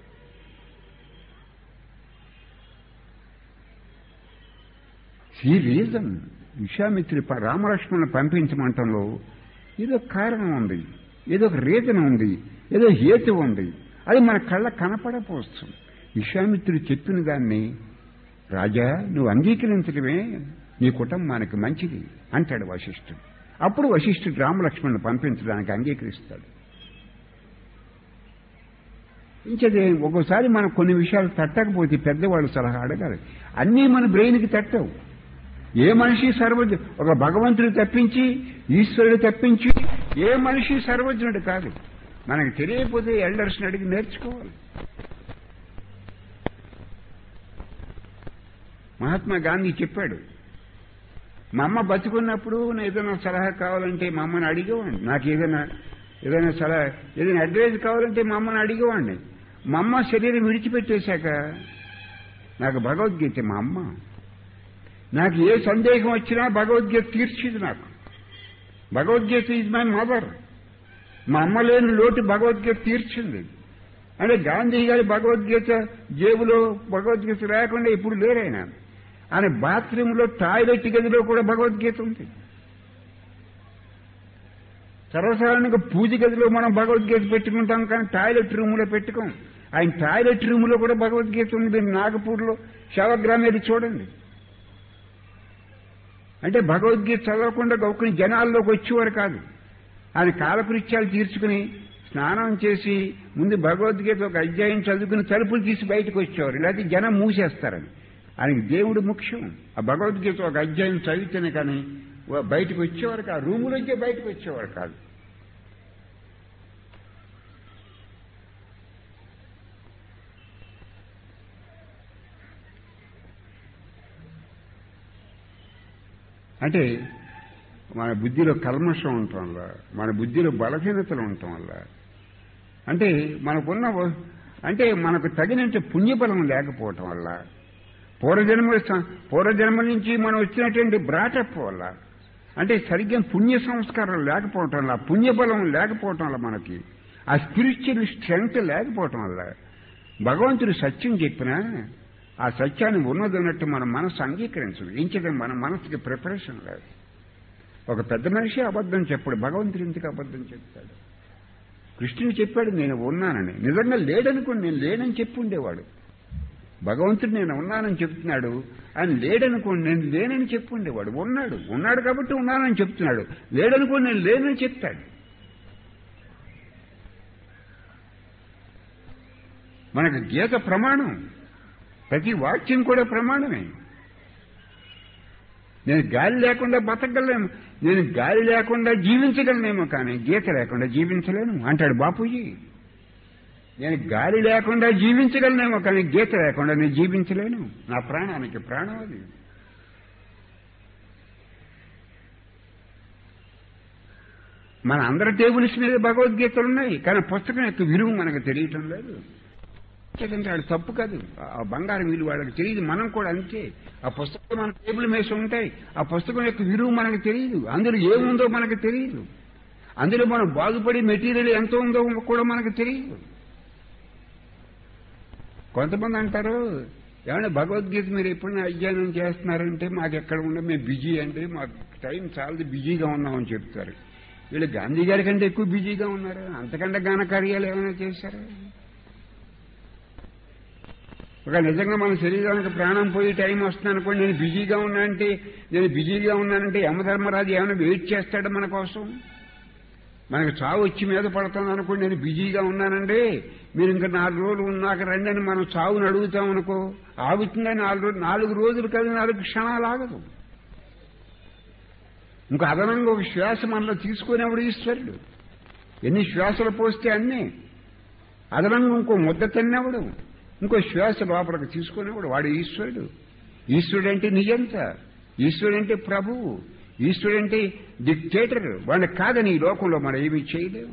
ఈ రీజన్ విశ్వామిత్రుడి ప- రామలక్ష్మణుని పంపించమంటంలో ఏదో కారణం ఉంది ఏదో ఒక రీజన్ ఉంది ఏదో హేతు ఉంది అది మన కళ్ళ కనపడపోవచ్చు విశ్వామిత్రుడు చెప్పిన దాన్ని రాజా నువ్వు అంగీకరించడమే నీ కుటుంబానికి మంచిది అంటాడు వశిష్ఠుడు అప్పుడు వశిష్ఠుడు రామలక్ష్మణుని పంపించడానికి అంగీకరిస్తాడు ఇంకదే ఒక్కోసారి మనం కొన్ని విషయాలు తట్టకపోతే పెద్దవాళ్ళు సలహా అడగాలి అన్నీ మన బ్రెయిన్కి తట్టవు ఏ మనిషి సర్వజ్ఞ ఒక భగవంతుడు తప్పించి ఈశ్వరుడు తప్పించి ఏ మనిషి సర్వజ్ఞుడు కాదు మనకు తెలియకపోతే ఎల్డర్స్ని అడిగి నేర్చుకోవాలి మహాత్మా గాంధీ చెప్పాడు మా అమ్మ బతుకున్నప్పుడు నేను ఏదైనా సలహా కావాలంటే మా అమ్మని అడిగేవాడిని నాకు ఏదైనా ఏదైనా సలహా ఏదైనా అడ్వైజ్ కావాలంటే మా అమ్మని అడిగేవాడిని మా అమ్మ శరీరం విడిచిపెట్టేశాక నాకు భగవద్గీత మా అమ్మ నాకు ఏ సందేహం వచ్చినా భగవద్గీత తీర్చింది నాకు భగవద్గీత ఈజ్ మై మదర్ మా అమ్మ లేని లోటు భగవద్గీత తీర్చింది అంటే గాంధీ గారి భగవద్గీత జేబులో భగవద్గీత లేకుండా ఇప్పుడు లేరైనా ఆయన బాత్రూంలో టాయిలెట్ గదిలో కూడా భగవద్గీత ఉంది సర్వసాధారణంగా పూజ గదిలో మనం భగవద్గీత పెట్టుకుంటాం కానీ టాయిలెట్ రూమ్లో పెట్టుకోం ఆయన టాయిలెట్ రూమ్లో కూడా భగవద్గీత ఉంది మీరు నాగపూర్లో శవగ్రామం వెళ్ళి చూడండి అంటే భగవద్గీత చదవకుండా గౌకుని జనాల్లోకి వచ్చేవారు కాదు ఆయన కాలకృత్యాలు తీర్చుకుని స్నానం చేసి ముందు భగవద్గీత ఒక అధ్యాయం చదువుకుని తలుపులు తీసి బయటకు వచ్చేవారు లేకపోతే జనం మూసేస్తారని ఆయనకి దేవుడు ముఖ్యం ఆ భగవద్గీత ఒక అధ్యాయం చదివితేనే కానీ వా- బయటకు వచ్చేవారు కాదు రూములోంచే బయటకు వచ్చేవారు కాదు అంటే మన బుద్ధిలో కల్మషం ఉండటం వల్ల మన బుద్ధిలో బలహీనతలు ఉండటం వల్ల అంటే మనకున్న వ- అంటే మనకు తగినంత పుణ్యబలం లేకపోవటం వల్ల పూర్వజన్మ పూర్వజన్మ నుంచి మనం వచ్చినటువంటి బ్రాటప్ వల్ల అంటే సరిగ్గా పుణ్య సంస్కారం లేకపోవటం వల్ల పుణ్యబలం లేకపోవటం వల్ల మనకి ఆ స్పిరిచువల్ స్ట్రెంగ్త్ లేకపోవటం వల్ల భగవంతుడు సత్యం చెప్పినా ఆ సత్యాన్ని ఉన్నదన్నట్టు మన మనసు అంగీకరించదు ఇంచడం మన మనసుకి ప్రిపరేషన్ లేదు ఒక పెద్ద మనిషి అబద్ధం చెప్పడు భగవంతుడు ఎందుకు అబద్ధం చెప్తాడు కృష్ణుడు చెప్పాడు నేను ఉన్నానని నిజంగా లేడనుకోండి నేను లేనని చెప్పి ఉండేవాడు భగవంతుడు నేను ఉన్నానని చెప్తున్నాడు ఆయన లేడనుకోండి నేను లేనని చెప్పి ఉండేవాడు ఉన్నాడు ఉన్నాడు కాబట్టి ఉన్నానని చెప్తున్నాడు లేడనుకోండి నేను లేనని చెప్తాడు మనకు గీత ప్రమాణం ప్రతి వాక్యం కూడా ప్రమాణమే నేను గాలి లేకుండా బతకగలేము నేను గాలి లేకుండా జీవించగలనేమో కానీ గీత లేకుండా జీవించలేను అంటాడు బాపూజీ నేను గాలి లేకుండా జీవించగలనేమో కానీ గీత లేకుండా నేను జీవించలేను నా ప్రాణానికి ప్రాణం అది మన అందరి టేబుల్స్ మీద భగవద్గీతలు ఉన్నాయి కానీ పుస్తకం యొక్క విలువ మనకు తెలియటం లేదు వాడు తప్పు కాదు ఆ బంగారం విలువ వాళ్ళకి తెలియదు మనం కూడా అంతే ఆ పుస్తకం మన టేబుల్ మీద ఉంటాయి ఆ పుస్తకం యొక్క విలువ మనకు తెలియదు అందులో ఏముందో మనకు తెలియదు అందులో మనం బాగుపడి మెటీరియల్ ఎంత ఉందో కూడా మనకు తెలియదు కొంతమంది అంటారు ఏమన్నా భగవద్గీత మీరు ఎప్పుడైనా అధ్యయనం చేస్తున్నారంటే మాకు ఎక్కడ ఉండే మేము బిజీ అంటే మాకు టైం చాలా బిజీగా ఉన్నామని చెప్తారు వీళ్ళు గాంధీ గారి కంటే ఎక్కువ బిజీగా ఉన్నారు అంతకంటే ఘన కార్యాలు ఏమైనా చేశారా ఒక నిజంగా మన శరీరానికి ప్రాణం పోయి టైం వస్తుంది అనుకోండి నేను బిజీగా ఉన్నా అంటే నేను బిజీగా ఉన్నానంటే యమధర్మరాజు ఏమైనా వెయిట్ చేస్తాడు మన కోసం మనకు చావు వచ్చి మీద పడుతుంది అనుకోండి నేను బిజీగా ఉన్నానండి మీరు ఇంకా నాలుగు రోజులు ఉన్నాక రండి అని మనం చావుని అడుగుతాం అనుకో ఆగుతుందని నాలుగు రోజులు నాలుగు రోజులు కాదు నాలుగు క్షణాలు ఆగదు ఇంకా అదనంగా ఒక శ్వాస మనలో తీసుకునేవాడు ఈశ్వరుడు ఎన్ని శ్వాసలు పోస్తే అన్నీ అదనంగా ఇంకో ముద్ద తిన్నవాడు ఇంకో శ్వాస లోపలికి తీసుకునేవాడు వాడు ఈశ్వరుడు ఈశ్వరుడు అంటే నిజంత ఈశ్వరుడు అంటే ప్రభువు ఈశ్వరుడు అంటే డిక్టేటర్ వాడిని కాదని ఈ లోకంలో మనం ఏమీ చేయలేము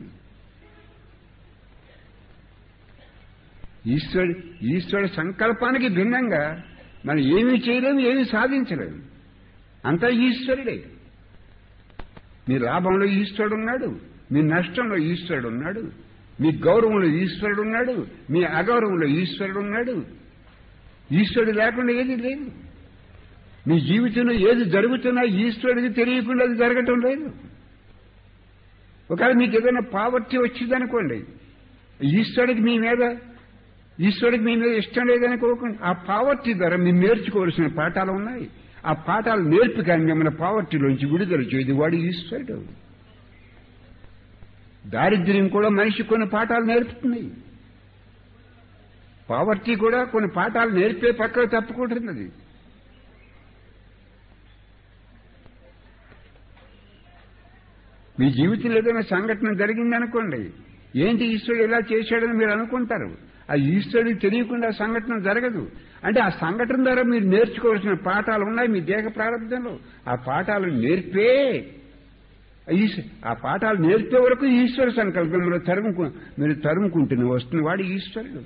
ఈశ్వరుడు ఈశ్వరుడు సంకల్పానికి భిన్నంగా మనం ఏమీ చేయలేము ఏమీ సాధించలేము అంతా ఈశ్వరుడే మీ లాభంలో ఈశ్వరుడు ఉన్నాడు మీ నష్టంలో ఈశ్వరుడు ఉన్నాడు మీ గౌరవంలో ఈశ్వరుడు ఉన్నాడు మీ అగౌరవంలో ఈశ్వరుడు ఉన్నాడు ఈశ్వరుడు లేకుండా ఏది లేదు మీ జీవితంలో ఏది జరుగుతున్నా ఈశ్వరుడికి తెలియకుండా అది జరగటం లేదు ఒకవేళ మీకు ఏదైనా పావర్టీ వచ్చిందనుకోండి ఈశ్వరుడికి మీ మీద ఈశ్వరుడికి మీ మీద ఇష్టం లేదనుకోకండి ఆ పావర్టీ ద్వారా మీరు నేర్చుకోవాల్సిన పాఠాలు ఉన్నాయి ఆ పాఠాలు నేర్పి కానీ మిమ్మల్ని పావర్టీలోంచి విడుదల చేయదు వాడు ఈశ్వరుడు దారిద్ర్యం కూడా మనిషి కొన్ని పాఠాలు నేర్పుతుంది పావర్టీ కూడా కొన్ని పాఠాలు నేర్పే పక్కన తప్పుకుంటున్నది మీ జీవితంలో ఏదైనా సంఘటన జరిగిందనుకోండి ఏంటి ఈశ్వరుడు ఇలా చేశాడని మీరు అనుకుంటారు ఆ ఈశ్వరుడికి తెలియకుండా సంఘటన జరగదు అంటే ఆ సంఘటన ద్వారా మీరు నేర్చుకోవాల్సిన పాఠాలు ఉన్నాయి మీ దేహ ప్రారంభంలో ఆ పాఠాలు నేర్పే ఆ పాఠాలు నేర్పే వరకు ఈశ్వర సంకల్పం మీరు తరుముకు మీరు తరుముకుంటున్న వస్తుంది వాడు ఈశ్వరుడు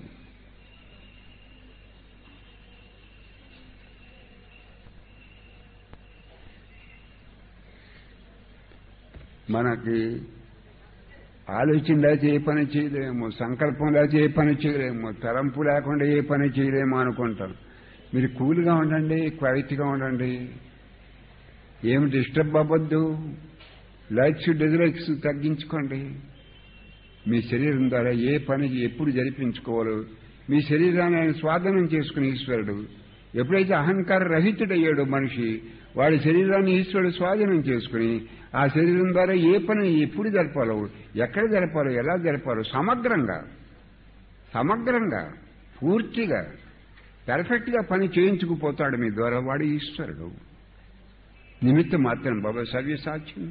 మనకి ఆలోచన లేకపోతే ఏ పని చేయలేము సంకల్పం లేకపోతే ఏ పని చేయలేము తలంపు లేకుండా ఏ పని చేయలేము అనుకుంటాం మీరు కూల్గా ఉండండి క్వైట్గా ఉండండి ఏమి డిస్టర్బ్ అవ్వద్దు లైక్స్ డిజలైక్స్ తగ్గించుకోండి మీ శరీరం ద్వారా ఏ పని ఎప్పుడు జరిపించుకోవాలో మీ శరీరాన్ని ఆయన స్వాధీనం చేసుకుని ఈశ్వరుడు ఎప్పుడైతే అహంకార రహితుడయ్యాడో మనిషి వాడి శరీరాన్ని ఈశ్వరుడు స్వాధీనం చేసుకుని ఆ శరీరం ద్వారా ఏ పని ఎప్పుడు జరపాలో ఎక్కడ జరపాలో ఎలా జరపాలో సమగ్రంగా సమగ్రంగా పూర్తిగా పెర్ఫెక్ట్గా పని చేయించుకుపోతాడు మీ ద్వారా వాడు ఈశ్వరుడు నిమిత్తం మాత్రం బాబా సవ్య సాక్ష్యం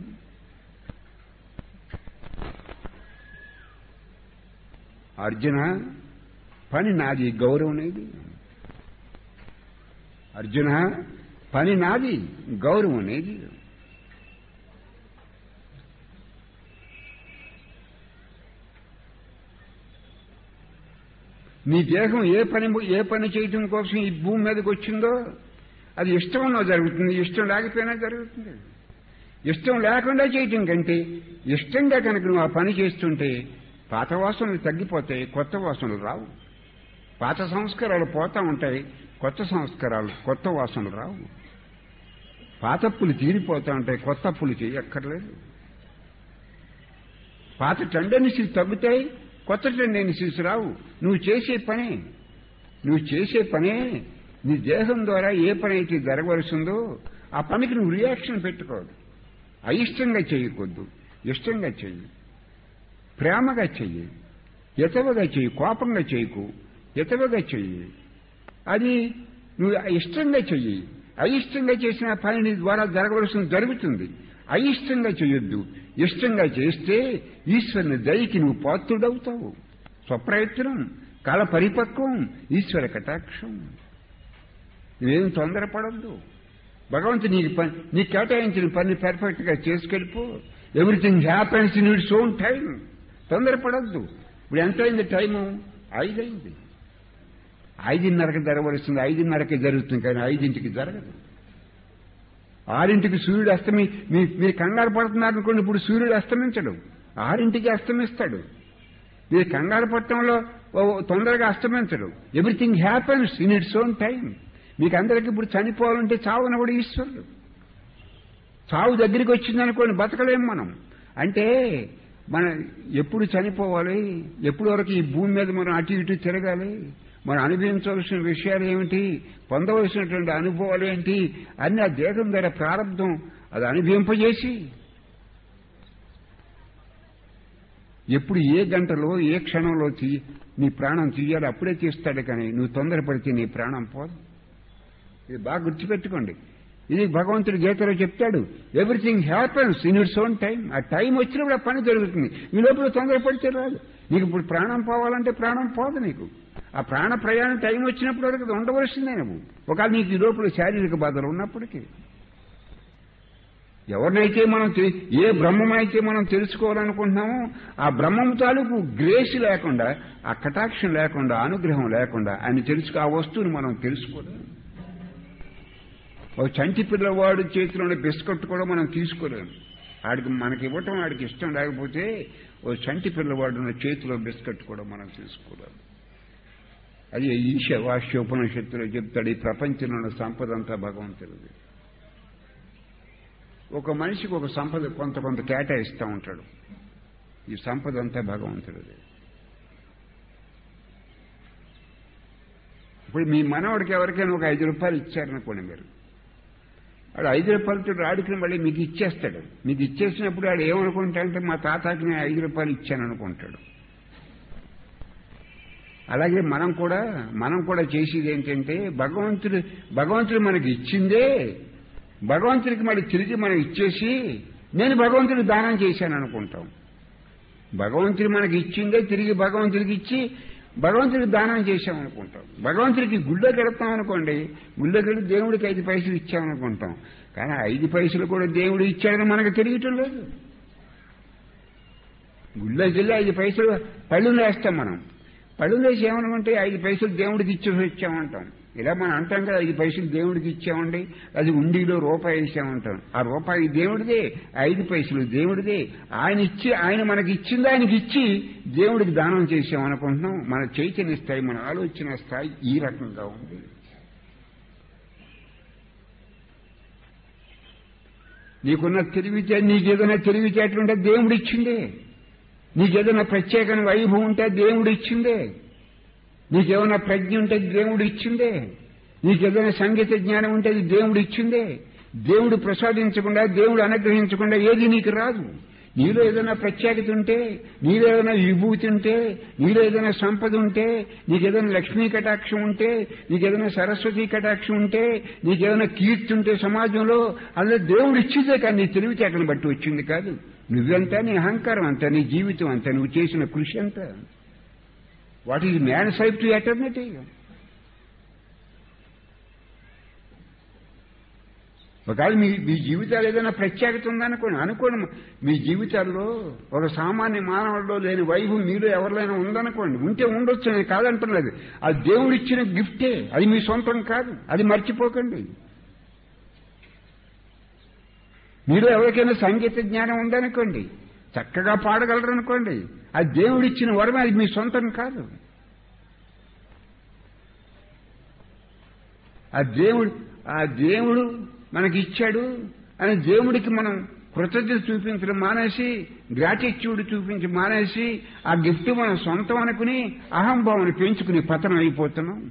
అర్జున పని నాది గౌరవం అనేది అర్జున పని నాది గౌరవం అనేది నీ దేహం ఏ పని ఏ పని చేయటం కోసం ఈ భూమి మీదకి వచ్చిందో అది ఇష్టంలో జరుగుతుంది ఇష్టం లేకపోయినా జరుగుతుంది ఇష్టం లేకుండా చేయటం కంటే ఇష్టంగా కనుక నువ్వు ఆ పని చేస్తుంటే పాత వాసనలు తగ్గిపోతాయి కొత్త వాసనలు రావు పాత సంస్కారాలు పోతా ఉంటాయి కొత్త సంస్కారాలు కొత్త వాసనలు రావు పాత అప్పులు తీరిపోతా ఉంటాయి కొత్త అప్పులు చేయక్కర్లేదు పాత టెండెన్సీలు తగ్గుతాయి కొత్త టెండెన్సీస్ రావు నువ్వు చేసే పనే నువ్వు చేసే పనే నీ దేహం ద్వారా ఏ పని అయితే జరగవలసిందో ఆ పనికి నువ్వు రియాక్షన్ పెట్టుకోదు అయిష్టంగా చేయకూడదు ఇష్టంగా చెయ్యి ప్రేమగా చెయ్యి ఎతవగా చెయ్యి కోపంగా చేయకు ఎతవగా చెయ్యి అది నువ్వు ఇష్టంగా చెయ్యి అయిష్టంగా చేసిన పని నీ ద్వారా జరగవలసింది జరుగుతుంది అయిష్టంగా చేయొద్దు ఇష్టంగా చేస్తే ఈశ్వరుని దయకి నువ్వు పాత్రుడవుతావు స్వప్రయత్నం కాల పరిపక్వం ఈశ్వర కటాక్షం నువ్వేం తొందరపడద్దు భగవంతుడు నీకు పని నీకు కేటాయించిన పని పెర్ఫెక్ట్ గా చేసుకెళ్ళిపో everything happens in its own time తొందరపడద్దు ఇప్పుడు ఎంత అయింది టైము ఐదైంది ఐదున్నరకు జరగవలసింది ఐదున్నరకి జరుగుతుంది కానీ ఐదింటికి జరగదు ఆరింటికి సూర్యుడు అస్తమి మీ మీరు కంగారు పడుతున్నారు అనుకోండి ఇప్పుడు సూర్యుడు అస్తమించడు ఆరింటికి అస్తమిస్తాడు మీరు కంగారు పట్టడంలో ఓ తొందరగా అస్తమించడు everything happens in its own time మీకు అందరికీ ఇప్పుడు చనిపోవాలంటే చావున కూడా ఈశ్వరుడు చావు దగ్గరికి వచ్చిందనుకోండి బతకలేం మనం అంటే మన ఎప్పుడు చనిపోవాలి ఎప్పుడు వరకు ఈ భూమి మీద మనం అటు ఇటు తిరగాలి మనం అనుభవించవలసిన విషయాలు ఏమిటి పొందవలసినటువంటి అనుభవాలు ఏంటి అన్ని ఆ దేహం ద్వారా ప్రారంభం అది అనుభవింపజేసి ఎప్పుడు ఏ గంటలో ఏ క్షణంలో తీ నీ ప్రాణం తీయాలి అప్పుడే తీస్తాడు కానీ నువ్వు తొందరపడితే నీ ప్రాణం పోదు ఇది బాగా గుర్తుపెట్టుకోండి ఇది భగవంతుడు గీతలో చెప్తాడు everything happens in its own time ఆ టైం వచ్చినప్పుడు ఆ పని జరుగుతుంది ఈ లోపల తొందరపడితే రాదు నీకు ఇప్పుడు ప్రాణం పోవాలంటే ప్రాణం పోదు నీకు ఆ ప్రాణ ప్రయాణం టైం వచ్చినప్పుడు వరకు అది ఉండవలసిందే నువ్వు ఒకవేళ నీకు ఈ లోపల శారీరక బాధలు ఉన్నప్పటికీ ఎవరినైతే మనం తె- ఏ బ్రహ్మమైతే మనం తెలుసుకోవాలనుకుంటున్నామో ఆ బ్రహ్మం తాలూకు గ్రేస్ లేకుండా ఆ కటాక్షం లేకుండా అనుగ్రహం లేకుండా ఆయన తెలుసుకో ఆ వస్తువుని మనం తెలుసుకోలేము ఒక చంటి పిల్లవాడు చేతిలోని బిస్కెట్ కూడా మనం తీసుకోలేము ఆడికి మనకి ఇవ్వటం ఆడికి ఇష్టం లేకపోతే ఓ చంటి పిల్లవాడు ఉన్న చేతిలో బిస్కెట్ కూడా మనం తీసుకోలేము అది ఈశ వాష్యోపనిషత్తులో చెప్తాడు ఈ ప్రపంచంలో ఉన్న సంపద అంతా భగవంతుడిది ఒక మనిషికి ఒక సంపద కొంత కొంత కేటాయిస్తూ ఉంటాడు ఈ సంపద అంతా భగవంతుడిది ఇప్పుడు మీ మనవాడికి ఎవరికైనా ఒక ఐదు రూపాయలు ఇచ్చారనుకోండి మీరు వాడు ఐదు రూపాయలతో ఆడికి మళ్ళీ మీకు ఇచ్చేస్తాడు మీకు ఇచ్చేసినప్పుడు వాడు ఏమనుకుంటాడంటే మా తాతాకి నేను ఐదు రూపాయలు ఇచ్చాను అనుకుంటాడు అలాగే మనం కూడా మనం కూడా చేసేది ఏంటంటే భగవంతుడు భగవంతుడు మనకి ఇచ్చిందే భగవంతుడికి మళ్ళీ తిరిగి మనం ఇచ్చేసి నేను భగవంతుడికి దానం చేశాను అనుకుంటాం భగవంతుడు మనకి ఇచ్చిందే తిరిగి భగవంతుడికి ఇచ్చి భగవంతుడికి దానం చేశాం అనుకుంటాం భగవంతుడికి గుళ్ళో గడతాం అనుకోండి గుళ్ళో గడి దేవుడికి ఐదు పైసలు ఇచ్చామనుకుంటాం కానీ ఆ ఐదు పైసలు కూడా దేవుడు ఇచ్చాడని మనకు తెలియటం లేదు గుళ్ళోకి వెళ్ళి ఐదు పైసలు పళ్ళు వేస్తాం మనం పళ్ళు వేసి ఏమనుకుంటే ఐదు పైసలు దేవుడికి ఇచ్చేసి వచ్చామంటాం ఇలా మనం అంటాం కదా ఐదు పైసలు దేవుడికి ఇచ్చామండి అది ఉండిలో రూపాయి వేసామంటాం ఆ రూపాయి దేవుడిదే ఐదు పైసలు దేవుడిదే ఆయన ఇచ్చి ఆయన మనకి ఇచ్చింది ఆయనకి ఇచ్చి దేవుడికి దానం చేసామనుకుంటున్నాం మన చైతన్య స్థాయి మన ఆలోచన స్థాయి ఈ రకంగా ఉంది నీకున్న తెలివితే నీకేదైనా తెలివితేటలుంటే దేవుడు ఇచ్చిందే నీకేదైనా ప్రత్యేకమైన వైభవం ఉంటే దేవుడు ఇచ్చిందే నీకేమైనా ప్రజ్ఞ ఉంటే దేవుడు ఇచ్చిందే నీకేదైనా సంగీత జ్ఞానం ఉంటే అది దేవుడు ఇచ్చిందే దేవుడు ప్రసాదించకుండా దేవుడు అనుగ్రహించకుండా ఏది నీకు రాదు నీలో ఏదైనా ప్రత్యేకత ఉంటే నీలో ఏదైనా విభూతి ఉంటే నీలో ఏదైనా సంపద ఉంటే నీకేదైనా లక్ష్మీ కటాక్షం ఉంటే నీకేదైనా సరస్వతి కటాక్షం ఉంటే నీకేదైనా కీర్తి ఉంటే సమాజంలో అందులో దేవుడు ఇచ్చిందే కానీ నీ తెలివితేటను బట్టి వచ్చింది కాదు నువ్వెంత నీ అహంకారం అంత నీ జీవితం అంత నువ్వు చేసిన కృషి అంతా what is man side to eternity ఒకవేళ మీ మీ జీవితాలు ఏదైనా ప్రత్యేకత ఉందనుకోండి అనుకోండి మీ జీవితాల్లో ఒక సామాన్య మానవుల్లో లేని వైభవం మీలో ఎవరినైనా ఉందనుకోండి ఉంటే ఉండొచ్చు నేను కాదంటున్నది అది దేవుడు ఇచ్చిన గిఫ్టే అది మీ సొంతం కాదు అది మర్చిపోకండి మీలో ఎవరికైనా సంగీత జ్ఞానం ఉందనుకోండి చక్కగా పాడగలరు అనుకోండి అది దేవుడిచ్చిన వరమే అది మీ సొంతం కాదు ఆ దేవుడు ఆ దేవుడు మనకి ఇచ్చాడు అని దేవుడికి మనం కృతజ్ఞత చూపించడం మానేసి గ్రాటిట్యూడ్ చూపించి మానేసి ఆ గిఫ్ట్ మనం సొంతం అనుకుని అహంభావాన్ని పెంచుకుని పతనం అయిపోతున్నాం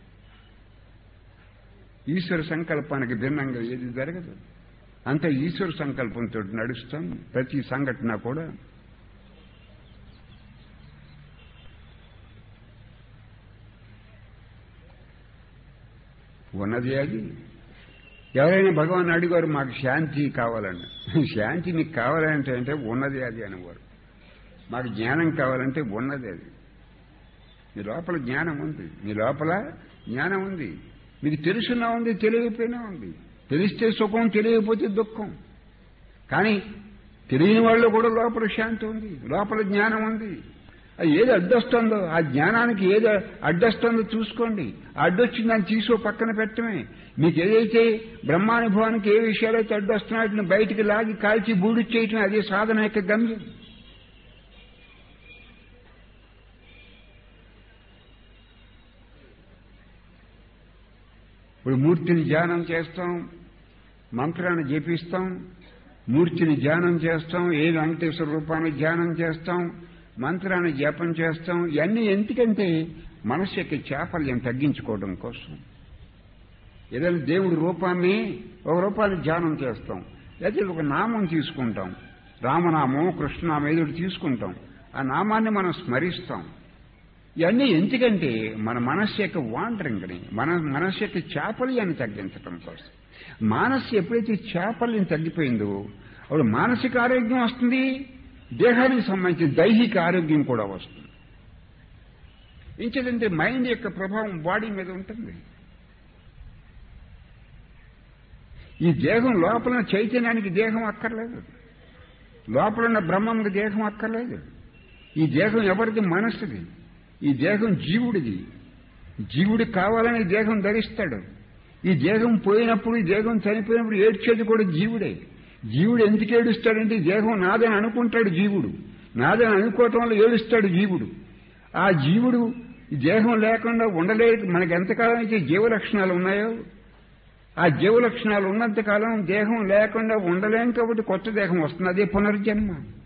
ఈశ్వర సంకల్పానికి భిన్నంగా ఏది జరగదు అంత ఈశ్వర సంకల్పంతో నడుస్తాం ప్రతి సంఘటన కూడా ఉన్నది అది ఎవరైనా భగవాన్ అడిగారు మాకు శాంతి కావాలండి శాంతి మీకు కావాలంటే అంటే ఉన్నది అది అనేవారు మాకు జ్ఞానం కావాలంటే ఉన్నది అది మీ లోపల జ్ఞానం ఉంది మీ లోపల జ్ఞానం ఉంది మీకు తెలుసున్నా ఉంది తెలియకపోయినా ఉంది తెలిస్తే సుఖం తెలియకపోతే దుఃఖం కానీ తెలియని వాళ్ళు కూడా లోపల శాంతి ఉంది లోపల జ్ఞానం ఉంది అది ఏది అడ్డొస్తుందో ఆ జ్ఞానానికి ఏది అడ్డొస్తుందో చూసుకోండి అడ్డొచ్చింది దాన్ని తీసుకో పక్కన పెట్టమే మీకు ఏదైతే బ్రహ్మానుభవానికి ఏ విషయాలైతే అడ్డొస్తున్నాయో బయటికి లాగి కాల్చి బూడి చేయటం అదే సాధన యొక్క గమ్యం ఇప్పుడు మూర్తిని ధ్యానం చేస్తాం మంత్రాన్ని జపిస్తాం మూర్తిని ధ్యానం చేస్తాం ఏ వెంకటేశ్వర రూపాన్ని ధ్యానం చేస్తాం మంత్రాన్ని జపం చేస్తాం ఇవన్నీ ఎందుకంటే మనసు యొక్క చాపల్యం తగ్గించుకోవడం కోసం ఏదైనా దేవుడి రూపాన్ని ఒక రూపాన్ని ధ్యానం చేస్తాం లేదా ఒక నామం తీసుకుంటాం రామనామం కృష్ణనామం ఏదో తీసుకుంటాం ఆ నామాన్ని మనం స్మరిస్తాం ఇవన్నీ ఎందుకంటే మన మనస్సు యొక్క వాండరింగ్ని మన మనస్సు యొక్క చాపల్యాన్ని తగ్గించడం కోసం మనస్సు ఎప్పుడైతే చాపల్యం తగ్గిపోయిందో అప్పుడు మానసిక ఆరోగ్యం వస్తుంది దేహానికి సంబంధించిన దైహిక ఆరోగ్యం కూడా వస్తుంది ఇంకేదంటే మైండ్ యొక్క ప్రభావం బాడీ మీద ఉంటుంది ఈ దేహం లోపల చైతన్యానికి దేహం అక్కర్లేదు లోపల ఉన్న బ్రహ్మంకి దేహం అక్కర్లేదు ఈ దేహం ఎవరిది మనస్సుది ఈ దేహం జీవుడిది జీవుడికి కావాలని దేహం ధరిస్తాడు ఈ దేహం పోయినప్పుడు ఈ దేహం చనిపోయినప్పుడు ఏడ్చేది కూడా జీవుడే జీవుడు ఎందుకు ఏడుస్తాడంటే ఈ దేహం నాదని అనుకుంటాడు జీవుడు నాదని అనుకోవటం వల్ల ఏడుస్తాడు జీవుడు ఆ జీవుడు ఈ దేహం లేకుండా ఉండలే మనకి ఎంతకాలం అయితే జీవ లక్షణాలు ఉన్నాయో ఆ జీవ లక్షణాలు ఉన్నంతకాలం దేహం లేకుండా ఉండలేం కాబట్టి కొత్త దేహం వస్తుంది అదే పునర్జన్మ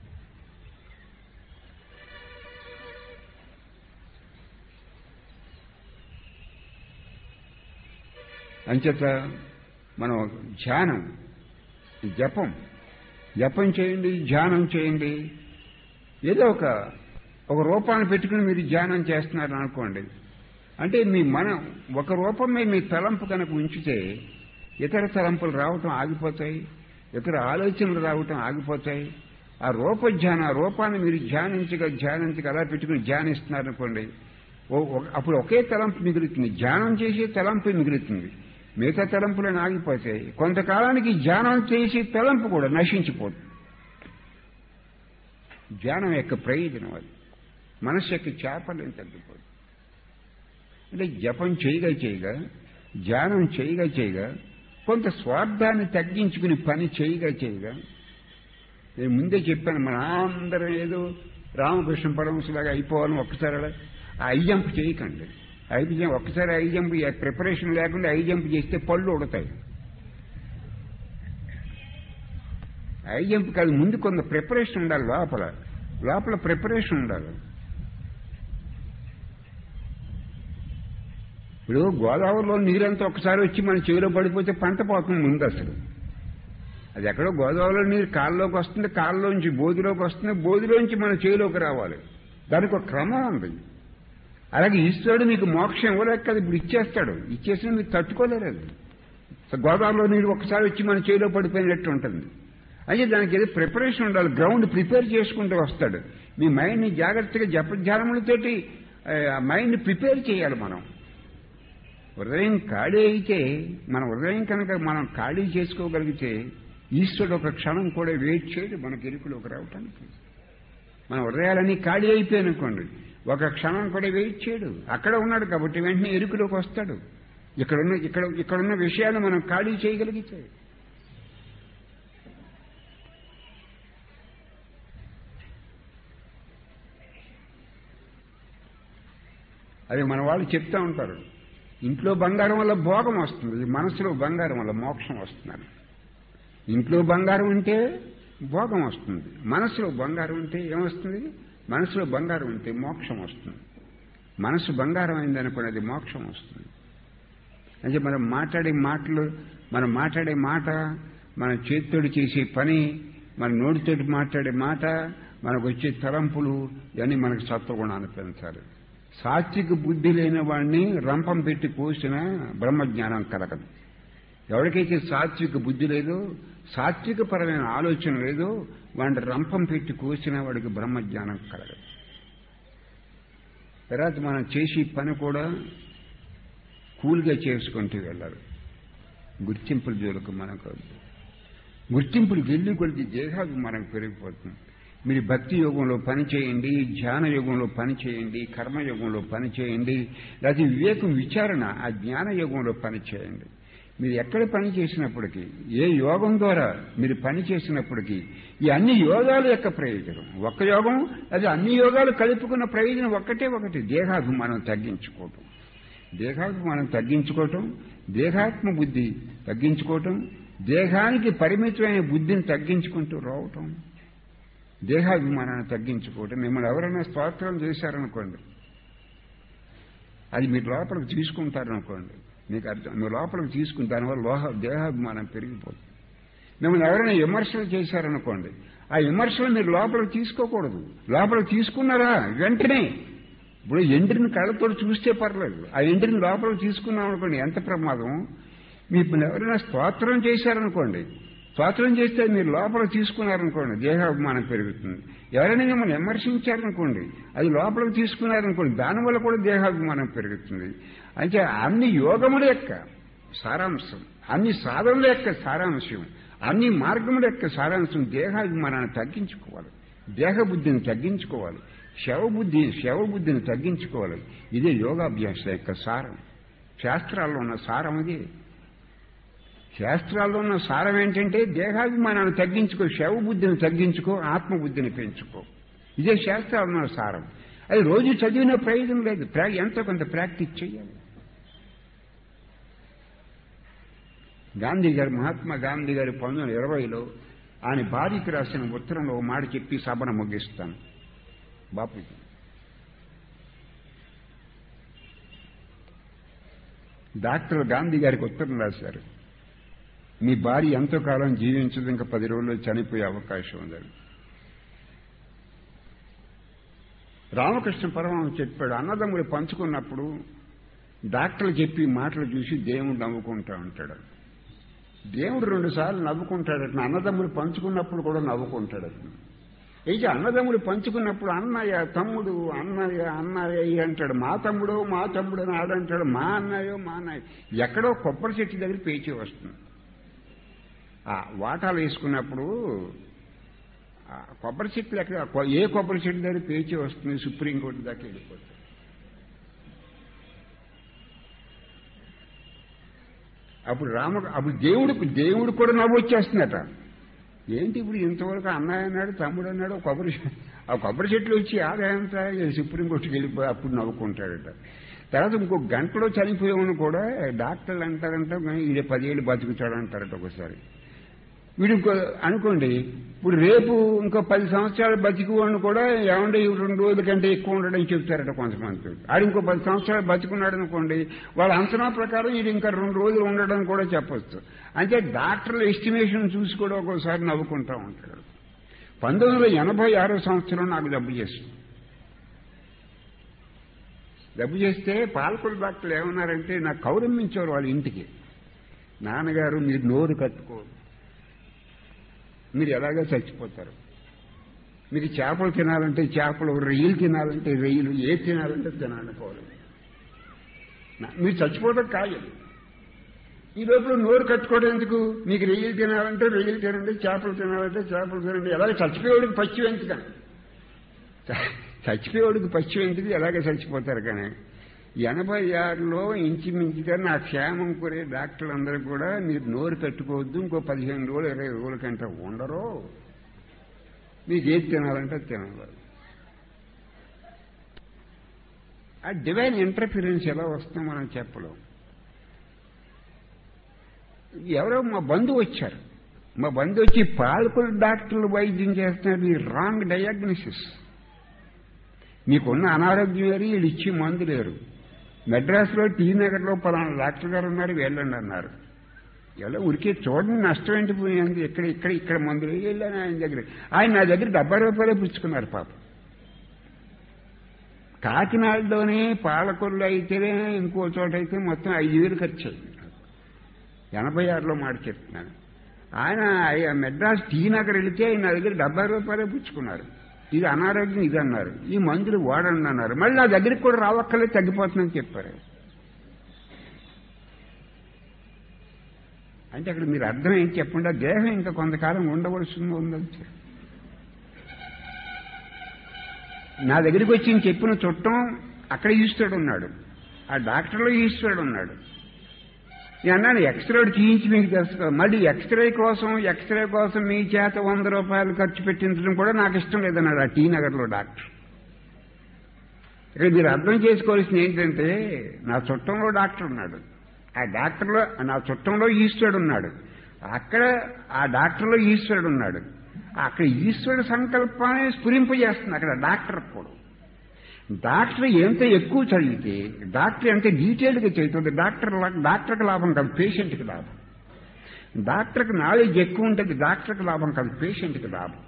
అంచేత మనం ధ్యానం జపం జపం చేయండి ధ్యానం చేయండి ఏదో ఒక ఒక రూపాన్ని పెట్టుకుని మీరు ధ్యానం చేస్తున్నారు అనుకోండి అంటే మీ మనం ఒక రూపమే మీ తలంపు కనుక ఉంచితే ఇతర తలంపులు రావటం ఆగిపోతాయి ఇతర ఆలోచనలు రావటం ఆగిపోతాయి ఆ రూప ధ్యాన ఆ రూపాన్ని మీరు ధ్యానించగా ధ్యానించగా అలా పెట్టుకుని ధ్యానిస్తున్నారు అనుకోండి అప్పుడు ఒకే తలంపు మిగులుతుంది ధ్యానం చేసే తలంపు మిగులుతుంది మిగతా తలంపులను ఆగిపోతాయి కొంతకాలానికి ధ్యానం చేసే తలంపు కూడా నశించిపోతుంది ధ్యానం యొక్క ప్రయోజనం అది మనసు యొక్క చేపలను తగ్గిపోతుంది అంటే జపం చేయగా చేయగా ధ్యానం చేయగా చేయగా కొంత స్వార్థాన్ని తగ్గించుకుని పని చేయగా చేయగా నేను ముందే చెప్పాను మన అందరం ఏదో రామకృష్ణ పరమశలాగా అయిపోవాలని ఒక్కసారి అలా ఐ జంప్ చేయకండి ఐ జంప్ ఒక్కసారి ఐ జంప్ ప్రిపరేషన్ లేకుండా ఐ జంప్ చేస్తే పళ్ళు ఉడతాయి ఐ జంప్ కాదు ముందు కొంత ప్రిపరేషన్ ఉండాలి లోపల లోపల ప్రిపరేషన్ ఉండాలి ఇప్పుడు గోదావరిలో నీరంతా ఒకసారి వచ్చి మన చెవిలో పడిపోతే పంట పోతుంది ముందు అసలు అది ఎక్కడో గోదావరిలో నీరు కాళ్ళలోకి వస్తుంది కాళ్ళలోంచి బోధిలోకి వస్తుంది బోధిలోంచి మన చెవిలోకి రావాలి దానికి ఒక క్రమం ఉంది అలాగే ఈశ్వరుడు మీకు మోక్షం ఇవ్వలేక కదా ఇప్పుడు ఇచ్చేస్తాడు ఇచ్చేసిన మీరు తట్టుకోలేరు అది గోదావరిలో నీరు ఒకసారి వచ్చి మన చేతిలో పడిపోయినట్టు ఉంటుంది అయితే దానికి ఏదో ప్రిపరేషన్ ఉండాలి గ్రౌండ్ ప్రిపేర్ చేసుకుంటూ వస్తాడు మీ మైండ్ని జాగ్రత్తగా జపధ్యానములతోటి ఆ మైండ్ని ప్రిపేర్ చేయాలి మనం హృదయం ఖాళీ అయితే మన హృదయం కనుక మనం ఖాళీ చేసుకోగలిగితే ఈశ్వరుడు ఒక క్షణం కూడా వెయిట్ చేయడు మనకి ఇరుకులోకి రావటానికి మన హృదయాలన్నీ ఖాళీ అయిపోయానుకోండి ఒక క్షణం కూడా వెయిట్ చేయడు అక్కడ ఉన్నాడు కాబట్టి వెంటనే ఎరుకులోకి వస్తాడు ఇక్కడున్న ఇక్కడ ఇక్కడున్న విషయాలు మనం ఖాళీ చేయగలిగితే అది మన వాళ్ళు చెప్తా ఉంటారు ఇంట్లో బంగారం వల్ల భోగం వస్తుంది మనసులో బంగారం వల్ల మోక్షం వస్తుందని ఇంట్లో బంగారం ఉంటే భోగం వస్తుంది మనసులో బంగారం ఉంటే ఏమొస్తుంది మనసులో బంగారం ఉంటే మోక్షం వస్తుంది మనసు బంగారం అయిందనుకున్నది మోక్షం వస్తుంది అంటే మనం మాట్లాడే మాటలు మనం మాట్లాడే మాట మన చేతితోటి చేసే పని మన నోటితోటి మాట్లాడే మాట మనకు వచ్చే తలంపులు ఇవన్నీ మనకు సత్వగుణాన్ని పెంచాలి సాత్విక బుద్ధి లేని వాడిని రంపం పెట్టి కోసినా బ్రహ్మజ్ఞానం కలగదు ఎవరికైతే సాత్విక బుద్ధి లేదో సాత్వికపరమైన ఆలోచన లేదో వాడిని రంపం పెట్టి కోసినా వాడికి బ్రహ్మజ్ఞానం కలగదు తర్వాత మనం చేసే పని కూడా కూల్గా చేసుకుంటూ వెళ్ళాలి గుర్తింపుల జోలకు మనకు గుర్తింపులు వెళ్ళి కొలిది దేహాభిమానం పెరిగిపోతుంది మీరు భక్తి యోగంలో పని చేయండి ధ్యాన యోగంలో పని చేయండి కర్మయోగంలో పని చేయండి లేకపోతే వివేకం విచారణ ఆ జ్ఞాన యోగంలో పని చేయండి మీరు ఎక్కడ పని చేసినప్పటికీ ఏ యోగం ద్వారా మీరు పని చేసినప్పటికీ ఈ అన్ని యోగాల యొక్క ప్రయోజనం ఒక్క యోగం అది అన్ని యోగాలు కలుపుకున్న ప్రయోజనం ఒక్కటే ఒకటి దేహాభిమానం తగ్గించుకోవటం దేహాభిమానం తగ్గించుకోవటం దేహాత్మ బుద్ధి తగ్గించుకోవటం దేహానికి పరిమితమైన బుద్ధిని తగ్గించుకుంటూ రావటం దేహాభిమానాన్ని తగ్గించుకోవటం మిమ్మల్ని ఎవరైనా స్తోత్రం చేశారనుకోండి అది మీరు లోపలికి తీసుకుంటారనుకోండి మీకు అర్థం మీరు లోపలికి తీసుకుని దానివల్ల లోహ దేహాభిమానం పెరిగిపోతుంది మిమ్మల్ని ఎవరైనా విమర్శలు చేశారనుకోండి ఆ విమర్శలు మీరు లోపలికి తీసుకోకూడదు లోపలికి తీసుకున్నారా వెంటనే ఇప్పుడు ఎండ్రిని కళ్ళతో చూస్తే పర్లేదు ఆ ఎండ్రిని లోపలికి తీసుకున్నాం అనుకోండి ఎంత ప్రమాదం మీకు ఎవరైనా స్తోత్రం చేశారనుకోండి స్తోత్రం చేస్తే మీరు లోపల తీసుకున్నారనుకోండి దేహాభిమానం పెరుగుతుంది ఎవరైనా మిమ్మల్ని విమర్శించారనుకోండి అది లోపలికి తీసుకున్నారనుకోండి దానివల్ల కూడా దేహాభిమానం పెరుగుతుంది అంటే అన్ని యోగముల యొక్క సారాంశం అన్ని సాధనల యొక్క సారాంశం అన్ని మార్గముల యొక్క సారాంశం దేహాభిమానాన్ని తగ్గించుకోవాలి దేహబుద్ధిని తగ్గించుకోవాలి శవబుద్ధి శవబుద్ధిని తగ్గించుకోవాలి ఇదే యోగాభ్యాసం యొక్క సారం శాస్త్రాల్లో ఉన్న సారం ఇది శాస్త్రాల్లో ఉన్న సారం ఏంటంటే దేహాభిమానాన్ని తగ్గించుకో శవబుద్ధిని తగ్గించుకో ఆత్మబుద్ధిని పెంచుకో ఇదే శాస్త్రాల్లో ఉన్న సారం అది రోజు చదివిన ప్రయోజనం లేదు ఎంతో కొంత ప్రాక్టీస్ చేయాలి గాంధీ గారు మహాత్మా గాంధీ గారి పంతొమ్మిది వందల ఇరవైలో ఆయన భార్యకి రాసిన ఉత్తరంలో ఓ మాట చెప్పి సభను ముగిస్తాను బాపూజీ డాక్టర్ గాంధీ గారికి ఉత్తరం రాశారు మీ భార్య ఎంతో కాలం జీవించదు ఇంకా పది రోజుల్లో చనిపోయే అవకాశం ఉందని రామకృష్ణ పరమహంస చెప్పాడు అన్నదమ్ములు పంచుకున్నప్పుడు డాక్టర్లు చెప్పి మాటలు చూసి దేవుడు నవ్వుకుంటా ఉంటాడు దేవుడు రెండు సార్లు నవ్వుకుంటాడట అన్నదమ్ములు పంచుకున్నప్పుడు కూడా నవ్వుకుంటాడట అయితే అన్నదమ్ములు పంచుకున్నప్పుడు అన్నయ్య తమ్ముడు అన్నయ్య అన్నయ్య అంటాడు మా తమ్ముడు మా తమ్ముడు అని ఆడంటాడు మా అన్నయ్యో మా అన్నయ్య ఎక్కడో కొబ్బరి చెట్టు దగ్గర పేచి వస్తుంది ఆ వాటాలు వేసుకున్నప్పుడు కొబ్బరి చెట్లు ఎక్కడ ఏ కొబ్బరి చెట్టు దగ్గర పేచి వస్తుంది సుప్రీంకోర్టు దాకా వెళ్ళిపోతుంది అప్పుడు రామ అప్పుడు దేవుడు దేవుడు కూడా నవ్వు వచ్చేస్తుందట ఏంటి ఇప్పుడు ఇంతవరకు అన్నయ్య అన్నాడు తమ్ముడు అన్నాడు కొబ్బరి ఆ కొబ్బరి చెట్లు వచ్చి ఆదాయంతా సుప్రీంకోర్టుకి వెళ్ళిపోయి అప్పుడు నవ్వుకుంటాడట తర్వాత ఇంకో గంటలో చనిపోయామని కూడా డాక్టర్లు అంటారంట ఈడే పదేళ్ళు బతుకుతాడు అంటారట ఒకసారి వీడు ఇంకో అనుకోండి ఇప్పుడు రేపు ఇంకో పది సంవత్సరాలు బతికువాడిని కూడా ఏమంటే రెండు రోజుల కంటే ఎక్కువ ఉండడం చెప్తారట కొంతమంది ఆడు ఇంకో పది సంవత్సరాలు బతుకున్నాడు అనుకోండి వాళ్ళ అంచనా ప్రకారం ఇది ఇంకా రెండు రోజులు ఉండడం కూడా చెప్పొచ్చు అంటే డాక్టర్ల ఎస్టిమేషన్ చూసి కూడా ఒక్కోసారి నవ్వుకుంటా ఉంటాడు పంతొమ్మిది వందల ఎనభై ఆరో సంవత్సరం నాకు డబ్బు చేస్తుంది డబ్బు చేస్తే పాలకుల డాక్టర్లు ఏమన్నారంటే నాకు కౌరమ్మించేవారు వాళ్ళ ఇంటికి నాన్నగారు మీరు నోరు కట్టుకోరు మీరు ఎలాగో చచ్చిపోతారు మీకు చేపలు తినాలంటే చేపలు రొయ్యలు తినాలంటే రొయ్యలు ఏ తినాలంటే తినాలనుకోవాలి మీరు చచ్చిపోవడం ఖాయం ఈ లోపల నోరు కట్టుకోవడం ఎందుకు మీకు రొయ్యలు తినాలంటే రొయ్యలు తినండి చేపలు తినాలంటే చేపలు తినండి ఎలాగ చచ్చిపోయేవాడికి పచ్చి ఎందుకని చచ్చిపోయేవాడికి పచ్చి ఎందుకు ఎలాగ చచ్చిపోతారు కానీ ఎనభై ఆరులో ఇంచుమించుగా నా క్షేమం కోరే డాక్టర్లు అందరూ కూడా మీరు నోరు పెట్టుకోవద్దు ఇంకో పదిహేను రోజులు ఇరవై రోజుల కంటే ఉండరు మీకు ఏది తినాలంటే తినాలి ఆ డివైన్ ఇంటర్ఫిరెన్స్ ఎలా వస్తుందో మనం చెప్పలేం ఎవరో మా బంధువు వచ్చారు మా బంధువు వచ్చి పాలకుల డాక్టర్లు వైద్యం చేస్తున్నారు ఈ రాంగ్ డయాగ్నోసిస్ మీకున్న అనారోగ్యం వేరు వీళ్ళు ఇచ్చి మందు లేరు మెడ్రాస్లో టీ నగర్లో పలానా డాక్టర్ గారు ఉన్నారు వెళ్ళండి అన్నారు ఎలా ఉరికే చూడండి నష్టం ఏంటి పోయింది ఇక్కడ ఇక్కడ ఇక్కడ మందులు వెళ్ళాను ఆయన దగ్గర ఆయన నా దగ్గర డెబ్బై రూపాయలే పుచ్చుకున్నారు పాప కాకినాడలోనే పాలకొల్లు అయితేనే ఇంకో చోట అయితే మొత్తం ఐదు వేలు ఖర్చు అయింది ఎనభై ఆరులో మాట చెప్తున్నాను ఆయన ఆయన మెడ్రాస్ టీ నగర్ వెళితే ఆయన నా దగ్గర డెబ్బై రూపాయలే పుచ్చుకున్నారు ఇది అనారోగ్యం ఇది అన్నారు ఈ మందులు వాడండి అన్నారు మళ్ళీ నా దగ్గరికి కూడా రావక్కలే తగ్గిపోతుందని చెప్పారు అంటే అక్కడ మీరు అర్థం ఏం చెప్పండి ఆ దేహం ఇంకా కొంతకాలం ఉండవలసింది ఉందంటే నా దగ్గరికి వచ్చి నేను చెప్పిన చుట్టం అక్కడ ఈశ్వరుడు ఉన్నాడు ఆ డాక్టర్లో ఈశ్వరుడు ఉన్నాడు నేను అన్నాను ఎక్స్రే తీయించి మీకు తెలుసు కదా మళ్ళీ ఎక్స్రే కోసం ఎక్స్రే కోసం మీ చేత వంద రూపాయలు ఖర్చు పెట్టించడం కూడా నాకు ఇష్టం లేదన్నాడు ఆ టీ నగర్లో డాక్టర్ ఇక్కడ మీరు అర్థం చేసుకోవాల్సింది ఏంటంటే నా చుట్టంలో డాక్టర్ ఉన్నాడు ఆ డాక్టర్లో నా చుట్టంలో ఈశ్వరుడు ఉన్నాడు అక్కడ ఆ డాక్టర్లో ఈశ్వరుడు ఉన్నాడు అక్కడ ఈశ్వరుడు సంకల్పాన్ని స్ఫురింపజేస్తుంది అక్కడ డాక్టర్ కూడా డాక్టర్ ఎంత ఎక్కువ చదివితే డాక్టర్ ఎంత డీటెయిల్డ్గా చదువుతుంది డాక్టర్ డాక్టర్కి లాభం కాదు పేషెంట్కి లాభం డాక్టర్కి నాలెడ్జ్ ఎక్కువ ఉంటుంది డాక్టర్కి లాభం కాదు పేషెంట్కి లాభం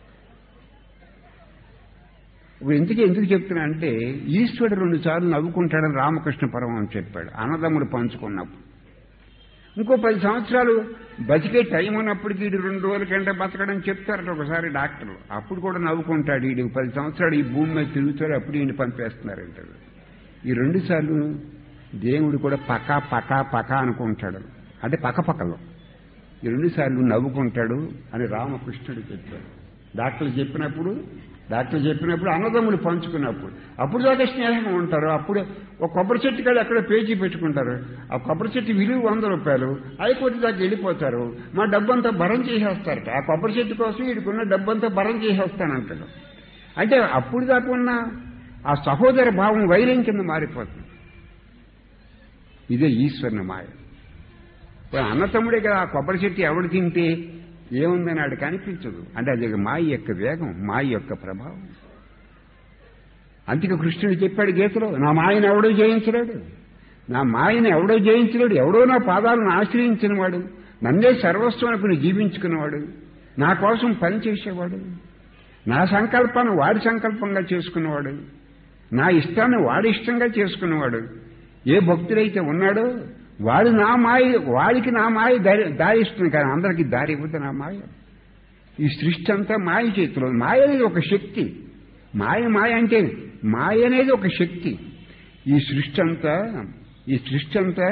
ఇప్పుడు ఎందుకు ఎందుకు చెప్తున్నా అంటే ఈశ్వరుడు రెండు సార్లు నవ్వుకుంటాడని రామకృష్ణ పరమం చెప్పాడు అన్నదమ్ముడు పంచుకున్నప్పుడు ఇంకో పది సంవత్సరాలు బతికే టైం ఉన్నప్పటికీ వీడు రెండు రోజుల కంటే బతకడం చెప్తారట ఒకసారి డాక్టర్లు అప్పుడు కూడా నవ్వుకుంటాడు వీడు పది సంవత్సరాలు ఈ భూమి మీద తిరుగుతాడు అప్పుడు ఈయన పంపేస్తున్నారంటాడు ఈ రెండు సార్లు దేవుడు కూడా పకా పకా పకా అనుకుంటాడు అంటే పక్కపక్కలో ఈ రెండు సార్లు నవ్వుకుంటాడు అని రామకృష్ణుడు చెప్పాడు డాక్టర్లు చెప్పినప్పుడు డాక్టర్ చెప్పినప్పుడు అన్నదమ్ములు పంచుకున్నప్పుడు అప్పుడు దాకా స్నేహంగా ఉంటారు అప్పుడు ఒక కొబ్బరి చెట్టు కాడ ఎక్కడ పేజీ పెట్టుకుంటారు ఆ కొబ్బరి చెట్టు విలువ వంద రూపాయలు అయిపోతే దాకా వెళ్ళిపోతారు మా డబ్బంతా భరం చేసేస్తారట ఆ కొబ్బరి చెట్టు కోసం వీడికున్న డబ్బంతా భరం చేసేస్తానంటాడు అంటే అప్పుడు దాకా ఉన్న ఆ సహోదర భావం వైరం కింద మారిపోతుంది ఇదే ఈశ్వరుని మాయ ఇప్పుడు అన్నతమ్ముడే కదా ఆ కొబ్బరి చెట్టు ఎవడు తింటే ఏముందని ఆడు కనిపించదు అంటే అది మాయ యొక్క వేగం మాయ యొక్క ప్రభావం అందుకే కృష్ణుడు చెప్పాడు గీతలో నా మాయను ఎవడో జయించలేడు నా మాయను ఎవడో జయించలేడు ఎవడో నా పాదాలను ఆశ్రయించిన వాడు నన్నే సర్వస్వం అనుకుని జీవించుకున్నవాడు నా కోసం పని చేసేవాడు నా సంకల్పాన్ని వాడి సంకల్పంగా చేసుకున్నవాడు నా ఇష్టాన్ని వాడి ఇష్టంగా చేసుకున్నవాడు ఏ భక్తుడైతే ఉన్నాడో వాడు నా మాయ వాడికి నా మాయ దారి దారి ఇస్తుంది కానీ అందరికీ దారి ఇవ్వదు నా మాయ ఈ సృష్టి అంతా మాయ చేతిలో మాయ అనేది ఒక శక్తి మాయ మాయ అంటే మాయ అనేది ఒక శక్తి ఈ సృష్టి అంతా ఈ సృష్టి అంతా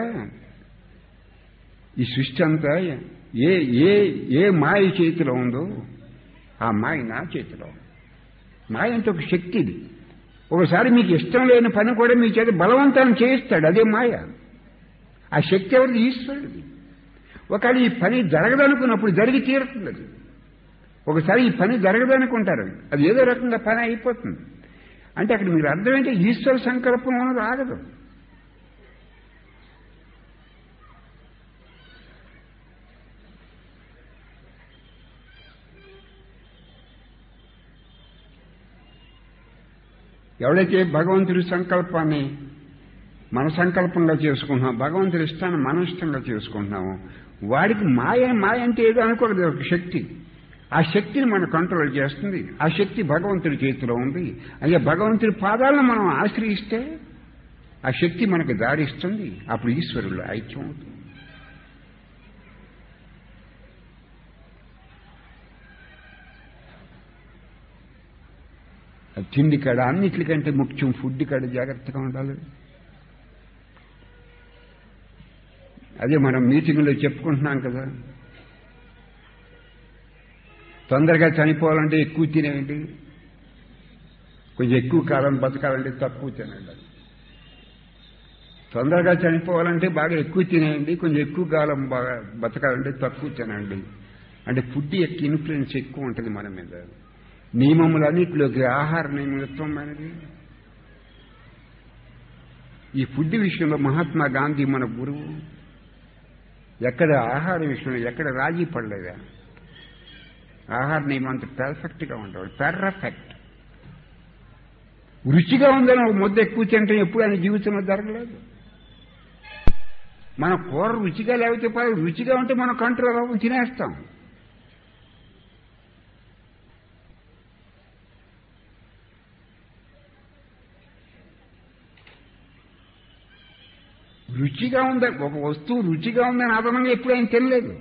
ఈ సృష్టి అంతా ఏ ఏ ఏ మాయ చేతిలో ఉందో ఆ మాయ నా చేతిలో ఉంది. మాయ అంటే ఒక శక్తి ఇది ఒకసారి మీకు ఇష్టం లేని పని కూడా మీ చేత బలవంతం చేయిస్తాడు అదే మాయ ఆ శక్తి ఎవరిది ఈశ్వరుడిది ఒకవేళ ఈ పని జరగదనుకున్నప్పుడు జరిగి తీరుతుంది అది ఒకసారి ఈ పని జరగదనుకుంటారు అది ఏదో రకంగా పని అయిపోతుంది అంటే అక్కడ మీరు అర్థం ఏంటి ఈశ్వర సంకల్పం అన్నది ఆగదు ఎవడైతే భగవంతుడి సంకల్పాన్ని మన సంకల్పంగా చేసుకుంటున్నాం భగవంతుడి ఇష్టాన్ని మన ఇష్టంగా చేసుకుంటున్నాము వాడికి మాయ మాయ అంటే ఏదో అనుకోలేదు ఒక శక్తి ఆ శక్తిని మన కంట్రోల్ చేస్తుంది ఆ శక్తి భగవంతుడి చేతిలో ఉంది అయ్యా భగవంతుడి పాదాలను మనం ఆశ్రయిస్తే ఆ శక్తి మనకు దారిస్తుంది అప్పుడు ఈశ్వరుడు ఐక్యం అవుతుంది ఆ తిండి కాడ అన్నిటికంటే ముఖ్యం ఫుడ్ కాడ జాగ్రత్తగా ఉండాలి అదే మనం మీటింగ్లో చెప్పుకుంటున్నాం కదా తొందరగా చనిపోవాలంటే ఎక్కువ తినేయండి కొంచెం ఎక్కువ కాలం బతకాలంటే తక్కువ తినండి తొందరగా చనిపోవాలంటే బాగా ఎక్కువ తినేయండి కొంచెం ఎక్కువ కాలం బాగా బతకాలంటే తక్కువ తినండి అంటే ఫుడ్ యొక్క ఇన్ఫ్లుయెన్స్ ఎక్కువ ఉంటుంది మన మీద నియమములన్నింటిలోకి ఆహార నియమత్వమైనది ఈ ఫుడ్ విషయంలో మహాత్మా గాంధీ మన గురువు ఎక్కడ ఆహార విషయంలో ఎక్కడ రాజీ పడలేదా ఆహార నియమం అంత పెర్ఫెక్ట్గా ఉండవు పెర్ఫెక్ట్ రుచిగా ఉందని ఒక ముద్ద ఎక్కువ తింటే ఎప్పుడు ఆయన జీవితంలో జరగలేదు మన కూర రుచిగా లేకపోతే పర్వాలేదు. రుచిగా ఉంటే మనం కంట్రోల్ అవ్వం తినేస్తాం రుచిగా ఉందా ఒక వస్తువు రుచిగా ఉందని అదనంగా ఎప్పుడు ఆయన తినలేదు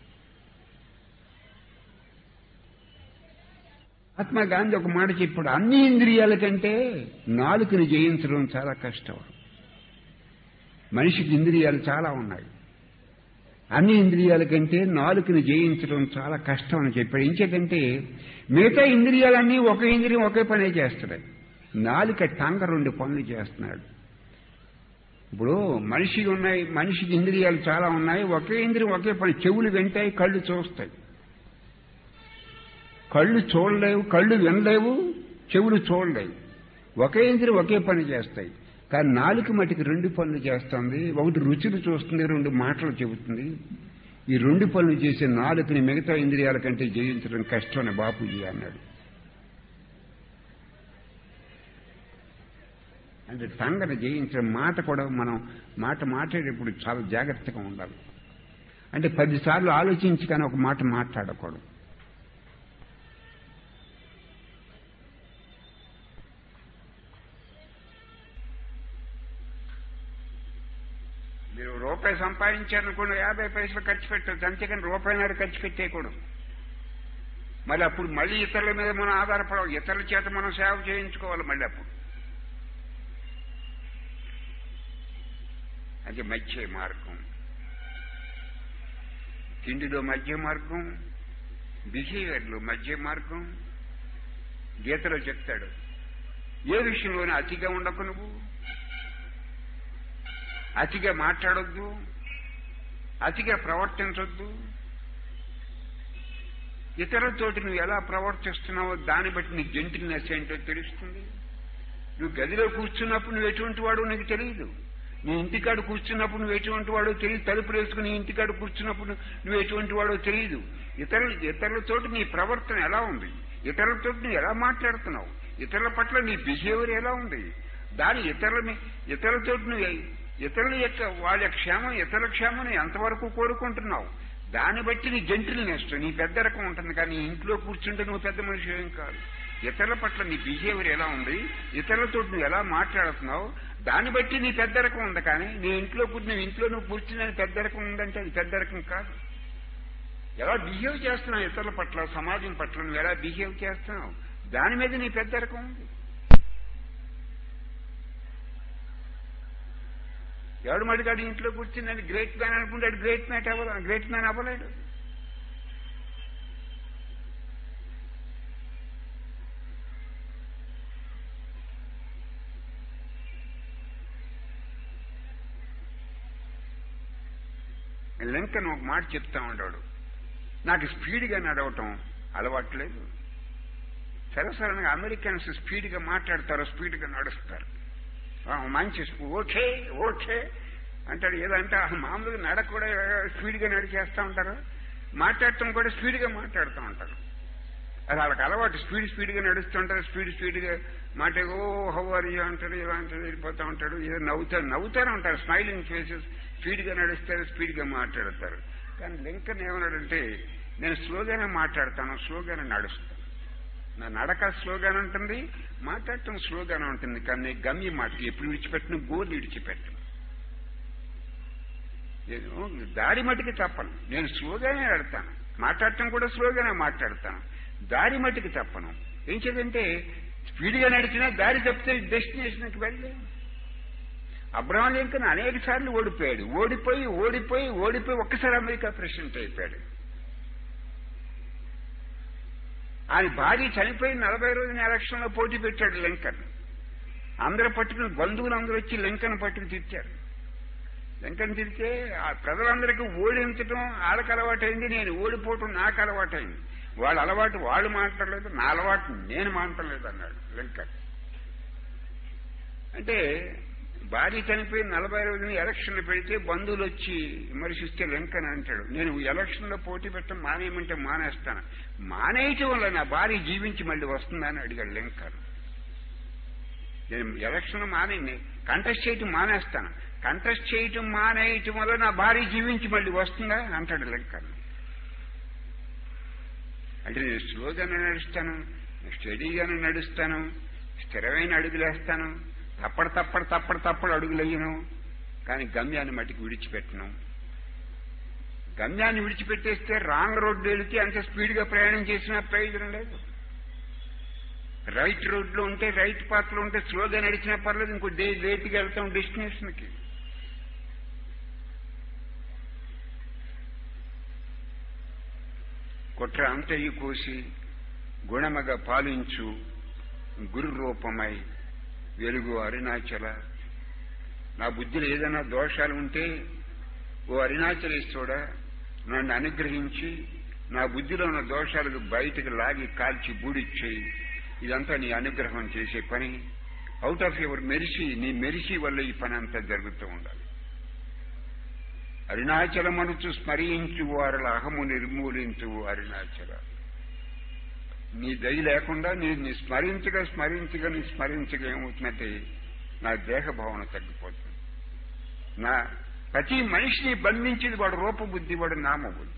మహాత్మా గాంధీ ఒక మాట చెప్పాడు అన్ని ఇంద్రియాల కంటే నాలుకని జయించడం చాలా కష్టం మనిషికి ఇంద్రియాలు చాలా ఉన్నాయి అన్ని ఇంద్రియాల కంటే నాలుకని జయించడం చాలా కష్టం అని చెప్పాడు ఇంకేదంటే మిగతా ఇంద్రియాలన్నీ ఒక ఇంద్రియం ఒకే పనే చేస్తున్నాయి నాలుక టంగ రెండు పనులు చేస్తున్నాడు ఇప్పుడు మనిషికి ఉన్నాయి మనిషికి ఇంద్రియాలు చాలా ఉన్నాయి ఒకే ఇంద్రియం ఒకే పని చెవులు వింటాయి కళ్ళు చూస్తాయి కళ్ళు చూడలేవు కళ్ళు వినలేవు చెవులు చూడలేవు ఒకే ఇంద్రియం ఒకే పని చేస్తాయి కానీ నాలుగు మటుకు రెండు పనులు చేస్తుంది ఒకటి రుచులు చూస్తుంది రెండు మాటలు చెబుతుంది ఈ రెండు పనులు చేసే నాలుగుని మిగతా ఇంద్రియాల కంటే జయించడం కష్టం అని బాపూజీ అన్నాడు అంటే టంగను జయించడం మాట కూడా మనం మాట మాట్లాడేటప్పుడు చాలా జాగ్రత్తగా ఉండాలి అంటే పదిసార్లు ఆలోచించి కానీ ఒక మాట మాట్లాడకూడదు మీరు రూపాయి సంపాదించారనుకోండి యాభై పైసలు ఖర్చు పెట్టచ్చు అంతేకాని రూపాయిన్నర ఖర్చు పెట్టేయకూడదు మళ్ళీ అప్పుడు మళ్ళీ ఇతరుల మీద మనం ఆధారపడాలి ఇతరుల చేత మనం సేవ చేయించుకోవాలి మళ్ళీ అప్పుడు అది మధ్య మార్గం తిండిలో మధ్య మార్గం బిహేవియర్లో మధ్య మార్గం గీతలో చెప్తాడు ఏ విషయంలోనే అతిగా ఉండకు నువ్వు అతిగా మాట్లాడొద్దు అతిగా ప్రవర్తించొద్దు ఇతరులతోటి నువ్వు ఎలా ప్రవర్తిస్తున్నావో దాన్ని బట్టి నీ జంటిల్నెస్ ఏంటో తెలుస్తుంది నువ్వు గదిలో కూర్చున్నప్పుడు నువ్వు ఎటువంటి వాడో నీకు తెలియదు నీ ఇంటికాడ కూర్చున్నప్పుడు నువ్వు ఎటువంటి వాడో తెలియదు తలుపులు వేసుకుని నీ ఇంటికాడ కూర్చున్నప్పుడు నువ్వు ఎటువంటి వాడో తెలియదు ఇతరులు ఇతరులతోటి నీ ప్రవర్తన ఎలా ఉంది ఇతరులతోటి నువ్వు ఎలా మాట్లాడుతున్నావు ఇతరుల పట్ల నీ బిహేవియర్ ఎలా ఉంది దాని ఇతరులని ఇతరులతోటి నువ్వు ఇతరుల యొక్క వాళ్ళ క్షేమం ఇతరుల క్షేమం ఎంతవరకు కోరుకుంటున్నావు దాన్ని బట్టి నీ జంటిల్నెస్ నీ పెద్ద రకం ఉంటుంది కానీ నీ ఇంట్లో కూర్చుంటే నువ్వు పెద్ద మనిషి ఏం కాదు ఇతరుల పట్ల నీ బిహేవియర్ ఎలా ఉంది ఇతరులతో నువ్వు ఎలా మాట్లాడుతున్నావు దాన్ని బట్టి నీ పెద్ద రకం ఉంది కానీ నీ ఇంట్లో కూర్చుని నీ ఇంట్లో నువ్వు కూర్చుని పెద్ద రకం ఉందంటే అది పెద్ద రకం కాదు ఎలా బిహేవ్ చేస్తున్నావు ఇతరుల పట్ల సమాజం పట్ల నువ్వు ఎలా బిహేవ్ చేస్తున్నావు దాని మీద నీ పెద్ద రకం ఉంది ఎవడు మడిగాడు ఇంట్లో కూర్చుని గ్రేట్ మ్యాన్ అనుకుంటాడు గ్రేట్ మ్యాన్ అవ్వదు గ్రేట్ మ్యాన్ అవ్వలేడు లింకన్ ఒక మాట చెప్తా ఉంటాడు నాకు స్పీడ్గా నడవటం అలవాట్లేదు సరసరంగా అమెరికన్స్ స్పీడ్గా మాట్లాడతారు స్పీడ్గా నడుస్తారు ఆ, మంచి స్పీ- ఓకే ఓకే అంటాడు ఏదంటే ఆ మామూలుగా నడక కూడా స్పీడ్గా నడిచేస్తూ ఉంటారు మాట్లాడటం కూడా స్పీడ్గా మాట్లాడుతూ ఉంటారు అది వాళ్ళకి అలవాటు స్పీడ్ స్పీడ్గా నడుస్తుంటారు స్పీడ్ స్పీడ్గా మాట ఓ హౌ ఆర్ యూ అంటాడు ఇలా అంటాడు వెళ్ళిపోతూ ఉంటాడు ఏదో నవ్వుతారు నవ్వుతారు ఉంటారు స్మైలింగ్ ఫేసెస్ స్పీడ్గా నడుస్తారు స్పీడ్గా మాట్లాడతారు కానీ లింకన్ ఏమన్నాడంటే నేను స్లోగానే మాట్లాడతాను స్లోగానే నడుస్తాను నా నడక స్లోగానే ఉంటుంది మాట్లాడటం స్లోగానే ఉంటుంది కానీ నేను గమ్య మాటకి ఎప్పుడు విడిచిపెట్టిన గోర్లు విడిచిపెట్టను నేను దారి మటుకి తప్పను నేను స్లోగానే ఆడతాను మాట్లాడటం కూడా స్లోగానే మాట్లాడతాను దారి మటుకి తప్పను ఏం చేదంటే స్పీడ్గా నడిచినా దారి తప్పితే డెస్టినేషన్కి వెళ్ళే అబ్రహం లింకన్ అనేక సార్లు ఓడిపోయాడు ఓడిపోయి ఓడిపోయి ఓడిపోయి ఒక్కసారి అమెరికా ప్రెసిడెంట్ అయిపోయాడు ఆయన భార్య చనిపోయి నలభై రోజుల ఎలక్షన్ లో పోటీ పెట్టాడు లింకన్ అందరు పట్టుకుని బంధువులు అందరూ వచ్చి లింకన్ పట్టుకుని తిట్టారు లింకన్ తిరిగితే ఆ ప్రజలందరికీ ఓడించడం వాళ్ళకి అలవాటైంది నేను ఓడిపోవటం నాకు అలవాటైంది వాళ్ళ అలవాటు వాళ్ళు మాట్లాడలేదు నా అలవాటు నేను మాట్లాడలేదు అన్నాడు లింకన్ అంటే భార్య చనిపోయి నలభై రోజులు ఎలక్షన్లు పెడితే బంధువులు వచ్చి విమర్శిస్తే లింకన్ అంటాడు నేను ఎలక్షన్లో పోటీ పెట్టడం మానేయమంటే మానేస్తాను మానేయటం వల్ల నా భార్య జీవించి మళ్ళీ వస్తుందని అడిగాడు లింకన్ నేను ఎలక్షన్ మానే కంటెస్ట్ చేయటం మానేస్తాను కంటెస్ట్ చేయటం మానేయటం వల్ల నా భార్య జీవించి మళ్ళీ వస్తుందా అంటాడు లింకన్ అంటే నేను స్లోగానే నడుస్తాను స్టడీగానే నడుస్తాను స్థిరమైన అడుగులేస్తాను తప్పడు తప్పడు తప్పడు తప్పడు అడుగులయ్యను కానీ గమ్యాన్ని మట్టికి విడిచిపెట్టను గమ్యాన్ని విడిచిపెట్టేస్తే రాంగ్ రోడ్డు వెళితే అంత స్పీడ్గా ప్రయాణం చేసినా ప్రయోజనం లేదు రైట్ రోడ్లో ఉంటే రైట్ పాత్రలో ఉంటే స్లోగా నడిచినా పర్లేదు ఇంకో డే లేట్గా వెళ్తాం డెస్టినేషన్కి కుట్ర అంతయు కోసి గుణమగ పాలించు గురు రూపమై వెలుగు అరుణాచల నా బుద్ధిలో ఏదైనా దోషాలు ఉంటే ఓ అరుణాచలేశ్వరుడా నన్ను అనుగ్రహించి నా బుద్ధిలో ఉన్న దోషాలకు బయటకు లాగి కాల్చి బూడిచ్చేయి ఇదంతా నీ అనుగ్రహం చేసే పని అవుట్ ఆఫ్ యువర్ మెరిసి నీ మెరిసి వల్ల ఈ పని అంతా జరుగుతూ ఉండాలి అరుణాచలమనుచు స్మరించు వారుల అహము నిర్మూలించు అరుణాచల నీ దయ లేకుండా నేను స్మరించగా స్మరించగా నీ స్మరించగా ఏమవుతుందంటే నా దేహ భావన తగ్గిపోతుంది నా ప్రతి మనిషిని బంధించేది వాడు రూపబుద్ధి వాడు నామబుద్ధి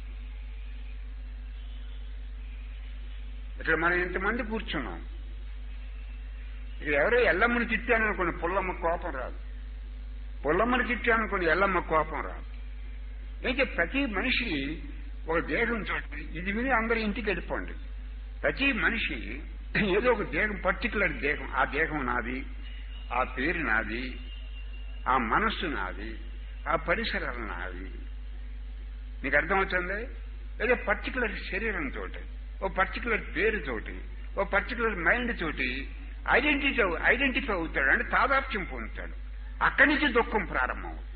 ఇక్కడ మనం ఇంతమంది కూర్చున్నాం ఇక్కడ ఎవరో ఎల్లమ్మని తిట్టాననుకోండి పుల్లమ్మ కోపం రాదు పుల్లమ్మని తిట్టాననుకోండి ఎల్లమ్మ కోపం రాదు అయితే ప్రతి మనిషి ఒక దేహం చోట ఇది విని అందరూ ఇంటికి వెళ్ళిపోండి ప్రతి మనిషి ఏదో ఒక దేహం పర్టికులర్ దేహం ఆ దేహం నాది ఆ పేరు నాది ఆ మనస్సు నాది ఆ పరిసరాలు నాది మీకు అర్థమవుతుంది ఏదో పర్టికులర్ శరీరంతో ఓ పర్టికులర్ పేరుతోటి ఓ పర్టికులర్ మైండ్ తోటి ఐడెంటిటీ ఐడెంటిఫై అవుతాడు అంటే తాదాప్యం పొందుతాడు అక్కడి నుంచి దుఃఖం ప్రారంభం అవుతుంది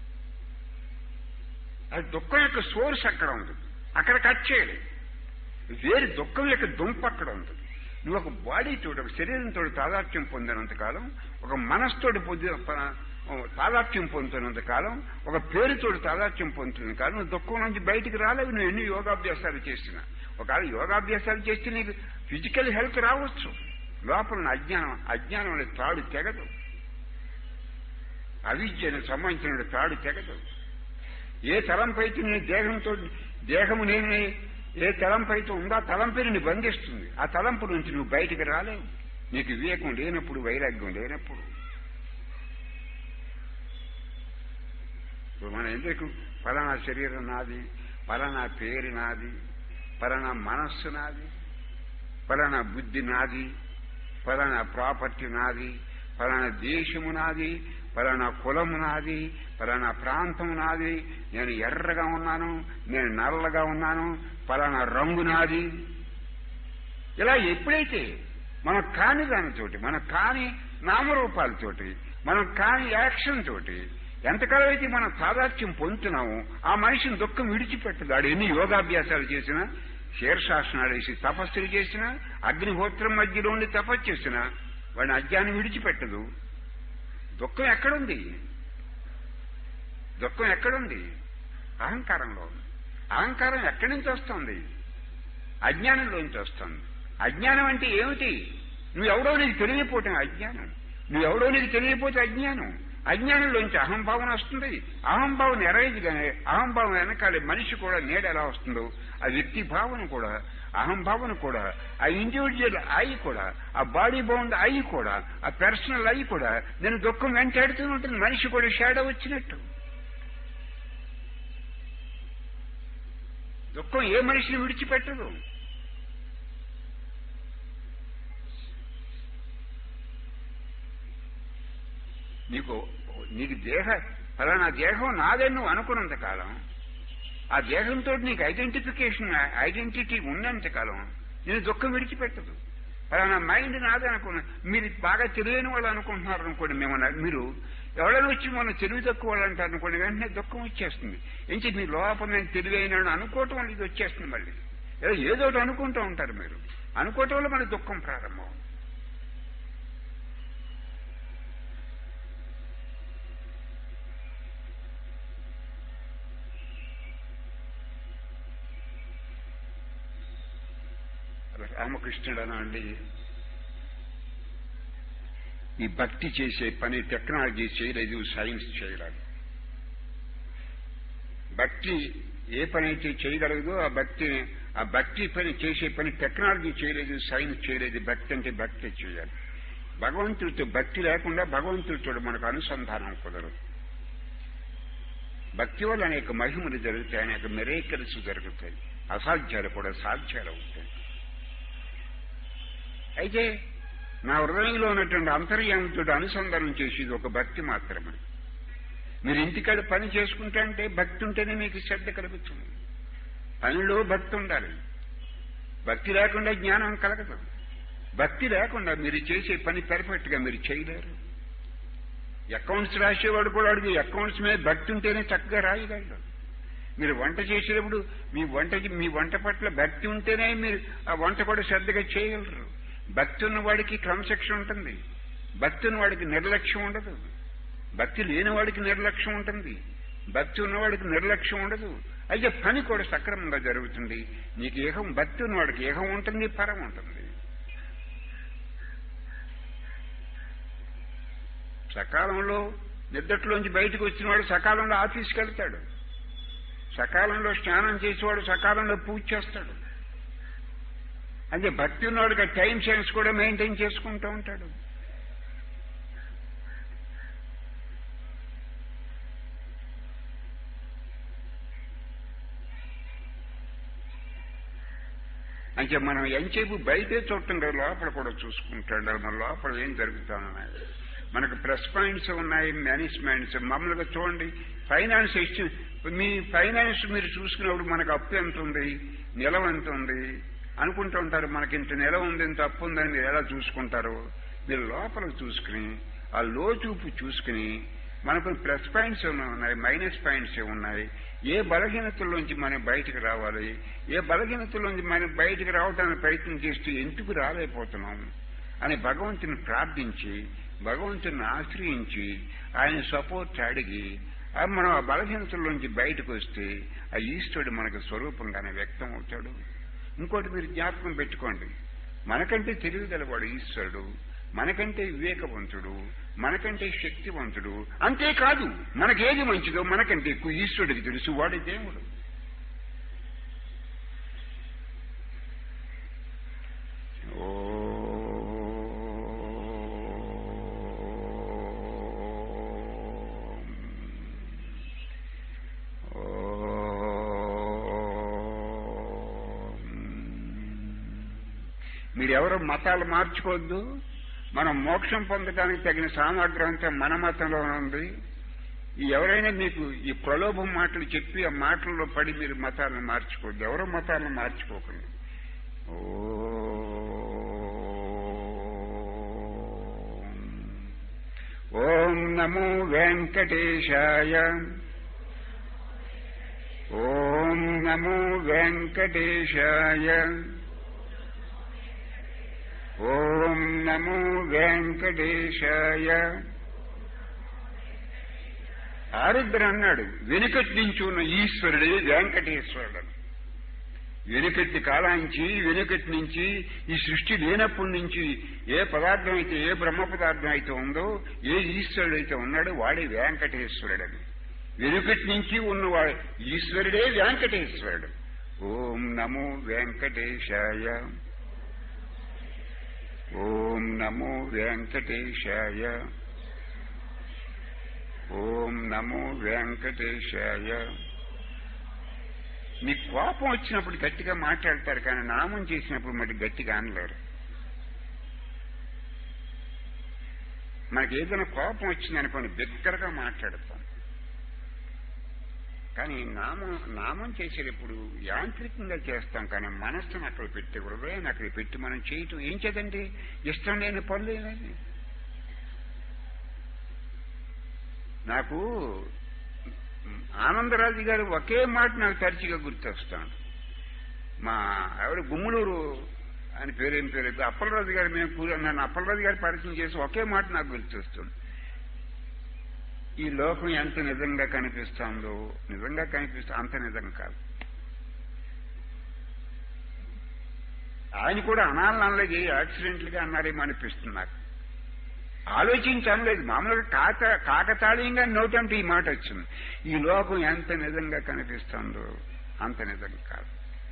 అది దుఃఖం యొక్క సోర్స్ అక్కడ ఉంటుంది అక్కడ కట్ చేయాలి వేరు దుఃఖం యొక్క దుంప అక్కడ ఉంటుంది నువ్వు ఒక బాడీతో ఒక శరీరంతో తాదాప్యం పొందినంత కాలం ఒక మనస్తోటి పొంది తాదాప్యం పొందుతున్నంత కాలం ఒక పేరుతో తాదాప్యం పొందుతున్న కాలం నువ్వు దుఃఖం నుంచి బయటికి రాలేవు నువ్వు ఎన్ని యోగాభ్యాసాలు చేసినా ఒకవేళ యోగాభ్యాసాలు చేస్తే నీకు ఫిజికల్ హెల్త్ రావచ్చు లోపల ఉన్న అజ్ఞానం అజ్ఞానం అనే తాడు తెగదు అవిద్యను సంబంధించిన తాడు తెగదు ఏ తలంపైతే నీ దేహంతో దేహము నేను ఏ తలంపైతే ఉందో ఆ తలంపై నిన్ను బంధిస్తుంది ఆ తలంపు నుంచి నువ్వు బయటికి రాలేవు నీకు వివేకం లేనప్పుడు వైరాగ్యం లేనప్పుడు ఇప్పుడు మన ఎందుకు ఫలానా శరీరం నాది ఫలానా పేరు నాది ఫలానా మనస్సు నాది ఫలానా బుద్ధి నాది ఫలానా ప్రాపర్టీ నాది ఫలానా దేశము నాది ఫలానా కులము నాది ఫలానా ప్రాంతం నాది నేను ఎర్రగా ఉన్నాను నేను నల్లగా ఉన్నాను ఫలానా రంగు నాది ఇలా ఎప్పుడైతే మనం కాని దానితోటి మనం కాని నామరూపాలతోటి మనం కాని యాక్షన్ తోటి ఎంతకాలం అయితే మనం సాదాత్యం పొందుతున్నామో ఆ మనిషిని దుఃఖం విడిచిపెట్టదు ఆడు ఎన్ని యోగాభ్యాసాలు చేసినా శీర్షాసనాలు వేసి తపస్సులు చేసినా అగ్నిహోత్రం మధ్యలో ఉండి తపస్సు చేసినా వాడిని అజ్ఞానం విడిచిపెట్టదు దుఃఖం ఎక్కడుంది దుఃఖం ఎక్కడుంది అహంకారంలో ఉంది అహంకారం ఎక్కడి నుంచి వస్తుంది అజ్ఞానంలోంచి వస్తుంది అజ్ఞానం అంటే ఏమిటి నువ్వెవడో నీకు తెలియపోవటం అజ్ఞానం నువ్వెవడో నీకు తెలియపోతే అజ్ఞానం అజ్ఞానంలోంచి అహంభావన వస్తుంది అహంభావన ఎరైజ్గానే అహంభావన వెనకాల మనిషి కూడా నీడ ఎలా వస్తుందో ఆ వ్యక్తి భావన కూడా అహంభావన కూడా ఆ ఇండివిజువల్ ఐ కూడా ఆ బాడీ బౌండ్ ఐ కూడా ఆ పర్సనల్ ఐ కూడా నేను దుఃఖం వెంటాడుతూ ఉంటుంది మనిషి కూడా షాడో వచ్చినట్టు దుఃఖం ఏ మనిషిని విడిచిపెట్టదు నీకు నీకు దేహ ఫలానా దేహం నాదే నువ్వు అనుకున్నంత కాలం ఆ దేహంతో నీకు ఐడెంటిఫికేషన్ ఐడెంటిటీ ఉన్నంత కాలం నేను దుఃఖం విడిచిపెట్టదు ఫలానా మైండ్ నాదే అనుకున్నా మీరు బాగా తెలియని వాళ్ళు అనుకుంటున్నారు అనుకోండి మేము మీరు ఎవరైనా వచ్చి మనం తెలివి తక్కువ వాళ్ళు అంటారు అనుకోండి వెంటనే దుఃఖం వచ్చేస్తుంది ఎంచి మీ లోపల నేను తెలివైన అనుకోవటం వల్ల ఇది వచ్చేస్తుంది మళ్ళీ ఏదో ఏదో ఒకటి అనుకుంటూ ఉంటారు మీరు అనుకోవటం వల్ల మళ్ళీ దుఃఖం ప్రారంభం రామకృష్ణుడు అనండి ఈ భక్తి చేసే పని టెక్నాలజీ చేయలేదు సైన్స్ చేయలేదు భక్తి ఏ పని అయితే చేయగలదో ఆ భక్తి ఆ భక్తి పని చేసే పని టెక్నాలజీ చేయలేదు సైన్స్ చేయలేదు భక్తి అంటే భక్తి చేయాలి భగవంతుడితో భక్తి లేకుండా భగవంతుడితో మనకు అనుసంధానం కుదరదు భక్తి వల్ల అనేక మహిమలు జరుగుతాయి అనేక మెరేకల్స్ జరుగుతాయి అసాధ్యాలు కూడా సాధ్యాలు అవుతాయి అయితే నా హృదయంలో ఉన్నటువంటి అంతర్యామంతో అనుసంధానం చేసేది ఒక భక్తి మాత్రమే మీరు ఇంటికాడ పని చేసుకుంటా అంటే భక్తి ఉంటేనే మీకు శ్రద్ధ కలుగుతుంది పనిలో భక్తి ఉండాలి భక్తి లేకుండా జ్ఞానం కలగదు భక్తి లేకుండా మీరు చేసే పని పెర్ఫెక్ట్ గా మీరు చేయలేరు అకౌంట్స్ రాసేవాడు కూడా అడిగి అకౌంట్స్ మీద భక్తి ఉంటేనే చక్కగా రాయగలరు మీరు వంట చేసేటప్పుడు మీ వంటకి మీ వంట పట్ల భక్తి ఉంటేనే మీరు ఆ వంట కూడా శ్రద్ధగా చేయగలరు భక్తి ఉన్న వాడికి క్రమశిక్షణ ఉంటుంది భక్తి ఉన్న వాడికి నిర్లక్ష్యం ఉండదు భక్తి లేని వాడికి నిర్లక్ష్యం ఉంటుంది భక్తి ఉన్నవాడికి నిర్లక్ష్యం ఉండదు అయితే పని కూడా సక్రమంగా జరుగుతుంది నీకు ఏహం భక్తి ఉన్నవాడికి ఏహం ఉంటుంది పరం ఉంటుంది సకాలంలో నిద్రలోంచి బయటకు వచ్చిన వాడు సకాలంలో ఆఫీస్కి వెళ్తాడు సకాలంలో స్నానం చేసేవాడు సకాలంలో పూజ చేస్తాడు అంటే భక్తి ఉన్నవాడికి టైం సెన్స్ కూడా మెయింటైన్ చేసుకుంటూ ఉంటాడు అంటే మనం ఎంచేపు బయటే చూడటం కదా లోపల కూడా చూసుకుంటాడు మన లోపల ఏం జరుగుతా ఉన్నాయి మనకు ప్లస్ పాయింట్స్ ఉన్నాయి మేనేజ్మెంట్స్ మామూలుగా చూడండి ఫైనాన్స్ ఇచ్చి మీ ఫైనాన్స్ మీరు చూసుకున్నప్పుడు మనకు అప్పు ఎంత ఉంది నిలవ ఎంత ఉంది అనుకుంటూ ఉంటారు మనకి ఇంత నిలవ ఉంది ఇంత అప్పు ఉందని మీరు ఎలా చూసుకుంటారు మీరు లోపలికి చూసుకుని ఆ లోచూపు చూసుకుని మనకు ప్లస్ పాయింట్స్ ఉన్నాయి మైనస్ పాయింట్స్ ఉన్నాయి ఏ బలహీనతల్లోంచి మనం బయటకు రావాలి ఏ బలహీనతల్లోంచి మనం బయటకు రావడానికి ప్రయత్నం చేస్తూ ఎందుకు రాలేకపోతున్నాం అని భగవంతుని ప్రార్థించి భగవంతుని ఆశ్రయించి ఆయన సపోర్ట్ అడిగి ఆ మనం ఆ బలహీనతల్లోంచి బయటకు వస్తే ఆ ఈశ్వరుడు మనకు స్వరూపంగానే వ్యక్తం అవుతాడు ఇంకోటి మీరు జ్ఞాపకం పెట్టుకోండి మనకంటే తెలివిగలవాడు ఈశ్వరుడు మనకంటే వివేకవంతుడు మనకంటే శక్తివంతుడు అంతేకాదు మనకేది మంచిదో మనకంటే ఎక్కువ ఈశ్వరుడికి తెలుసు వాడి దేవుడు ఓ మీరెవరు మతాలు మార్చుకోవద్దు మనం మోక్షం పొందడానికి తగిన సామగ్రంతో మన మతంలోనే ఉంది ఈ ఎవరైనా మీకు ఈ ప్రలోభం మాటలు చెప్పి ఆ మాటల్లో పడి మీరు మతాలను మార్చుకోవద్దు ఎవరో మతాలను మార్చుకోకండి ఓం నమో వెంకటేశాయ ఓం నమో వెంకటేశాయ ఓం నమో వెంకటేశాయ ఆరుద్ర అన్నాడు వెనుకటి నుంచి ఉన్న ఈశ్వరుడే వెంకటేశ్వరుడు వెనుకటి కాలాంచి వెనుకటి నుంచి ఈ సృష్టి లేనప్పటి నుంచి ఏ పదార్థం అయితే ఏ బ్రహ్మ పదార్థం అయితే ఉందో ఏ ఈశ్వరుడు అయితే ఉన్నాడో వాడే వెంకటేశ్వరుడని వెనుకటి నుంచి ఉన్నవాడు ఈశ్వరుడే వెంకటేశ్వరుడు ఓం నమో వెంకటేశాయ ఓం నమో వెంకటేశాయ ఓం నమో వెంకటేశాయ మీకు కోపం వచ్చినప్పుడు గట్టిగా మాట్లాడతారు కానీ నామం చేసినప్పుడు మరి గట్టిగా అనలేరు మనకి ఏదైనా కోపం వచ్చిందనుకోండి బిగ్గరగా మాట్లాడతాం కానీ నామం నామం చేసేటప్పుడు యాంత్రికంగా చేస్తాం కానీ మనస్సును అక్కడ పెట్టి హృదయాన్ని అక్కడ పెట్టి మనం చేయటం ఏం చేదండి ఇష్టం లేని పనులు ఏమీ నాకు ఆనందరాజు గారు ఒకే మాట నాకు తరచుగా గుర్తొస్తాను మా ఆవిడ గుమ్మలూరు అని పేరేం పేరు అప్పలరాజు గారు మేము కూర నన్ను అప్పలరాజు గారు పరిచయం చేసి ఒకే మాట నాకు గుర్తొస్తుంది ఈ లోకం ఎంత నిజంగా కనిపిస్తుందో నిజంగా కనిపిస్తే అంత నిజం కాదు ఆయన కూడా అనాలని అనలేదు యాక్సిడెంట్లుగా అన్నారేమో అనిపిస్తుంది నాకు ఆలోచించి అనలేదు మామూలుగా కాక కాకతాళీయంగా నోటంటే ఈ మాట వచ్చింది ఈ లోకం ఎంత నిజంగా కనిపిస్తుందో అంత నిజం కాదు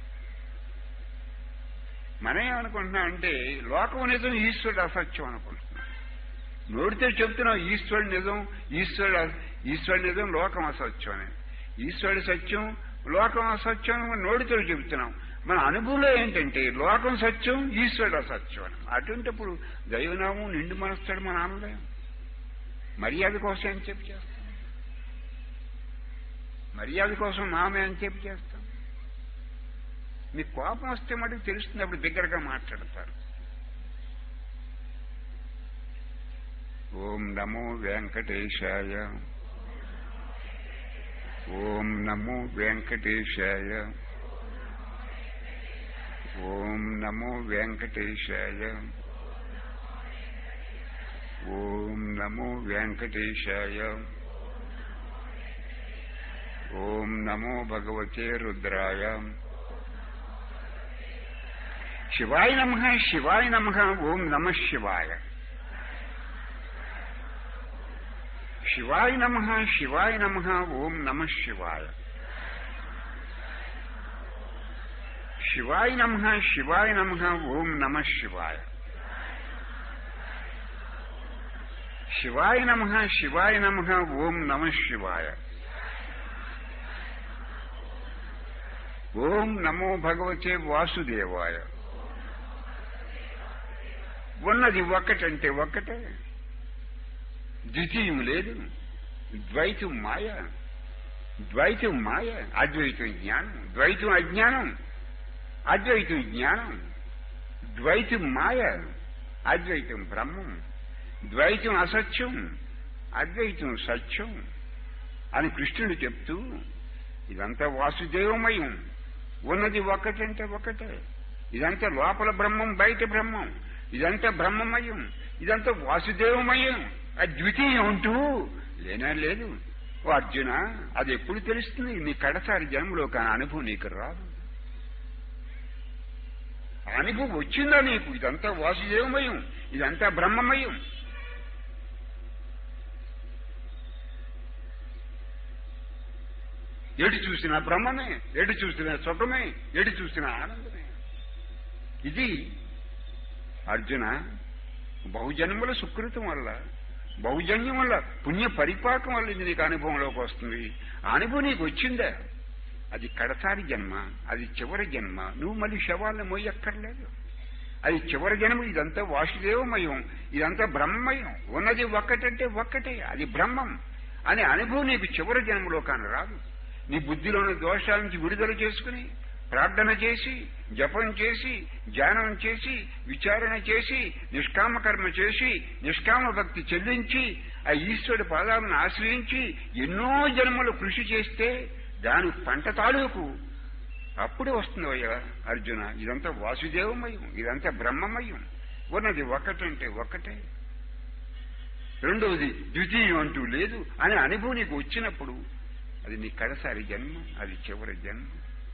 మనం ఏమనుకుంటున్నాం అంటే లోకం నిజం ఈశ్వరుడు అసత్యం అనుకుంటున్నాం నోటితో చెప్తున్నాం ఈశ్వరుడు నిజం ఈశ్వరుడు అ- ఈశ్వరుడు నిజం లోకం అసత్యం అని ఈశ్వరుడు సత్యం లోకం అసత్యం అని మనం నోటితో చెబుతున్నాం మన అనుభవంలో ఏంటంటే లోకం సత్యం ఈశ్వరుడు అసత్యం అని అటువంటిప్పుడు దైవనామం నిండు మనస్తాడు మన ఆనందం మర్యాద కోసం అని చెప్పి చేస్తాం మర్యాద కోసం మామే అని చెప్పి చేస్తాం మీకు కోపం వస్తే మటుకు తెలుస్తుంది అప్పుడు దగ్గరగా మాట్లాడతారు ఓం నమో వెంకటేశాయ ఓం నమో వెంకటేశాయ ఓం నమో వెంకటేశాయ ఓం నమో వెంకటేశాయ ఓం నమో భగవతే రుద్రాయ శివాయ నమ శివాయ నమ ఓం నమ శివాయ శివాయ నమ శివాయ నమ ఓం నమ శివాయ శివాయ నమ శివాయ నమ ఓం నమ శివాయ శివాయ నమ శివాయ నమ ఓం నమ శివాయ ఓం నమో భగవతే వాసుదేవాయ ఉన్నది ఒక్కటంటే ఒక్కటే ద్వితీయం లేదు ద్వైతం మాయ ద్వైతం మాయ అద్వైతం జ్ఞానం ద్వైతం అజ్ఞానం అద్వైతం జ్ఞానం ద్వైతం మాయ అద్వైతం బ్రహ్మం ద్వైతం అసత్యం అద్వైతం సత్యం అని కృష్ణుడు చెప్తూ ఇదంతా వాసుదేవమయం ఉన్నది ఒక్కటంటే ఒకటే ఇదంతా లోపల బ్రహ్మం బయట బ్రహ్మం ఇదంతా బ్రహ్మమయం ఇదంతా వాసుదేవమయం అద్వితీయం అంటూ లేనా లేదు ఓ అర్జున అది ఎప్పుడు తెలుస్తుంది నీ కడసారి జన్మలో కానీ అనుభవం నీకు రాదు ఆ అనుభవం వచ్చిందా నీకు ఇదంతా వాసుదేవమయం ఇదంతా బ్రహ్మమయం ఎటు చూసినా బ్రహ్మమే ఎటు చూసినా సుఖమే ఎటు చూసినా ఆనందమే ఇది అర్జున బహుజన్మల సుకృతం వల్ల బహుజన్యం వల్ల పుణ్య పరిపాకం వల్ల ఇది నీకు అనుభవంలోకి వస్తుంది ఆ అనుభవం నీకు వచ్చిందా అది కడసారి జన్మ అది చివరి జన్మ నువ్వు మళ్ళీ శవాలను మోయక్కర్లేదు అది చివరి జన్మ ఇదంతా వాసుదేవమయం ఇదంతా బ్రహ్మమయం ఉన్నది ఒక్కటంటే ఒక్కటే అది బ్రహ్మం అనే అనుభవం నీకు చివరి జన్మలో కాని రాదు నీ బుద్ధిలోని దోషాల నుంచి విడుదల చేసుకుని ప్రార్థన చేసి జపం చేసి ధ్యానం చేసి విచారణ చేసి నిష్కామ కర్మ చేసి నిష్కామ భక్తి చెల్లించి ఆ ఈశ్వరుడి పాదాలను ఆశ్రయించి ఎన్నో జన్మలు కృషి చేస్తే దాని పంట తాలూకు అప్పుడే వస్తుంది అయ్యా అర్జున ఇదంతా వాసుదేవమయం ఇదంతా బ్రహ్మమయం ఉన్నది ఒకటంటే ఒకటే రెండవది ద్వితీయం అంటూ లేదు అనే అనుభవం నీకు వచ్చినప్పుడు అది నీ కడసారి జన్మ అది చివరి జన్మ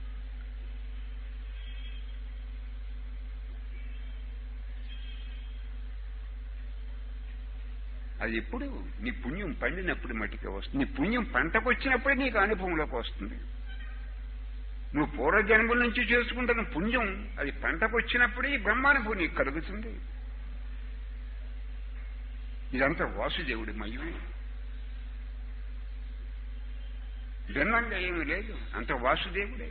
అది ఎప్పుడు నీ పుణ్యం పండినప్పుడు మట్టికి వస్తుంది నీ పుణ్యం పంటకు వచ్చినప్పుడే నీకు అనుభవంలోకి వస్తుంది నువ్వు పూర్వజన్మల నుంచి చేసుకుంటున్న పుణ్యం అది పంటకు వచ్చినప్పుడే ఈ బ్రహ్మానుభవం నీకు కలుగుతుంది ఇదంతా వాసుదేవుడి మయమే భిన్నంగా ఏమీ లేదు అంత వాసుదేవుడే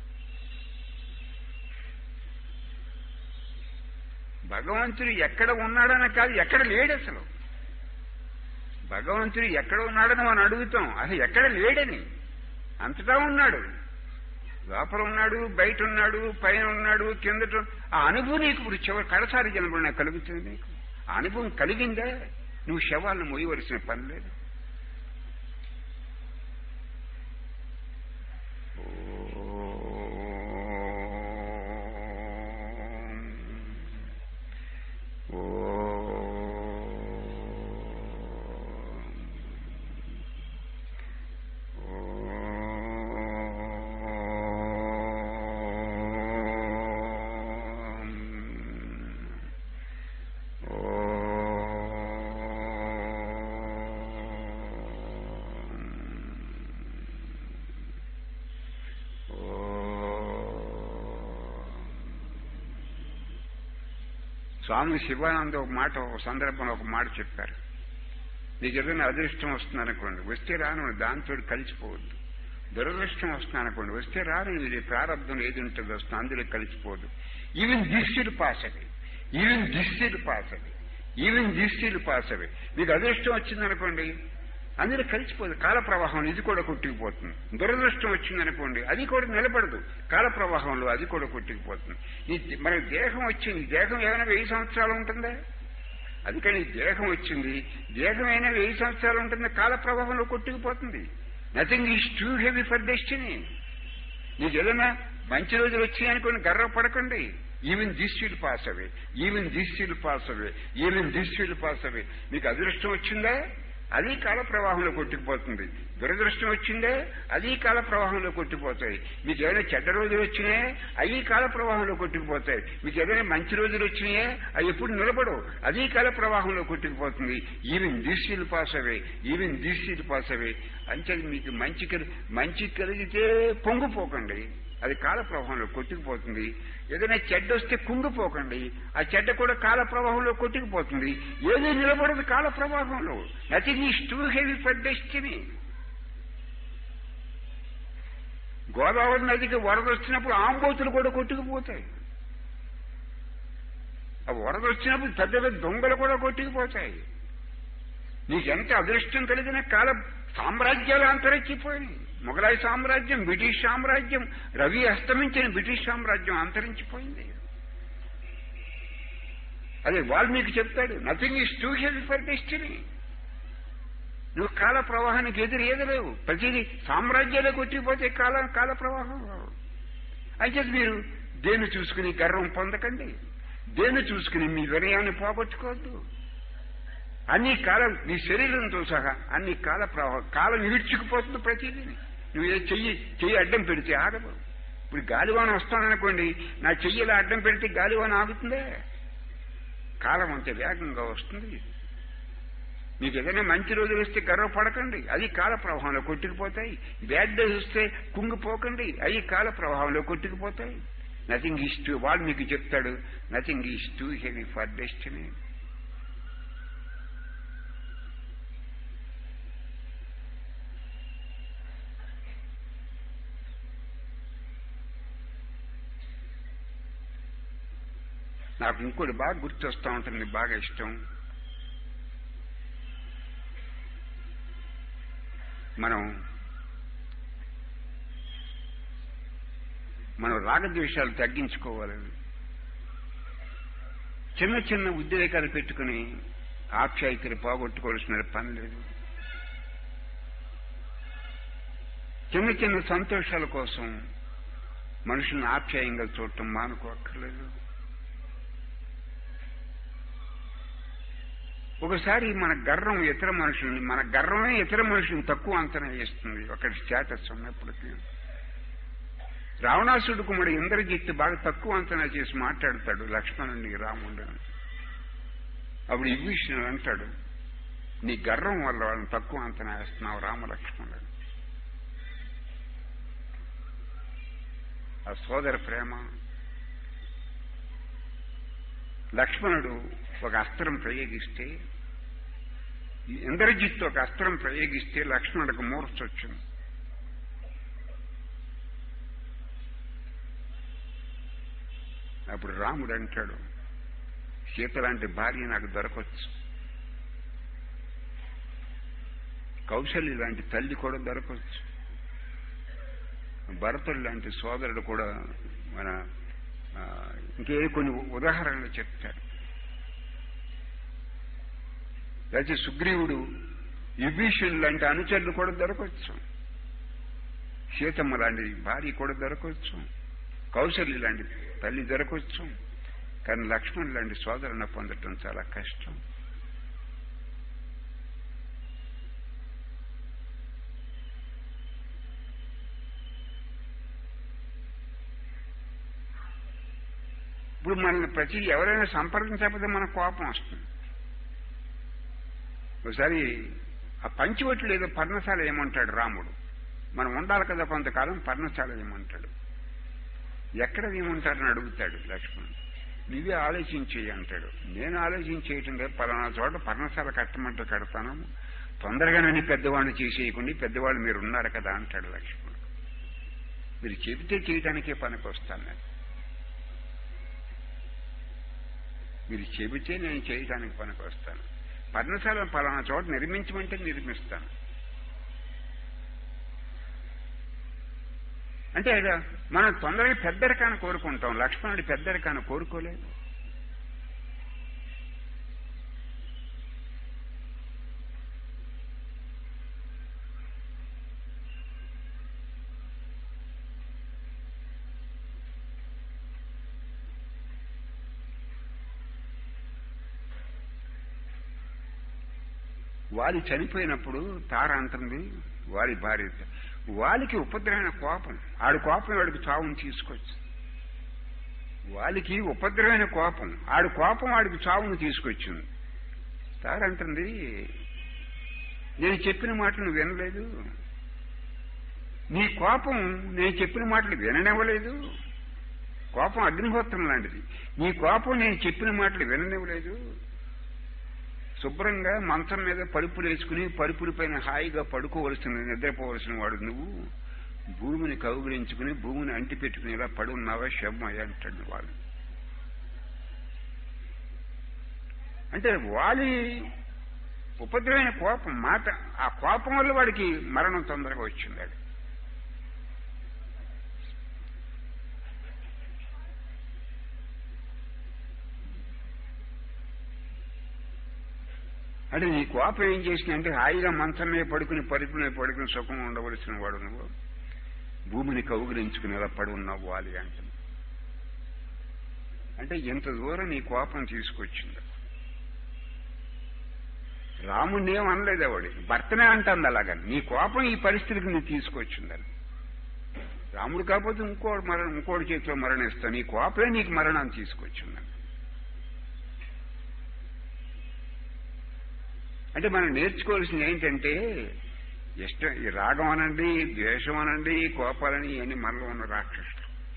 భగవంతుడు ఎక్కడ ఉన్నాడని కాదు ఎక్కడ లేడు అసలు భగవంతుడు ఎక్కడ ఉన్నాడని మనం అడుగుతాం అసలు ఎక్కడ లేడని అంతటా ఉన్నాడు లోపల ఉన్నాడు బయట ఉన్నాడు పైన ఉన్నాడు కిందట ఆ అనుభవం నీకు ఇప్పుడు చివరి కడసారి జన్మలో నాకు కలుగుతుంది నీకు ఆ అనుభవం కలిగిందా నువ్వు శవాలను మోయవలసిన పని లేదు ఓం స్వామి శివానంద ఒక మాట ఒక సందర్భంలో ఒక మాట చెప్పారు నీకు ఏదైనా అదృష్టం వస్తుంది అనుకోండి వస్తే రాను దాంతో కలిసిపోవద్దు దురదృష్టం వస్తుంది అనుకోండి వస్తే రాను ఇది ప్రారంభం ఏది ఉంటుందో వస్తుంది అందులో కలిసిపోదు even this will pass away even this will pass away even this will pass away మీకు అదృష్టం వచ్చింది అనుకోండి అందులో కలిసిపోదు కాల ప్రవాహంలో ఇది కూడా కొట్టుకుపోతుంది దురదృష్టం వచ్చిందనుకోండి అది కూడా నిలబడదు కాల ప్రవాహంలో అది కూడా కొట్టుకుపోతుంది ఈ మన దేహం వచ్చింది దేహం ఏమైనా వెయ్యి సంవత్సరాలు ఉంటుందా అది కానీ దేహం వచ్చింది దేహం అయినా వెయ్యి సంవత్సరాలు ఉంటుంది కాల ప్రవాహంలో కొట్టుకుపోతుంది nothing is too heavy for destiny నీకు ఏదైనా మంచి రోజులు వచ్చాయనుకోని గర్వపడకండి even this will pass away even this will pass away even this will pass away మీకు అదృష్టం వచ్చిందా అది కాల ప్రవాహంలో కొట్టుకుపోతుంది దురదృష్టం వచ్చిందే అది కాల ప్రవాహంలో కొట్టుకుపోతాయి మీకు ఏదైనా చెడ్డ రోజులు వచ్చినాయే అవి కాల ప్రవాహంలో కొట్టుకుపోతాయి మీకు ఏదైనా మంచి రోజులు వచ్చినాయే అవి ఎప్పుడు నిలబడవు అది కాల ప్రవాహంలో కొట్టుకుపోతుంది even this will pass away even this will pass away అంటే మీకు మంచి కలి- మంచి కలిగితే పొంగిపోకండి అది కాల ప్రవాహంలో కొట్టుకుపోతుంది ఏదైనా చెడ్డ వస్తే కుంగిపోకండి ఆ చెడ్డ కూడా కాల ప్రవాహంలో కొట్టుకుపోతుంది ఏది నిలబడదు కాల ప్రవాహంలో nothing is too heavy for destiny Godavari నదికి వరద వచ్చినప్పుడు ఆంబోతులు కూడా కొట్టుకుపోతాయి ఆ వరద వచ్చినప్పుడు పెద్ద పెద్ద దొంగలు కూడా కొట్టుకుపోతాయి నీకు ఎంత అదృష్టం కలిగిన కాల సామ్రాజ్యాలు అంతరించిపోయినాయి మొఘలాయి సామ్రాజ్యం బ్రిటిష్ సామ్రాజ్యం రవి అస్తమించిన బ్రిటిష్ సామ్రాజ్యం అంతరించిపోయింది అదే వాల్మీకి చెప్తాడు nothing is too heavy for destiny నువ్వు కాల ప్రవాహానికి ఎదురు ఎదురేవు ప్రతిదీ సామ్రాజ్యాలే కొట్టిపోతే కాల కాల ప్రవాహం అయితే మీరు దేన్ని చూసుకుని గర్వం పొందకండి దేన్ని చూసుకుని మీ వినయాన్ని పోగొట్టుకోవద్దు అన్ని కాలం నీ శరీరంతో సహా అన్ని కాల ప్రవాహం కాలం ఈడ్చుకుపోతుంది ప్రతిదీ నువ్వు ఏ చెయ్యి చెయ్యి అడ్డం పెడితే ఆగదు ఇప్పుడు గాలివాన వస్తాననుకోండి నా చెయ్యిలా అడ్డం పెడితే గాలివాన ఆగుతుందే కాలం అంత వేగంగా వస్తుంది మీకు ఏదైనా మంచి రోజులు వస్తే గర్వపడకండి అది కాల ప్రవాహంలో కొట్టుకుపోతాయి బ్యాడ్ డేస్ వస్తే కుంగిపోకండి అవి కాల ప్రవాహంలో కొట్టుకుపోతాయి నథింగ్ ఈస్ టూ వాళ్ళు మీకు చెప్తాడు nothing is too heavy for destiny నాకు ఇంకోటి బాగా గుర్తొస్తూ ఉంటుంది బాగా ఇష్టం మనం మనం రాగద్వేషాలు తగ్గించుకోవాలని చిన్న చిన్న ఉద్రేకాలు పెట్టుకుని ఆప్యాయతలు పోగొట్టుకోవాల్సిన పని లేదు చిన్న చిన్న సంతోషాల కోసం మనుషుల్ని ఆప్యాయంగా చూడటం మానుకోక్కర్లేదు ఒకసారి మన గర్వం ఇతర మనుషుల్ని మన గర్వమే ఇతర మనుషుల్ని తక్కువ అంచనా వేస్తుంది ఒకటి స్టేటస్ ఉన్నప్పటికీ రావణాసుడు కుమారుడు ఇంద్రజిత్తు బాగా తక్కువ అంచనా చేసి మాట్లాడతాడు లక్ష్మణుడిని రాముడు అప్పుడు విభీషణుడు అంటాడు నీ గర్వం వల్ల వాళ్ళని తక్కువ అంచనా వేస్తున్నావు రామలక్ష్మణుడు ఆ సోదర ప్రేమ లక్ష్మణుడు ఒక అస్త్రం ప్రయోగిస్తే ఇంద్రజిత్తు ఒక అస్త్రం ప్రయోగిస్తే లక్ష్మణుడికి మూర్ఛ వచ్చింది అప్పుడు రాముడు అంటాడు సీత లాంటి భార్య నాకు దొరకవచ్చు కౌశల్య లాంటి తల్లి కూడా దొరకవచ్చు భరతుడు లాంటి సోదరుడు కూడా మన ఆ, ఇంకే కొన్ని ఉదాహరణలు చెప్తాడు లేకపోతే సుగ్రీవుడు విభీషణుడు లాంటి అనుచరులు కూడా దొరకవచ్చు సీతమ్మ లాంటి భార్య కూడా దొరకవచ్చు కౌశల్య లాంటి తల్లి దొరకవచ్చు కానీ లక్ష్మణ్ లాంటి సోదరుని పొందటం చాలా కష్టం ఇప్పుడు మనల్ని ప్రతి ఎవరైనా సంప్రదించకపోతే మన కోపం వస్తుంది ఒకసారి ఆ పంచివట్లు ఏదో పర్ణశాల ఏమంటాడు రాముడు మనం ఉండాలి కదా కొంతకాలం పర్ణశాల ఏమంటాడు ఎక్కడ ఏమంటారని అడుగుతాడు లక్ష్మణుడు నువ్వే ఆలోచించేయి అంటాడు నేను ఆలోచించేయటం లేదు పలానా చోట పర్ణశాల కట్టమంటే కడతాను తొందరగా నన్ను పెద్దవాడిని చేసేయకుండా పెద్దవాళ్ళు మీరు ఉన్నారు కదా అంటాడు లక్ష్మణుడు మీరు చెబితే చేయడానికే పనికి వస్తాను నేను మీరు చెబితే నేను చేయడానికి పనికి వస్తాను పర్ణశాల పలానా చోట నిర్మించమంటే నిర్మిస్తాను అంటే మనం తొందరగా పెద్దరికాన్ని కోరుకుంటాం లక్ష్మణుడి పెద్దరికాన్ని కోరుకోలేదు వాలి చనిపోయినప్పుడు తార అంటుంది వాలి భార్య వాలికి ఉపద్రవమైన కోపం ఆడి కోపం వాడికి చావును తీసుకొచ్చు వాలికి ఉపద్రవమైన కోపం ఆడి కోపం ఆడికి చావును తీసుకొచ్చింది తారంటుంది నేను చెప్పిన మాటలు నువ్వు వినలేదు నీ కోపం నేను చెప్పిన మాటలు విననివ్వలేదు కోపం అగ్నిహోత్రం లాంటిది నీ కోపం నేను చెప్పిన మాటలు విననివ్వలేదు శుభ్రంగా మంచం మీద పరుపులు వేసుకుని పరుపుల పైన హాయిగా పడుకోవలసిన నిద్రపోవలసిన వాడు నువ్వు భూమిని కౌగిలించుకుని భూమిని అంటి పెట్టుకుని ఇలా పడున్నావా శవమయ్య అంటాడు వాళ్ళు అంటే వాలి ఉపద్రవమైన కోపం మాట ఆ కోపం వల్ల వాడికి మరణం తొందరగా వచ్చింది అది అంటే నీ కోపం ఏం చేసిందంటే హాయిగా మంచం మీద పడుకుని పరుపునే పడుకుని సుఖం ఉండవలసిన వాడు నువ్వు భూమిని కౌగిలించుకుని ఇలా పడి ఉన్నావు వాలి అంటే అంటే ఎంత దూరం నీ కోపం తీసుకొచ్చింది రాముడిని ఏం అనలేదు వాడి భర్తనే అంటుంది అలాగా నీ కోపం ఈ పరిస్థితికి నీ తీసుకొచ్చిందని రాముడు కాకపోతే ఇంకోటి మరణం ఇంకోటి చేతిలో మరణిస్తావు నీ కోపమే నీకు మరణాన్ని తీసుకొచ్చిందని అంటే మనం నేర్చుకోవాల్సింది ఏంటంటే ఇష్టం ఈ రాగం అనండి ద్వేషం అనండి కోపాలని ఇవన్నీ మనలో ఉన్న రాక్షసులు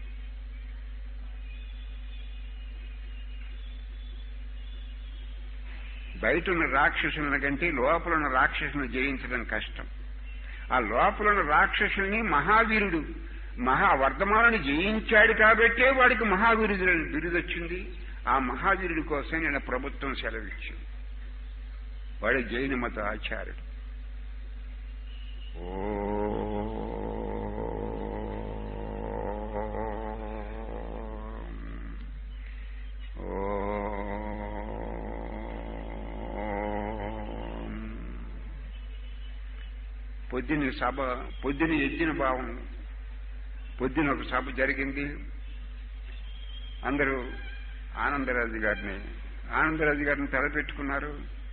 బయట ఉన్న రాక్షసుల కంటే లోపల ఉన్న రాక్షసుని జయించడం కష్టం ఆ లోపల ఉన్న రాక్షసుల్ని మహావీరుడు మహా వర్ధమానుని జయించాడు కాబట్టే వాడికి మహావీరుడు బిరుదొచ్చింది ఆ మహావీరుడి కోసం నేను ప్రభుత్వం సెలవిచ్చింది వాడు జైన మత ఆచార్యుడు పొద్దున సభ పొద్దున ఎద్దిన భావం పొద్దున ఒక సభ జరిగింది అందరూ ఆనందరాజు గారిని ఆనందరాజు గారిని తలపెట్టుకున్నారు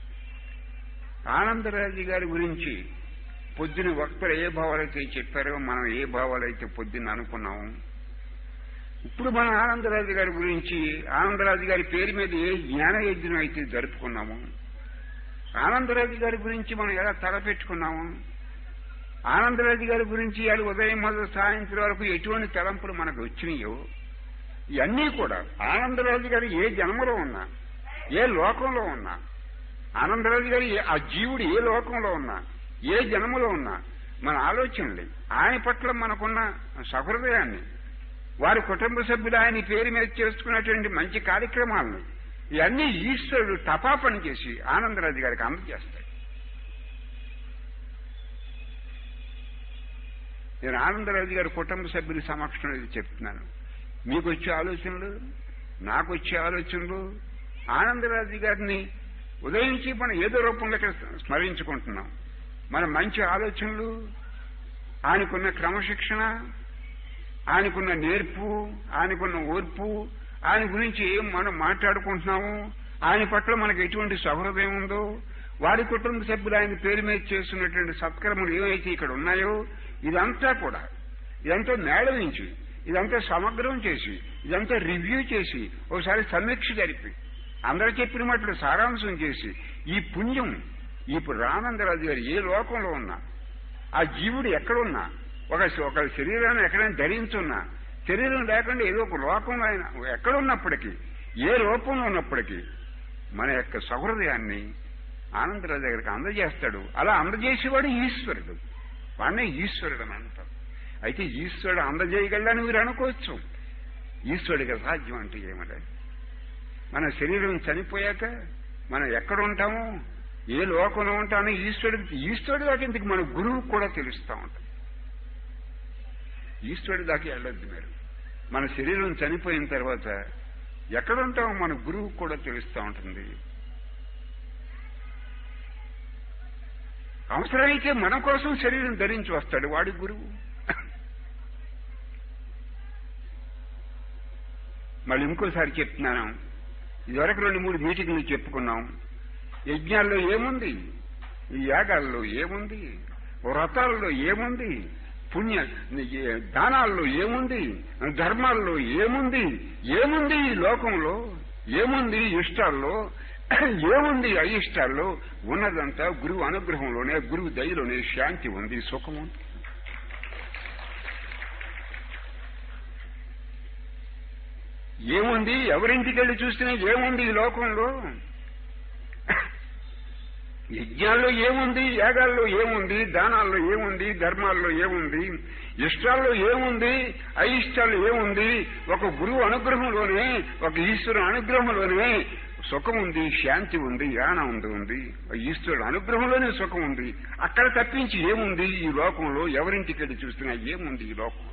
ఆనందరాజు గారి గురించి పొద్దున వక్తలు ఏ భావాలైతే చెప్పారో మనం ఏ భావాలైతే పొద్దున్న అనుకున్నాము ఇప్పుడు మన ఆనందరాజు గారి గురించి ఆనందరాజు గారి పేరు మీద ఏ జ్ఞాన యజ్ఞం అయితే జరుపుకున్నాము ఆనందరాజు గారి గురించి మనం ఎలా తలపెట్టుకున్నాము ఆనందరాజు గారి గురించి ఇవాళ ఉదయం మొదలు సాయంత్రం వరకు ఎటువంటి తలంపులు మనకు వచ్చినాయో ఇవన్నీ కూడా ఆనందరాజు గారు ఏ జన్మలో ఉన్నా ఏ లోకంలో ఉన్నా ఆనందరాజు గారు ఆ జీవుడు ఏ లోకంలో ఉన్నా ఏ జన్మలో ఉన్నా మన ఆలోచనలు ఆయన పట్ల మనకున్న సహృదయాన్ని వారి కుటుంబ సభ్యులు ఆయన పేరు మీద చేసుకున్నటువంటి మంచి కార్యక్రమాలను ఇవన్నీ ఈశ్వరుడు తపాపని చేసి ఆనందరాజు గారికి అందజేస్తాడు నేను ఆనందరాజు గారి కుటుంబ సభ్యుల సమక్షంలో ఇది చెప్తున్నాను మీకు వచ్చే ఆలోచనలు నాకు వచ్చే ఆలోచనలు ఆనందరాజు గారిని ఉదయించి మనం ఏదో రూపంలో స్మరించుకుంటున్నాం మన మంచి ఆలోచనలు ఆయనకున్న క్రమశిక్షణ ఆయనకున్న నేర్పు ఆయనకున్న ఓర్పు ఆయన గురించి ఏం మనం మాట్లాడుకుంటున్నాము ఆయన పట్ల మనకు ఎటువంటి సౌహృదయం ఉందో వారి కుటుంబ సభ్యులు ఆయన పేరు మీద చేస్తున్నటువంటి సత్కర్మలు ఏవైతే ఇక్కడ ఉన్నాయో ఇదంతా కూడా ఇదంతా మేళవించి ఇదంతా సమగ్రం చేసి ఇదంతా రివ్యూ చేసి ఒకసారి సమీక్ష జరిపి అందరూ చెప్పిన మాటలు సారాంశం చేసి ఈ పుణ్యం ఇప్పుడు రానందరాజు గారు ఏ లోకంలో ఉన్నా ఆ జీవుడు ఎక్కడున్నా ఒక ఒక శరీరాన్ని ఎక్కడైనా ధరించున్నా శరీరం లేకుండా ఏదో ఒక లోకంలో ఆయన ఎక్కడున్నప్పటికీ ఏ రూపంలో ఉన్నప్పటికీ మన యొక్క సహృదయాన్ని ఆనందరాజు దగ్గరికి అందజేస్తాడు అలా అందజేసేవాడు ఈశ్వరుడు వాడినే ఈశ్వరుడు అని అంటారు అయితే ఈశ్వరుడు అందజేయగలని మీరు అనుకోవచ్చు ఈశ్వరుడికి సాధ్యం అంటే ఏమలే మన శరీరం చనిపోయాక మనం ఎక్కడ ఉంటామో ఏ లోకంలో ఉంటానో ఈశ్వరుడికి ఈశ్వరుడు దాకా ఇంతకు మన గురువు కూడా తెలుస్తూ ఉంటాం ఈశ్వరుడి దాకా వెళ్ళొద్దు మీరు మన శరీరం చనిపోయిన తర్వాత ఎక్కడ ఉంటామో మన గురువు కూడా తెలుస్తూ ఉంటుంది అవసరమైతే మన కోసం శరీరం ధరించి వస్తాడు వాడి గురువు మళ్ళీ ఇంకోసారి చెప్తున్నాను ఇదివరకు రెండు మూడు మీటింగ్లు చెప్పుకున్నాం యజ్ఞాల్లో ఏముంది ఈ యాగాల్లో ఏముంది వ్రతాల్లో ఏముంది పుణ్య దానాల్లో ఏముంది ధర్మాల్లో ఏముంది ఏముంది ఈ లోకంలో ఏముంది ఇష్టాల్లో ఏముంది అయిష్టాల్లో ఉన్నదంతా గురువు అనుగ్రహంలోనే గురువు దయలోనే శాంతి ఉంది సుఖం ఉంది ఏముంది ఎవరింటికి వెళ్ళి చూసినా ఏముంది ఈ లోకంలో యజ్ఞాల్లో ఏముంది యాగాల్లో ఏముంది దానాల్లో ఏముంది ధర్మాల్లో ఏముంది ఇష్టాల్లో ఏముంది అయిష్టాల్లో ఏముంది ఒక గురువు అనుగ్రహంలోనే ఒక ఈశ్వరు అనుగ్రహంలోనే సుఖం ఉంది శాంతి ఉంది ఆనందం ఉంది ఈశ్వరుడు అనుగ్రహంలోనే సుఖం ఉంది అక్కడ తప్పించి ఏముంది ఈ లోకంలో ఎవరింటికి వెళ్ళి చూసినా ఏముంది ఈ లోకం